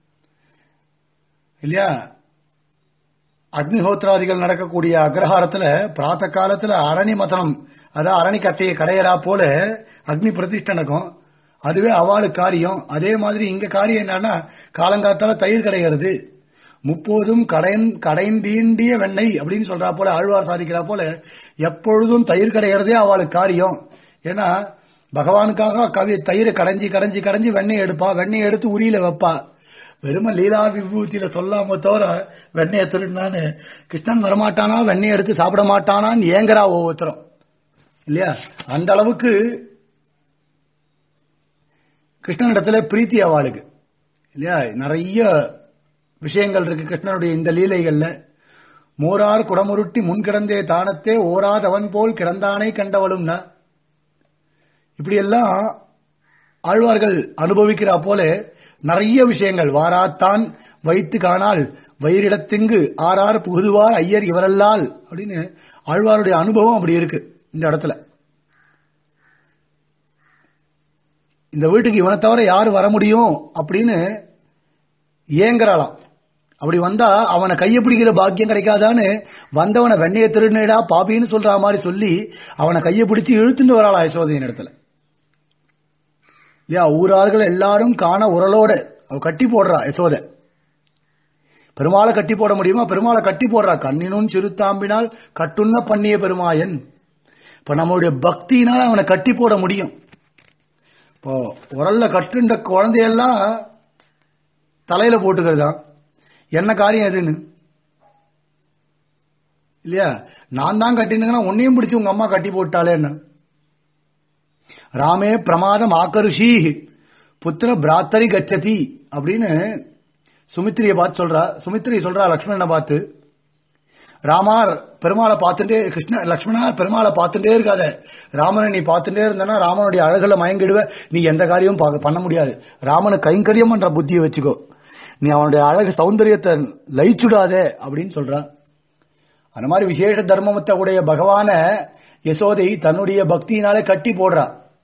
A: இல்லையா அக்னிஹோத்ராதிகள் நடக்கக்கூடிய அக்ரஹாரத்துல பிராத்த காலத்துல அரணி மதனம் அதான் அரணி கட்டையை கடையறா போல அக்னி பிரதிஷ்டை நடக்கும் அதுவே அவாளு காரியம் அதே மாதிரி இங்க காரியம் என்னன்னா காலங்காத்தால தயிர் கடைகிறது முப்போதும் கடைன் கடைந்தீண்டிய வெண்ணெய் அப்படின்னு சொல்றா போல ஆழ்வார் சாதிக்கிறா போல எப்பொழுதும் தயிர் கடைகிறதே அவளுக்கு காரியம் ஏன்னா பகவானுக்காக கவி தயிரை கடைஞ்சி கடைஞ்சி கடைஞ்சி வெண்ணெய் எடுப்பா வெண்ணெய் எடுத்து உரியில வைப்பா வெறும லீலா விபூதியில சொல்லாம தவிர வெண்ணெயை திருடினான்னு கிருஷ்ணன் வரமாட்டானா வெண்ணெய் எடுத்து சாப்பிட மாட்டானான்னு ஏங்குறா ஒவ்வொருத்தரும் இல்லையா அந்த அளவுக்கு கிருஷ்ணனிடத்துல பிரீத்தி அவளுக்கு இல்லையா நிறைய விஷயங்கள் இருக்கு கிருஷ்ணனுடைய இந்த லீலைகள்ல மோரார் குடமுருட்டி முன் கிடந்தே தானத்தே ஓராதவன் போல் கிடந்தானை கண்டவளும்னா இப்படியெல்லாம் ஆழ்வார்கள் அனுபவிக்கிறா போல நிறைய விஷயங்கள் வாராத்தான் வைத்து காணால் வயிறிடத்திங்கு ஆறார் புகுதுவார் ஐயர் இவரல்லால் அப்படின்னு ஆழ்வாருடைய அனுபவம் அப்படி இருக்கு இந்த இடத்துல இந்த வீட்டுக்கு இவனை தவிர யார் வர முடியும் அப்படின்னு ஏங்குறாளாம் அப்படி வந்தா அவனை கையை பிடிக்கிற பாக்கியம் கிடைக்காதான்னு வந்தவனை வெண்ணைய திருநேடா பாபின்னு சொல்ற மாதிரி சொல்லி அவனை கையை பிடிச்சு இழுத்துட்டு வராளா யசோதையின் இடத்துல இல்லையா ஊரார்கள் எல்லாரும் காண உரலோட அவ கட்டி போடுறா யசோத பெருமாளை கட்டி போட முடியுமா பெருமாளை கட்டி போடுறா கண்ணினும் சிறுத்தாம்பினால் கட்டுண்ண பண்ணிய பெருமாயன் இப்ப நம்மளுடைய பக்தியினால அவனை கட்டி போட முடியும் இப்போ உரல்ல கட்டுண்ட குழந்தையெல்லாம் தலையில போட்டுக்கிறதா என்ன காரியம் எதுன்னு இல்லையா நான் தான் கட்டினுங்கன்னா உன்னையும் பிடிச்சு உங்க அம்மா கட்டி போட்டாலே என்ன ராமே பிரமாதம் ஆக்கர்ஷி புத்திர பிராத்தரி கச்சதி அப்படின்னு சுமித்திரியை பார்த்து சொல்றா சுமித்திரி சொல்றா லக்ஷ்மணனை பார்த்து ராமார் பெருமாளை பார்த்துட்டே கிருஷ்ண லக்ஷ்மணா பெருமாளை பார்த்துட்டே இருக்காத ராமனை நீ பார்த்துட்டே இருந்தனா ராமனுடைய அழகுல மயங்கிடுவ நீ எந்த காரியமும் பார்க்க- பண்ண முடியாது ராமனு கைங்கரியம் என்ற புத்தியை வச்சுக்கோ நீ அவனுடைய அழகு சௌந்தரியத்தை லயிச்சுடாதே அப்படின்னு சொல்றா அந்த மாதிரி விசேஷ தர்மத்தை உடைய பகவான யசோதை தன்னுடைய பக்தியினாலே கட்டி போடுறா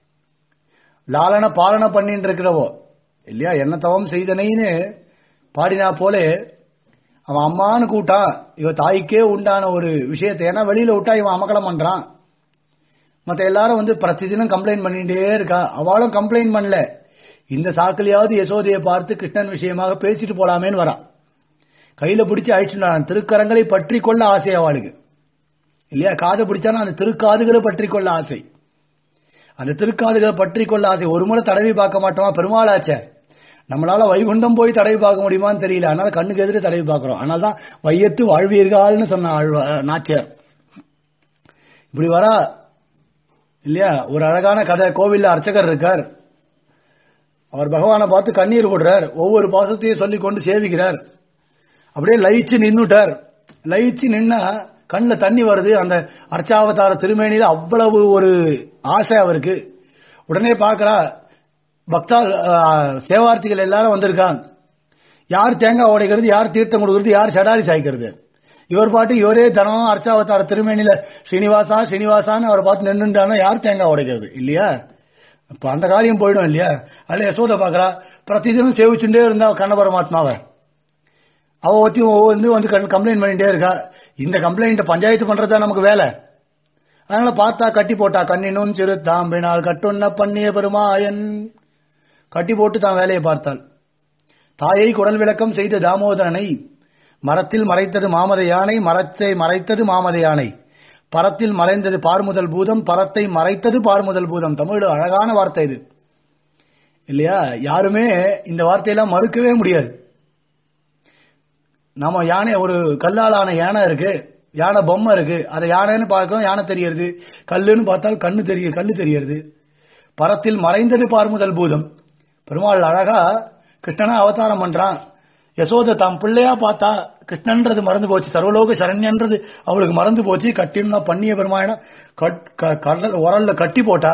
A: லாலன பாலன பண்ணிட்டு இருக்கிறவோ இல்லையா என்ன தவம் செய்தனைன்னு பாடினா போல அவன் அம்மான்னு கூட்டான் இவ தாய்க்கே உண்டான ஒரு விஷயத்தை ஏன்னா வெளியில விட்டா இவன் அமக்கலம் பண்றான் மத்த எல்லாரும் வந்து பிரதிதினம் கம்ப்ளைண்ட் பண்ணிட்டே இருக்கா அவளும் கம்ப்ளைண்ட் பண்ணல இந்த சாக்கிலையாவது யசோதையை பார்த்து கிருஷ்ணன் விஷயமாக பேசிட்டு போலாமேன்னு வரா கையில பிடிச்சு அழிச்சுட்டான் திருக்கரங்களை பற்றி கொள்ள ஆசை அவளுக்கு இல்லையா காதை பிடிச்சானா அந்த திருக்காதுகளை பற்றி கொள்ள ஆசை அந்த திருக்காதுகளை பற்றி கொள்ள ஆசை ஒரு முறை தடவி பார்க்க மாட்டோமா பெருமாளாச்சே நம்மளால வைகுண்டம் போய் தடவி பார்க்க முடியுமான்னு தெரியல அதனால கண்ணுக்கு எதிரே தடவி பார்க்கிறோம் அதனால தான் வையத்து வாழ்வீர்கள்னு சொன்ன ஆழ்வா- நாச்சியார் இப்படி வரா இல்லையா ஒரு அழகான கதை கோவில்ல அர்ச்சகர் இருக்கார் அவர் பகவானை பார்த்து கண்ணீர் விடுறார் ஒவ்வொரு பாசத்தையும் சொல்லி கொண்டு சேவிக்கிறார் அப்படியே லயிச்சு நின்னுட்டார் லயிச்சு நின்னா கண்ணுல தண்ணி வருது அந்த அர்ச்சாவதார திருமேனியில அவ்வளவு ஒரு ஆசை அவருக்கு உடனே பார்க்கறா பக்தா அஹ், சேவார்த்திகள் எல்லாரும் வந்திருக்காங்க யார் தேங்காய் உடைக்கிறது யார் தீர்த்தம் கொடுக்கறது யார் சடாரி சாய்க்கிறது இவர் பாட்டு இவரே தினம் அர்ச்சாவதார திருமேனியில ஸ்ரீனிவாசா ஸ்ரீனிவாசான்னு அவர் பார்த்து நின்றுட்டானா யார் தேங்காய் உடைக்கிறது இல்லையா இப்ப அந்த காரியம் போயிடும் இல்லையா அதுல யசோதை பாக்குறா பிரதிதினம் சேவிச்சுட்டே இருந்தா கண்ண பரமாத்மாவை அவ ஒத்தி வந்து வந்து கம்ப்ளைண்ட் பண்ணிட்டே இருக்கா இந்த கம்ப்ளைண்ட் பஞ்சாயத்து பண்றதா நமக்கு வேலை அதனால பார்த்தா கட்டி போட்டா கண்ணினும் சிறு தாம்பினால் கட்டுண்ண பண்ணிய பெருமாயன் கட்டி போட்டு தான் வேலையை பார்த்தாள் தாயை குடல் விளக்கம் செய்த தாமோதரனை மரத்தில் மறைத்தது மாமத யானை மரத்தை மறைத்தது மாமத யானை பரத்தில் மறைந்தது பார்முதல் பூதம் பரத்தை மறைத்தது பார்முதல் பூதம் தமிழ் அழகான வார்த்தை இது இல்லையா யாருமே இந்த வார்த்தையெல்லாம் மறுக்கவே முடியாது நம்ம யானை ஒரு கல்லாலான யானை இருக்கு யானை பொம்மை இருக்கு அதை யானைன்னு பார்க்கிறோம் யானை தெரியறது கல்லுன்னு பார்த்தால் கண்ணு தெரிய கல்லு தெரியறது பரத்தில் மறைந்தது பார்முதல் பூதம் பெருமாள் அழகா கிருஷ்ணனா அவதாரம் பண்றான் யசோத தாம் பிள்ளையா பார்த்தா கிருஷ்ணன்றது மறந்து போச்சு சர்வலோக சரண்யன்றது அவளுக்கு மறந்து போச்சு கட்டினா பண்ணிய பெருமாயணம் கடல் உரல்ல கட்டி போட்டா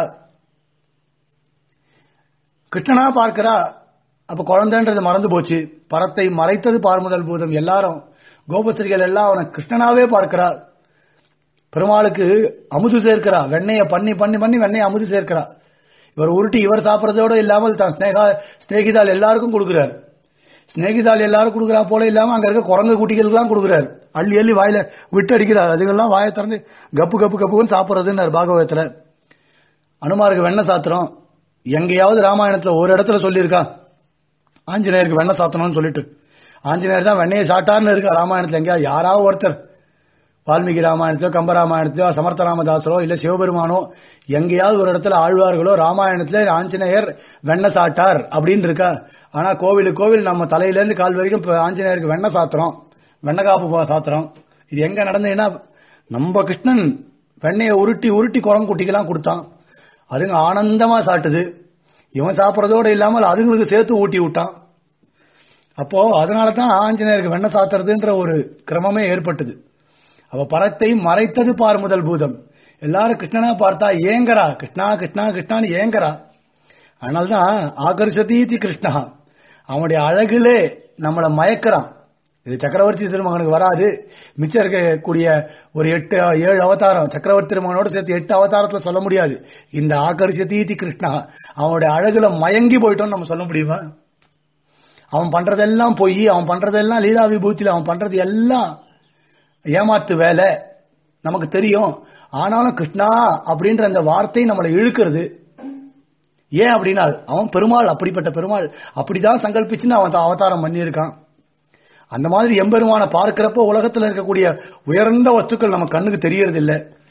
A: கிருஷ்ணனா பார்க்கிறா அப்ப குழந்தைன்றது மறந்து போச்சு பரத்தை மறைத்தது பார்முதல் பூதம் எல்லாரும் கோபஸ்திரிகள் எல்லாம் அவனை கிருஷ்ணனாவே பார்க்கிறா பெருமாளுக்கு அமுது சேர்க்கிறா வெண்ணைய பண்ணி பண்ணி பண்ணி வெண்ணைய அமுது சேர்க்கிறா இவர் உருட்டி இவர் சாப்பிடறதோட இல்லாமல் தான் ஸ்னேகா ஸ்நேகிதால் எல்லாருக்கும் கொடுக்கிறார் ஸ்நேகிதால் எல்லாரும் கொடுக்குறா போல இல்லாம அங்க இருக்க குரங்கு குட்டிகளுக்கெல்லாம் கொடுக்குறாரு அள்ளி அள்ளி வாயில விட்டு அடிக்கிறார் அதுங்கெல்லாம் வாயை திறந்து கப்பு கப்பு கப்புன்னு சாப்பிடுறதுன்னு பாகவதத்துல அனுமாருக்கு வெண்ணெய் சாத்திரம் எங்கேயாவது ராமாயணத்துல ஒரு இடத்துல சொல்லியிருக்கா ஆஞ்சநேயருக்கு வெண்ணெய் சாத்தணும்னு சொல்லிட்டு ஆஞ்சநேயர் தான் வெண்ணையை சாட்டார்னு இருக்கா ராமாயணத்துல எங்கேயாவது யாராவது ஒருத்தர் வால்மீகி ராமாயணத்திலோ கம்ப ராமாயணத்திலோ சமர்த்த ராமதாசரோ இல்ல சிவபெருமானோ எங்கேயாவது ஒரு இடத்துல ஆழ்வார்களோ ராமாயணத்துல ஆஞ்சநேயர் வெண்ணெய் சாட்டார் அப்படின்னு இருக்கா ஆனா கோவிலு கோவில் நம்ம தலையில இருந்து கால் வரைக்கும் இப்ப ஆஞ்சநேயருக்கு வெண்ணெய் சாத்துறோம் வெண்ணெய் காப்பு போ- சாத்துறோம் இது எங்க நடந்ததுன்னா நம்ம கிருஷ்ணன் வெண்ணெயை உருட்டி உருட்டி குரங்குட்டிக்கெல்லாம் கொடுத்தான் அதுங்க ஆனந்தமா சாட்டுது இவன் சாப்பிடறதோட இல்லாமல் அதுங்களுக்கு சேர்த்து ஊட்டி விட்டான் அப்போ அதனால தான் ஆஞ்சநேயருக்கு வெண்ணெய் சாத்துறதுன்ற ஒரு கிரமமே ஏற்பட்டது அவ பரத்தை மறைத்தது பார் முதல் பூதம் எல்லாரும் கிருஷ்ணனா பார்த்தா ஏங்கரா கிருஷ்ணா கிருஷ்ணா கிருஷ்ணான்னு ஏங்கரா அதனால்தான் ஆகர்ஷதீதி கிருஷ்ணா அவனுடைய அழகிலே நம்மளை மயக்கிறான் இது சக்கரவர்த்தி திருமகனுக்கு வராது மிச்சம் இருக்கக்கூடிய ஒரு எட்டு ஏழு அவதாரம் சக்கரவர்த்தி திருமகனோட சேர்த்து எட்டு அவதாரத்துல சொல்ல முடியாது இந்த ஆகர்ஷதீதி கிருஷ்ணா அவனுடைய அழகுல மயங்கி போயிட்டோம்னு நம்ம சொல்ல முடியுமா அவன் பண்றதெல்லாம் பொய் அவன் பண்றதெல்லாம் லீலா விபூத்தில அவன் பண்றது எல்லாம் ஏமாத்து வேலை நமக்கு தெரியும் ஆனாலும் கிருஷ்ணா அப்படின்ற அந்த வார்த்தை நம்மளை இழுக்கிறது ஏன் அப்படின்னா அவன் பெருமாள் அப்படிப்பட்ட பெருமாள் அப்படிதான் சங்கல்பிச்சுன்னு அவன் தான் அவதாரம் பண்ணியிருக்கான் அந்த மாதிரி எம்பெருமான பார்க்கிறப்போ உலகத்துல இருக்கக்கூடிய உயர்ந்த வஸ்துக்கள் நம்ம கண்ணுக்கு தெரியறது இல்ல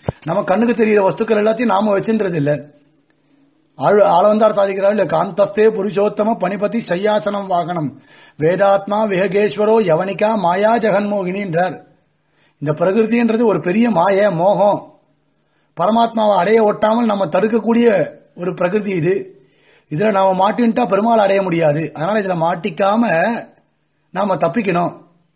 A: நம்ம கண்ணுக்கு தெரிகிற வஸ்துக்கள் எல்லாத்தையும் நாம வச்சுன்றது இல்ல ஆழ் ஆளவந்தார் சாதிக்கிறார் இல்ல காந்தஸ்தே புருஷோத்தம பணிபதி சையாசனம் வாகனம் வேதாத்மா விஹகேஸ்வரோ யவனிகா மாயா ஜெகன்மோகினின்றார் இந்த பிரகிருதின்றது ஒரு பெரிய மாய மோகம் பரமாத்மாவை அடைய ஒட்டாமல் நம்ம தடுக்கக்கூடிய ஒரு பிரகிருதி இது இதுல நாம மாட்டின்ட்டா பெருமாள் அடைய முடியாது அதனால இதுல மாட்டிக்காம நாம தப்பிக்கணும்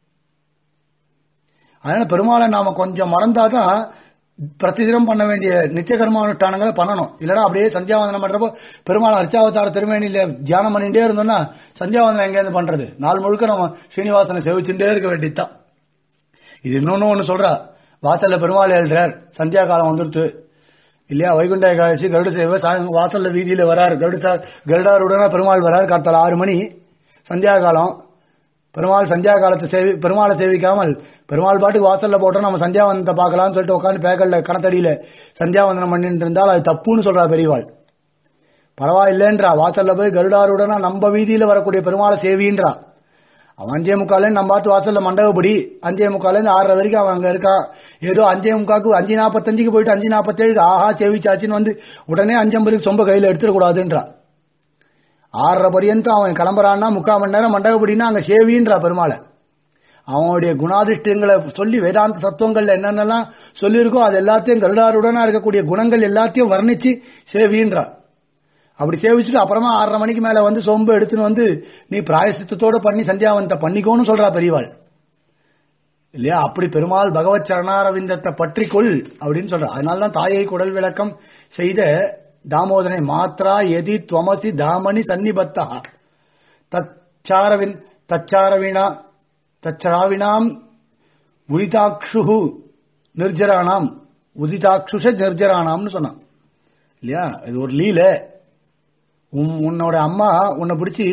A: அதனால பெருமாளை நாம கொஞ்சம் மறந்தாதான் பிரதிதினம் பண்ண வேண்டிய நித்திய கர்மானுஷ்டானங்களை பண்ணணும் இல்லைன்னா அப்படியே சந்தியாவந்தனம் பண்றப்போ பெருமாள் அர்ச்சாவதார திருமேனியில தியானம் பண்ணிட்டே இருந்தோம்னா சந்தியாவந்தனம் எங்கேருந்து பண்றது நாள் முழுக்க நம்ம ஸ்ரீனிவாசனை செவிச்சுட்டே இருக்க வேண்டியதுதான் இது இன்னொன்னு ஒண்ணு சொல்றா வாசல்ல பெருமாள் எழுறார் சந்தியா காலம் வந்துருச்சு இல்லையா வைகுண்ட ஏகாதசி கருட சேவை சாயங்காலம் வாசல்ல வீதியில வராரு கருட கருடாருடனா பெருமாள் வராரு காத்தால ஆறு மணி சந்தியா காலம் பெருமாள் சந்தியா காலத்தை சேவி பெருமாளை சேவிக்காமல் பெருமாள் பாட்டுக்கு வாசல்ல போட்டோம் நம்ம சந்தியாவந்தத்தை பார்க்கலாம்னு சொல்லிட்டு உட்காந்து பேக்கல்ல கணத்தடியில சந்தியாவந்தனம் பண்ணிட்டு இருந்தால் அது தப்புன்னு சொல்றா பெரியவாள் பரவாயில்லைன்றா வாசல்ல போய் கருடாருடனா நம்ம வீதியில வரக்கூடிய பெருமாளை சேவின்றா அவன் அஞ்சே முக்கால நம்ம பார்த்து வாசல்ல மண்டபப்படி அஞ்சே முக்கால இருந்து ஆறரை வரைக்கும் அவன் அங்க இருக்கான் ஏதோ அஞ்சே முக்காக்கு அஞ்சு நாற்பத்தஞ்சுக்கு போயிட்டு அஞ்சு நாற்பத்தேழுக்கு ஆஹா சேவிச்சாச்சின்னு வந்து உடனே அஞ்சம்பதுக்கு சொம்ப கையில எடுத்துடக்கூடாதுன்றா ஆறரை பரியந்தம் அவன் கிளம்புறான்னா முக்கால் மணி நேரம் மண்டபப்படினா அங்க சேவின்றா பெருமாளை அவனுடைய குணாதிஷ்டங்களை சொல்லி வேதாந்த தத்துவங்கள்ல என்னென்னலாம் சொல்லியிருக்கோ அது எல்லாத்தையும் கருடாருடனா இருக்கக்கூடிய குணங்கள் எல்லாத்தையும் வர்ணிச்சு சேவின்றா அப்படி சேவிச்சுட்டு அப்புறமா ஆறரை மணிக்கு மேல வந்து சொம்பு எடுத்துன்னு வந்து நீ பிராயசித்தத்தோட பண்ணி சந்தியாவந்தத்தை பண்ணிக்கோன்னு சொல்றா பெரியவாள் இல்லையா அப்படி பெருமாள் பகவத் சரணாரவிந்தத்தை பற்றிக்கொள் அப்படின்னு சொல்ற அதனாலதான் தாயை குடல் விளக்கம் செய்த தாமோதனை மாத்ரா எதி துவமசி தாமணி சன்னிபத்தா தச்சாரவின் தச்சாரவினா தச்சாவினாம் உரிதாக்ஷு நிர்ஜரானாம் உதிதாக்ஷுஷ நிர்ஜரானாம்னு சொன்னான் இல்லையா இது ஒரு லீலை உன் உன்னோட அம்மா உன்னை பிடிச்சி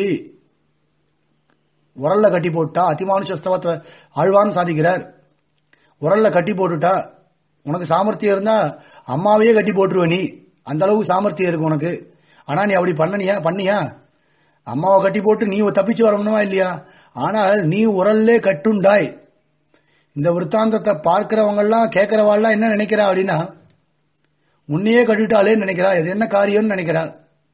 A: உரல்ல கட்டி போட்டா அதிமானுஷஸ்தவத்தை ஆழ்வான்னு சாதிக்கிறார் உரல்ல கட்டி போட்டுட்டா உனக்கு சாமர்த்தியம் இருந்தா அம்மாவையே கட்டி போட்டுருவ நீ அந்த அளவுக்கு சாமர்த்தியம் இருக்கு உனக்கு ஆனா நீ அப்படி பண்ணனியா பண்ணியா அம்மாவை கட்டி போட்டு நீ தப்பிச்சு வரணுமா இல்லையா ஆனால் நீ உரல்லே கட்டுண்டாய் இந்த விற்த்தாந்தத்தை பார்க்கிறவங்க எல்லாம் கேட்கிறவாள்லாம் என்ன நினைக்கிறா அப்படின்னா உன்னையே கட்டிட்டாலேன்னு நினைக்கிறா இது என்ன காரியம்னு நினைக்கிறா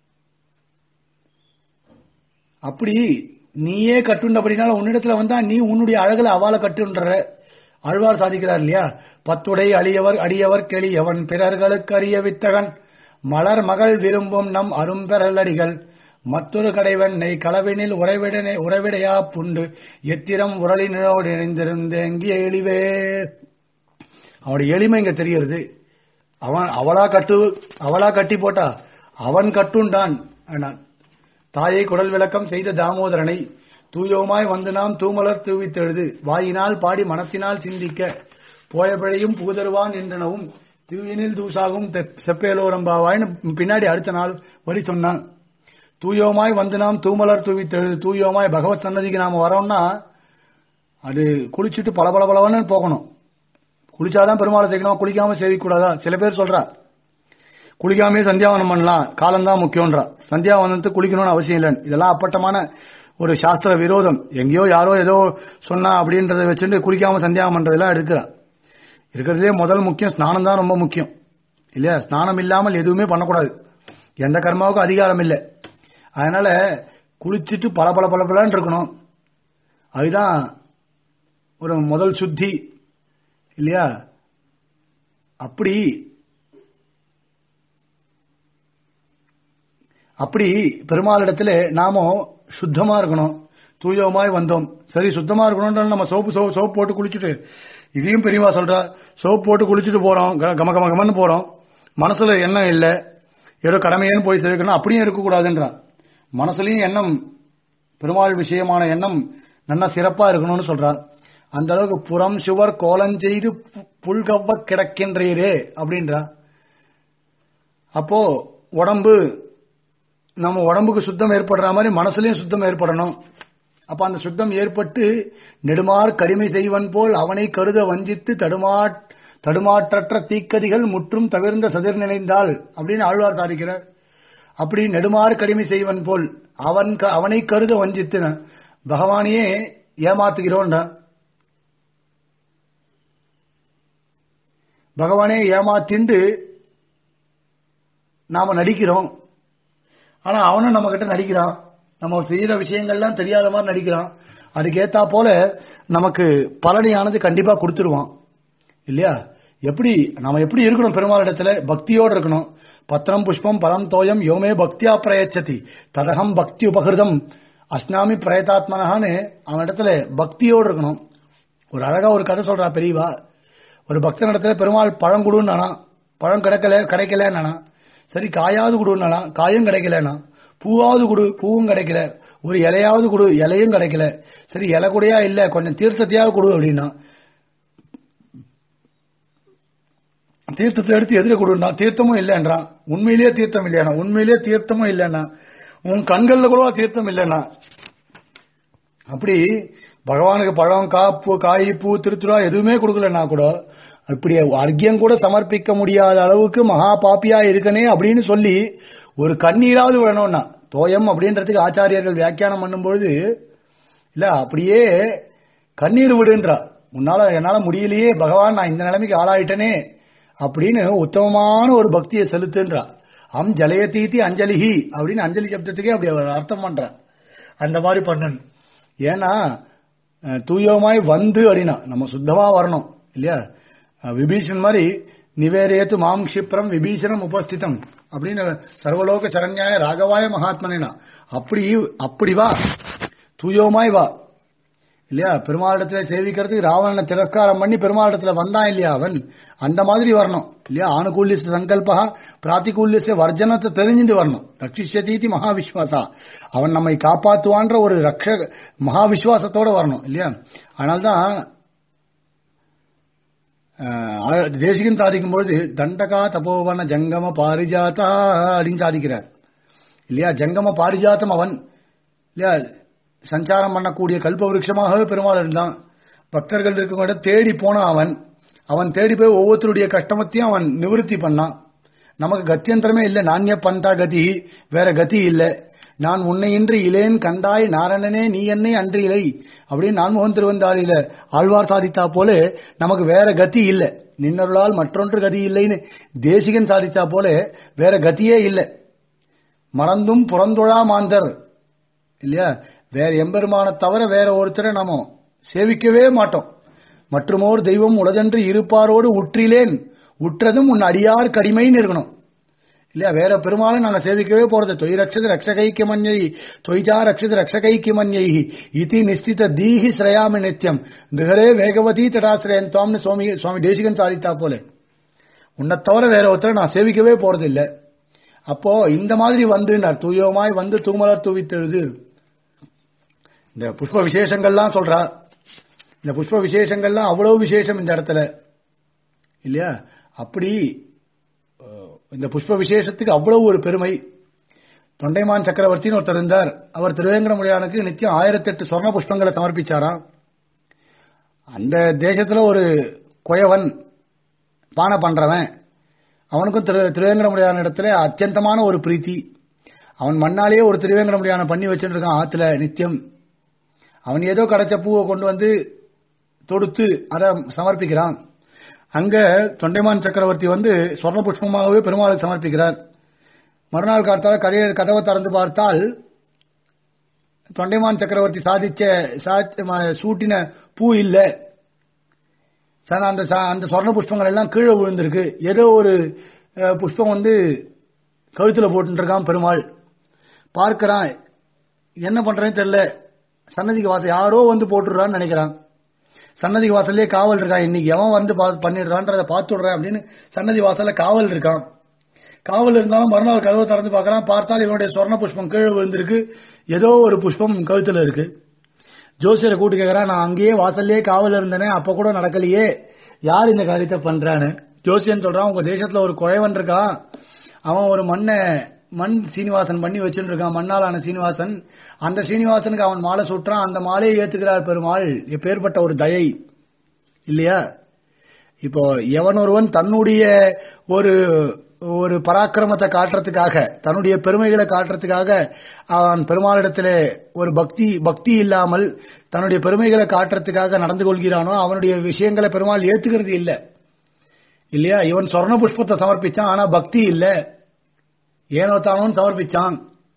A: அப்படி நீயே கட்டுண்டபடினால உன்னிடத்துல வந்தா நீ உன்னுடைய அழகுல அவால கட்டுன்ற அழ்வார் சாதிக்கிறார் இல்லையா பத்துடை அழியவர் அடியவர் கெளியவன் பிறர்களுக்கு அறிய வித்தகன் மலர் மகள் விரும்பும் நம் அரும்பெறலடிகள் மற்றொரு கடைவெண்ணை களவினில் உறைவிடனை உறைவிடையா புண்டு எத்திரம் உரளினோடு இணைந்திருந்த எங்கிய எளிவே அவனுடைய எளிமை இங்க தெரிகிறது அவன் அவளா கட்டு அவளா கட்டி போட்டா அவன் கட்டுண்டான் ஆனான் தாயை குடல் விளக்கம் செய்த தாமோதரனை தூயோமாய் வந்து நாம் தூமலர் தூவித்தெழுது வாயினால் பாடி மனத்தினால் சிந்திக்க போய பிழையும் புகுதருவான் என்றனவும் தூயினில் தூசாகும் செப்பேலோரம்பாவாய்னு பின்னாடி அடுத்த நாள் வரி சொன்னான் தூயோமாய் வந்து நாம் தூமலர் தூவித்தெழுது தூயோமாய் பகவத் சன்னதிக்கு நாம வரோம்னா அது குளிச்சுட்டு பல பல பலவன்னு போகணும் குளிச்சாதான் பெருமாளை சேர்க்கணும் குளிக்காம சேவிக்கூடாதா சில பேர் சொல்றா குளிக்காமே சந்தியாவனம் பண்ணலாம் காலம்தான் முக்கியம்ன்றா சந்தியாவனத்துக்கு குளிக்கணும்னு அவசியம் இல்லை இதெல்லாம் அப்பட்டமான ஒரு சாஸ்திர விரோதம் எங்கேயோ யாரோ ஏதோ சொன்னா அப்படின்றத வச்சுட்டு குளிக்காம சந்தியாவனம் பண்றதெல்லாம் எடுக்கிறா இருக்கிறதுலே முதல் முக்கியம் ஸ்நானம் தான் ரொம்ப முக்கியம் இல்லையா ஸ்நானம் இல்லாமல் எதுவுமே பண்ணக்கூடாது எந்த கர்மாவுக்கும் அதிகாரம் இல்லை அதனால குளிச்சுட்டு பல பல பல பலன்னு இருக்கணும் அதுதான் ஒரு முதல் சுத்தி இல்லையா அப்படி அப்படி பெருமாளிடத்துல நாம சுத்தமா இருக்கணும் தூயமாய் வந்தோம் சரி சுத்தமா இருக்கணும்ன்ற நம்ம சோப்பு சோப் சோப் போட்டு குளிச்சுட்டு இதையும் பெரியவா சொல்றா சோப் போட்டு குளிச்சுட்டு போறோம் க- கம கம கமன்னு போறோம் மனசுல எண்ணம் இல்லை ஏதோ கடமையேன்னு போய் சேர்க்கணும் அப்படியும் இருக்கக்கூடாதுன்றா மனசுலயும் எண்ணம் பெருமாள் விஷயமான எண்ணம் நல்லா சிறப்பா இருக்கணும்னு சொல்றா அந்த அளவுக்கு புறம் சுவர் கோலம் செய்து பு- புல்கவ்வ கிடக்கின்றீரே அப்படின்றா அப்போ உடம்பு நம்ம உடம்புக்கு சுத்தம் ஏற்படுற மாதிரி மனசுலயும் சுத்தம் ஏற்படணும் அப்ப அந்த சுத்தம் ஏற்பட்டு நெடுமார் கடிமை செய்வன் போல் அவனை கருத வஞ்சித்து தடுமாற் தடுமாற்றற்ற தீக்கதிகள் முற்றும் தவிர்ந்த சதிர் நினைந்தால் அப்படின்னு ஆழ்வார் சாதிக்கிறார் அப்படி நெடுமாறு கடிமை செய்வன் போல் அவன் க- அவனை கருத வஞ்சித்து பகவானையே ஏமாத்துகிறோன்ற பகவானே ஏமாத்திண்டு நாம நடிக்கிறோம் ஆனா அவனும் நம்ம கிட்ட நடிக்கிறான் நம்ம செய்யற விஷயங்கள்லாம் தெரியாத மாதிரி நடிக்கிறான் அதுக்கேத்தா போல நமக்கு பலனையானது கண்டிப்பா கொடுத்துருவான் இல்லையா எப்படி நாம எப்படி இருக்கணும் பெருமாளிடத்துல பக்தியோடு இருக்கணும் பத்திரம் புஷ்பம் பலம் தோயம் யோமே பக்தியா பிரயச்சதி ததகம் பக்தி உபகிருதம் அஸ்னாமி பிரயதாத்மனஹான்னு அவன் இடத்துல பக்தியோடு இருக்கணும் ஒரு அழகா ஒரு கதை சொல்றா பெரியவா ஒரு பக்தன் இடத்துல பெருமாள் பழம் கொடுன்னானா பழம் கிடைக்கல கிடைக்கலன்னா சரி காயாவது கொடுன்னானா காயும் கிடைக்கலனா பூவாவது கொடு பூவும் கிடைக்கல ஒரு இலையாவது கொடு இலையும் கிடைக்கல சரி இலை கூடயா இல்ல கொஞ்சம் தீர்த்தத்தையாவது கொடு அப்படின்னா தீர்த்தத்தை எடுத்து எதிர கொடுன்னா தீர்த்தமும் இல்லைன்றான் உண்மையிலேயே தீர்த்தம் இல்லையானா உண்மையிலேயே தீர்த்தமும் இல்லைன்னா உன் கண்கள்ல கூட தீர்த்தம் இல்லைன்னா அப்படி பகவானுக்கு பழம் காப்பு காய் பூ திருத்துறா எதுவுமே கொடுக்கலன்னா கூட இப்படி அர்க்கியம் கூட சமர்ப்பிக்க முடியாத அளவுக்கு மகா பாப்பியா இருக்கனே அப்படின்னு சொல்லி ஒரு கண்ணீராவது விடணும்னா தோயம் அப்படின்றதுக்கு ஆச்சாரியர்கள் வியாக்கியானம் பண்ணும்பொழுது இல்ல அப்படியே கண்ணீர் விடுன்றா உன்னால என்னால முடியலையே பகவான் நான் இந்த நிலைமைக்கு ஆளாயிட்டனே அப்படின்னு உத்தமமான ஒரு பக்தியை செலுத்துன்றா அம் ஜலயதீதி அஞ்சலிஹி அப்படின்னு அஞ்சலி சப்தத்துக்கே அப்படி அவர் அர்த்தம் பண்ற அந்த மாதிரி பண்ணணும் ஏன்னா அஹ், தூயமாய் வந்து அப்படின்னா நம்ம சுத்தமா வரணும் இல்லையா அஹ், விபீஷன் மாதிரி நிவேரேத்து மாம் க்ஷிப்ரம் விபீஷணம் உபஸ்திதம் அப்படின்னு சர்வலோக சரண்யாய ராகவாய மகாத்மனா அப்படி அப்படி வா தூயோமாய் வா இல்லையா பெருமாளிடத்துல சேவிக்கிறதுக்கு ராவணனை திரஸ்காரம் பண்ணி பெருமாளிடத்துல வந்தான் இல்லையா அவன் அந்த மாதிரி வரணும் இல்லையா ஆணுகூல்ய சங்கல்பா பிராத்திகூல்ய வர்ஜனத்தை தெரிஞ்சுட்டு வரணும் ரட்சிஷதீதி மகாவிஸ்வாசா அவன் நம்மை காப்பாத்துவான்ற ஒரு ரக்ஷ மகாவிஸ்வாசத்தோட வரணும் இல்லையா அதனால்தான் அஹ், தேசிகன் சாதிக்கும் பொழுது தண்டகா தபோவன ஜங்கம பாரிஜாதா அப்படின்னு சாதிக்கிறார் இல்லையா ஜங்கம பாரிஜாத்தம் அவன் இல்லையா சஞ்சாரம் பண்ணக்கூடிய கல்ப விருட்சமாகவே பெருமாள் இருந்தான் பக்தர்கள் இருக்கவங்க தேடி போனான் அவன் அவன் தேடி போய் ஒவ்வொருத்தருடைய கஷ்டமத்தையும் அவன் நிவர்த்தி பண்ணான் நமக்கு கத்தியந்திரமே இல்லை நானிய பந்தா கதி வேற கதி இல்லை நான் உன்னை இன்றி இலேன் கண்டாய் நாரணனே நீ என்னை அன்று இலை அப்படின்னு நான்முகன் திருவந்தாளியில ஆழ்வார் சாதித்தா போல நமக்கு வேற கதி இல்லை நின்னருளால் மற்றொன்று கதி இல்லைன்னு தேசிகன் சாதித்தா போல வேற கதியே இல்லை மறந்தும் புறந்தொழா மாந்தர் இல்லையா வேற எம்பெருமான தவிர வேற ஒருத்தரை நாம சேவிக்கவே மாட்டோம் மற்றுமோர் தெய்வம் உலகென்று இருப்பாரோடு உற்றிலேன் உற்றதும் உன் அடியார் கடிமைன்னு இருக்கணும் இல்லையா வேற பெருமாளும் நாங்க சேவிக்கவே போறது தொய் ரக்ஷது ரக்ஷகைக்கு மஞ்சை தொய்ஜா ரக்ஷது ரக்ஷகைக்கு மஞ்சை இதி நிச்சித தீஹி ஸ்ரயாமி நித்தியம் நிகரே வேகவதி தடாசிரயன் துவாம்னு சுவாமி சுவாமி தேசிகன் சாதித்தா போல உன்னை தவிர வேற ஒருத்தரை நான் சேவிக்கவே போறது இல்ல அப்போ இந்த மாதிரி வந்து தூயோமாய் வந்து தூமலர் தூவித்தெழுது இந்த புஷ்ப விசேஷங்கள்லாம் சொல்றா இந்த புஷ்ப விசேஷங்கள்லாம் அவ்வளவு விசேஷம் இந்த இடத்துல இல்லையா அப்படி அஹ், இந்த புஷ்ப விசேஷத்துக்கு அவ்வளவு ஒரு பெருமை தொண்டைமான் சக்கரவர்த்தின்னு ஒருத்தர் இருந்தார் அவர் திருவேங்கடமுடியானுக்கு நித்தியம் ஆயிரத்தெட்டு சொர்ண புஷ்பங்களை சமர்ப்பிச்சாராம் அந்த தேசத்துல ஒரு குயவன் பானை பண்றவன் அவனுக்கும் திரு திருவேங்கடமுடியான இடத்துல அத்தியந்தமான ஒரு பிரீத்தி அவன் மண்ணாலேயே ஒரு திருவேங்கடமுடியான பண்ணி வச்சுட்டு இருக்கான் ஆத்துல நித்தியம் அவன் ஏதோ கிடைச்ச பூவை கொண்டு வந்து தொடுத்து அதை சமர்ப்பிக்கிறான் அங்க தொண்டைமான் சக்கரவர்த்தி வந்து சொர்ண புஷ்பமாகவே பெருமாளுக்கு சமர்ப்பிக்கிறார் மறுநாள் காத்தால கதையை கதவை திறந்து பார்த்தால் தொண்டைமான் சக்கரவர்த்தி சாதிச்ச சாச்ச- ம- சூட்டின பூ இல்ல சார் அந்த ச- அந்த சொர்ண புஷ்பங்கள் எல்லாம் கீழே விழுந்திருக்கு ஏதோ ஒரு அஹ், புஷ்பம் வந்து கழுத்துல போட்டுட்டு இருக்கான் பெருமாள் பார்க்கறான் என்ன பண்றேன்னு தெரியல சன்னதிக்கு வாசல் யாரோ வந்து போட்டுடுறான்னு நினைக்கிறான் சன்னதி வாசல்லே காவல் இருக்கான் இன்னைக்கு எவன் வந்து பா- பண்ணிடுறான்றத பார்த்துடுறேன் அப்படின்னு சன்னதி வாசல்ல காவல் இருக்கான் காவல் இருந்தாலும் மறுநாள் கதவை திறந்து பார்க்கறான் பார்த்தால் இவனுடைய சொர்ண புஷ்பம் கீழே விழுந்திருக்கு ஏதோ ஒரு புஷ்பம் கழுத்துல இருக்கு ஜோசியரை கூட்டு கேட்கறான் நான் அங்கேயே வாசல்லே காவல் இருந்தேனே அப்ப கூட நடக்கலையே யார் இந்த காரியத்தை பண்றான்னு ஜோசியன் சொல்றான் உங்க தேசத்துல ஒரு குழைவன் இருக்கான் அவன் ஒரு மண்ணை மண் சீனிவாசன் பண்ணி வச்சுட்டு இருக்கான் மண்ணாலான சீனிவாசன் அந்த சீனிவாசனுக்கு அவன் மாலை சுட்டுறான் அந்த மாலையை ஏத்துக்கிறார் பெருமாள் எப்பேற்பட்ட ஒரு தயை இல்லையா இப்போ எவன் ஒருவன் தன்னுடைய ஒரு ஒரு பராக்கிரமத்தை காட்டுறதுக்காக தன்னுடைய பெருமைகளை காட்டுறதுக்காக அவன் பெருமாளிடத்திலே ஒரு பக்தி பக்தி இல்லாமல் தன்னுடைய பெருமைகளை காட்டுறதுக்காக நடந்து கொள்கிறானோ அவனுடைய விஷயங்களை பெருமாள் ஏத்துக்கிறது இல்லை இல்லையா இவன் சொர்ண புஷ்பத்தை சமர்ப்பிச்சான் ஆனா பக்தி இல்ல ஏனோ தானோன்னு சமர்ப்பிச்சான்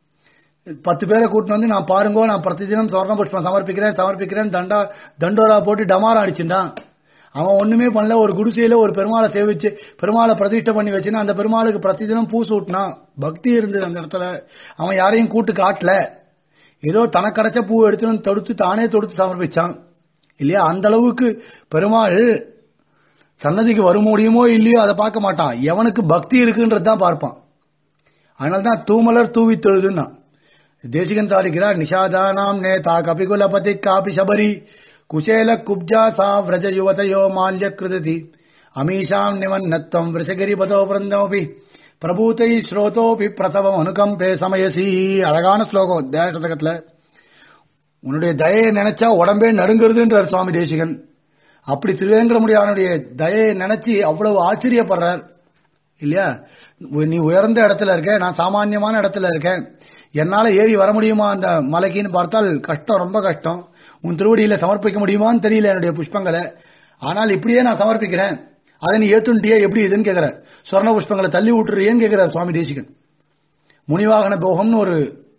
A: பத்து பேரை கூட்டிட்டு வந்து நான் பாருங்கோ நான் பிரதி தினம் சொர்ண புஷ்பம் சமர்ப்பிக்கிறேன் சமர்ப்பிக்கிறேன் தண்டா தண்டோரா போட்டு டமாரம் அடிச்சுட்டான் அவன் ஒண்ணுமே பண்ணல ஒரு குடிசையில ஒரு பெருமாளை சேவிச்சு பெருமாளை பிரதிஷ்டை பண்ணி வச்சுன்னா அந்த பெருமாளுக்கு பிரதி தினம் பூ சூட்டினான் பக்தி இருந்தது அந்த இடத்துல அவன் யாரையும் கூட்டு காட்டல ஏதோ தனக்கு கிடைச்ச பூ எடுத்துன்னு வந்து தொடுத்து தானே தொடுத்து சமர்ப்பிச்சான் இல்லையா அந்த அளவுக்கு பெருமாள் சன்னதிக்கு வர முடியுமோ இல்லையோ அதை பார்க்க மாட்டான் எவனுக்கு பக்தி இருக்குன்றது தான் பார்ப்பான் அதனால தான் தூமலர் தூவி தொழுதுன்னா தேசிகன் தாரிக்கிறார் நிஷாதானாம் நேதா கபிகுலபதி காபி சபரி குசேல குப்ஜா சா விரஜ யுவதையோ மால்ய கிருததி அமீஷாம் நிவன்னத்தம் விரசகிரி பதோ பிருந்தமபி பிரபூத்தை ஸ்ரோதோபி பிரசவம் அனுகம்பே சமயசி அழகான ஸ்லோகம் தேசதகத்துல உன்னுடைய தயையை நினைச்சா உடம்பே நடுங்கிறதுன்றார் சுவாமி தேசிகன் அப்படி திருவேங்கடமுடியானுடைய தயையை நினைச்சு அவ்வளவு ஆச்சரியப்படுறார் இல்லையா நீ உயர்ந்த இடத்துல இருக்க நான் சாமானியமான இடத்துல இருக்கேன் என்னால ஏறி வர முடியுமா அந்த மலைக்குன்னு பார்த்தால் கஷ்டம் ரொம்ப கஷ்டம் உன் திருவடியில சமர்ப்பிக்க முடியுமான்னு தெரியல என்னுடைய புஷ்பங்களை ஆனால் இப்படியே நான் சமர்ப்பிக்கிறேன் அதை நீ ஏத்துண்டியே எப்படி இதுன்னு கேட்கிற சொர்ண புஷ்பங்களை தள்ளி விட்டுறியேன்னு கேட்கிறார் சுவாமி தேசிகன் முனிவாகன போகம்னு ஒரு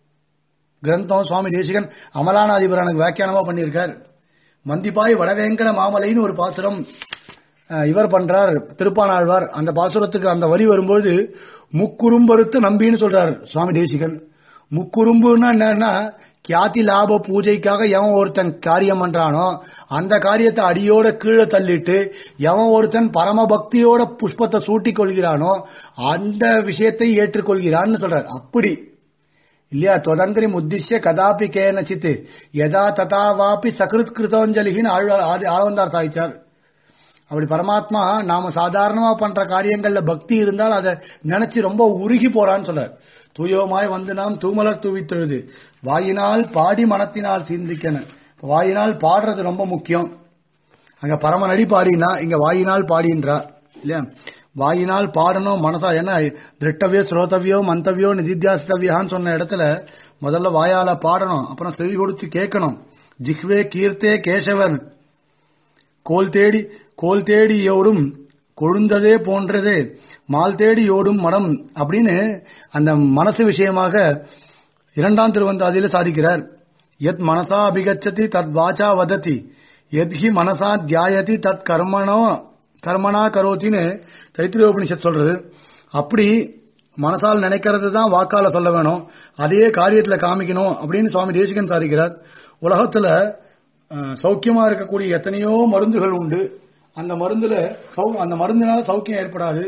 A: கிரந்தம் சுவாமி தேசிகன் அமலானாதிபரனுக்கு வியாக்கியானமா பண்ணியிருக்கார் மந்திப்பாய் வடவேங்கட மாமலைன்னு ஒரு பாசுரம் அஹ், இவர் பண்றார் திருப்பானாழ்வார் அந்த பாசுரத்துக்கு அந்த வரி வரும்போது முக்குறும்பருத்து நம்பின்னு சொல்றார் சுவாமி தேசிகன் முக்குறும்புன்னா என்னன்னா கியாதி லாப பூஜைக்காக எவன் ஒருத்தன் காரியம் பண்றானோ அந்த காரியத்தை அடியோட கீழே தள்ளிட்டு எவன் ஒருத்தன் பரம பக்தியோட புஷ்பத்தை சூட்டிக் கொள்கிறானோ அந்த விஷயத்தை ஏற்றுக்கொள்கிறான்னு சொல்றார் அப்படி இல்லையா தொதந்திரி உத்திஷ்ய கதாபி கேனச்சித் யதா ததா வாபி சகிருத் கிருதோஞ்சலின்னு ஆழ்வார் ஆதி- ஆழ்வந்தார் சாதிச்சார் அப்படி பரமாத்மா நாம சாதாரணமா பண்ற காரியங்கள்ல பக்தி இருந்தால் அதை நினைச்சு ரொம்ப உருகி போறான்னு சொல்றார் தூயோமாய் வந்து நாம் தூமலர் தூவித்தெழுது வாயினால் பாடி மனத்தினால் சிந்திக்கன வாயினால் பாடுறது ரொம்ப முக்கியம் அங்க பரமநடி பாடினா இங்க வாயினால் பாடின்றா இல்லையா வாயினால் பாடணும் மனசா என்ன திருட்டவியோ ஸ்ரோதவியோ மந்தவியோ நிதித்தியாசித்தவியான்னு சொன்ன இடத்துல முதல்ல வாயால பாடணும் அப்புறம் செவி கொடுத்து கேட்கணும் ஜிஹ்வே கீர்த்தே கேசவன் கோல் தேடி கோல் தேடி ஓடும் கொழுந்ததே போன்றதே மால் தேடி ஓடும் மனம் அப்படின்னு அந்த மனசு விஷயமாக இரண்டாம் திருவந்தாதியில சாதிக்கிறார் எத் மனசா அபிகச்சதி தத் வாச்சா வதத்தி எத் ஹி மனசா தியாயதி தத் கர்மனோ கர்மனா கரோத்தின்னு தைத்திரியோபனிஷத் சொல்றது அப்படி மனசால் நினைக்கிறது தான் வாக்கால சொல்ல வேணும் அதையே காரியத்துல காமிக்கணும் அப்படின்னு சுவாமி தேசிகன் சாதிக்கிறார் உலகத்துல அஹ், சௌக்கியமா இருக்கக்கூடிய எத்தனையோ மருந்துகள் உண்டு அந்த மருந்துல சௌ- அந்த மருந்தினால சௌக்கியம் ஏற்படாது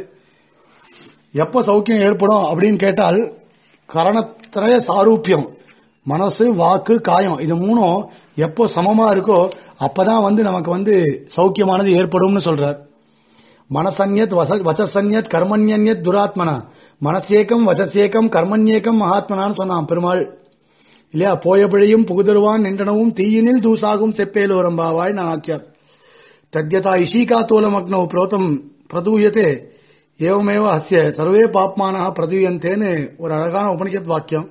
A: எப்ப சௌக்கியம் ஏற்படும் அப்படின்னு கேட்டால் கரணத்திரைய சாரூபியம் மனசு வாக்கு காயம் இது மூணும் எப்போ சமமா இருக்கோ அப்பதான் வந்து நமக்கு வந்து சௌக்கியமானது ஏற்படும்னு சொல்றார் மனசன்யத் வச வச்சசன்யத் கர்மண்யன்யத் துராத்மனா மனசேக்கம் வச்சசேக்கம் கர்மண்யேக்கம் மகாத்மனான்னு சொன்னான் பெருமாள் இல்லையா போய பிழையும் புகுதருவான் நின்றனவும் தீயினில் தூசாகும் செப்பேலோரம்பாவாய் நான் ஆக்கியார் தத்யதா இஷீகா தோலமக்னோ புரோதம் பிரதூயத்தே ஏவமேவ அஸ்ய சர்வே பாப்மானா பிரதூயந்தேன்னு ஒரு அழகான உபனிஷத் வாக்கியம்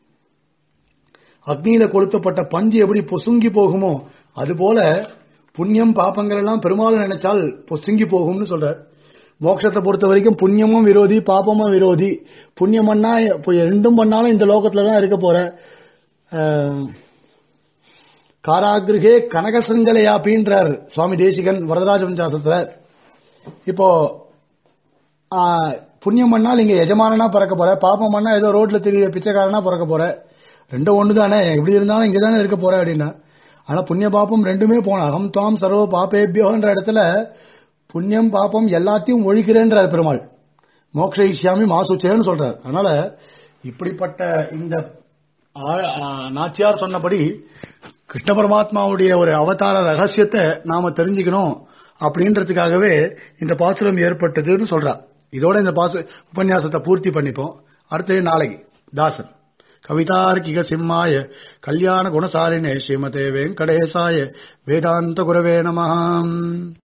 A: அக்னியில கொளுத்தப்பட்ட பஞ்சு எப்படி பொசுங்கி போகுமோ அதுபோல புண்ணியம் பாப்பங்கள் எல்லாம் பெருமாள் நினைச்சால் பொசுங்கி போகும்னு சொல்றார் மோட்சத்தை பொறுத்த வரைக்கும் புண்ணியமும் விரோதி பாப்பமும் விரோதி புண்ணியம் பண்ணா இப்போ ரெண்டும் பண்ணாலும் இந்த லோகத்துல தான் இருக்க போற அஹ், காராகிருகே கனகசிருங்கலையாப்பின்றார் சுவாமி தேசிகன் வரதராஜ பஞ்சாசத்துல இப்போ ஆ, புண்ணியம் பண்ணால் இங்க எஜமானனா பிறக்க போற பாப்பம் பண்ணா ஏதோ ரோட்ல தெரிய பிச்சைக்காரனா பிறக்க போற ரெண்டும் ஒண்ணு தானே எப்படி இருந்தாலும் இங்க தானே இருக்க போற அப்படின்னா ஆனா புண்ணிய பாப்பம் ரெண்டுமே போன அகம் தாம் சர்வ பாப்பேபியோன்ற இடத்துல புண்ணியம் பாப்பம் எல்லாத்தையும் ஒழிக்கிறேன்றார் பெருமாள் மோக்ஷயிஷ்யாமி மாசுச்சேன்னு சொல்றார் அதனால இப்படிப்பட்ட இந்த ஆ- ஆ, நாச்சியார் சொன்னபடி கிருஷ்ண பரமாத்மாவுடைய ஒரு அவதார ரகசியத்தை நாம தெரிஞ்சுக்கணும் அப்படின்றதுக்காகவே இந்த பாசுரம் ஏற்பட்டதுன்னு சொல்றா இதோட இந்த பாசு உபன்யாசத்தை பூர்த்தி பண்ணிப்போம் அடுத்தது நாளைக்கு தாசன் கவிதார்க்கிக சிம்மாய கல்யாண குணசாலினே ஸ்ரீமதே வெங்கடேசாய வேதாந்த குரவே நமஹாம்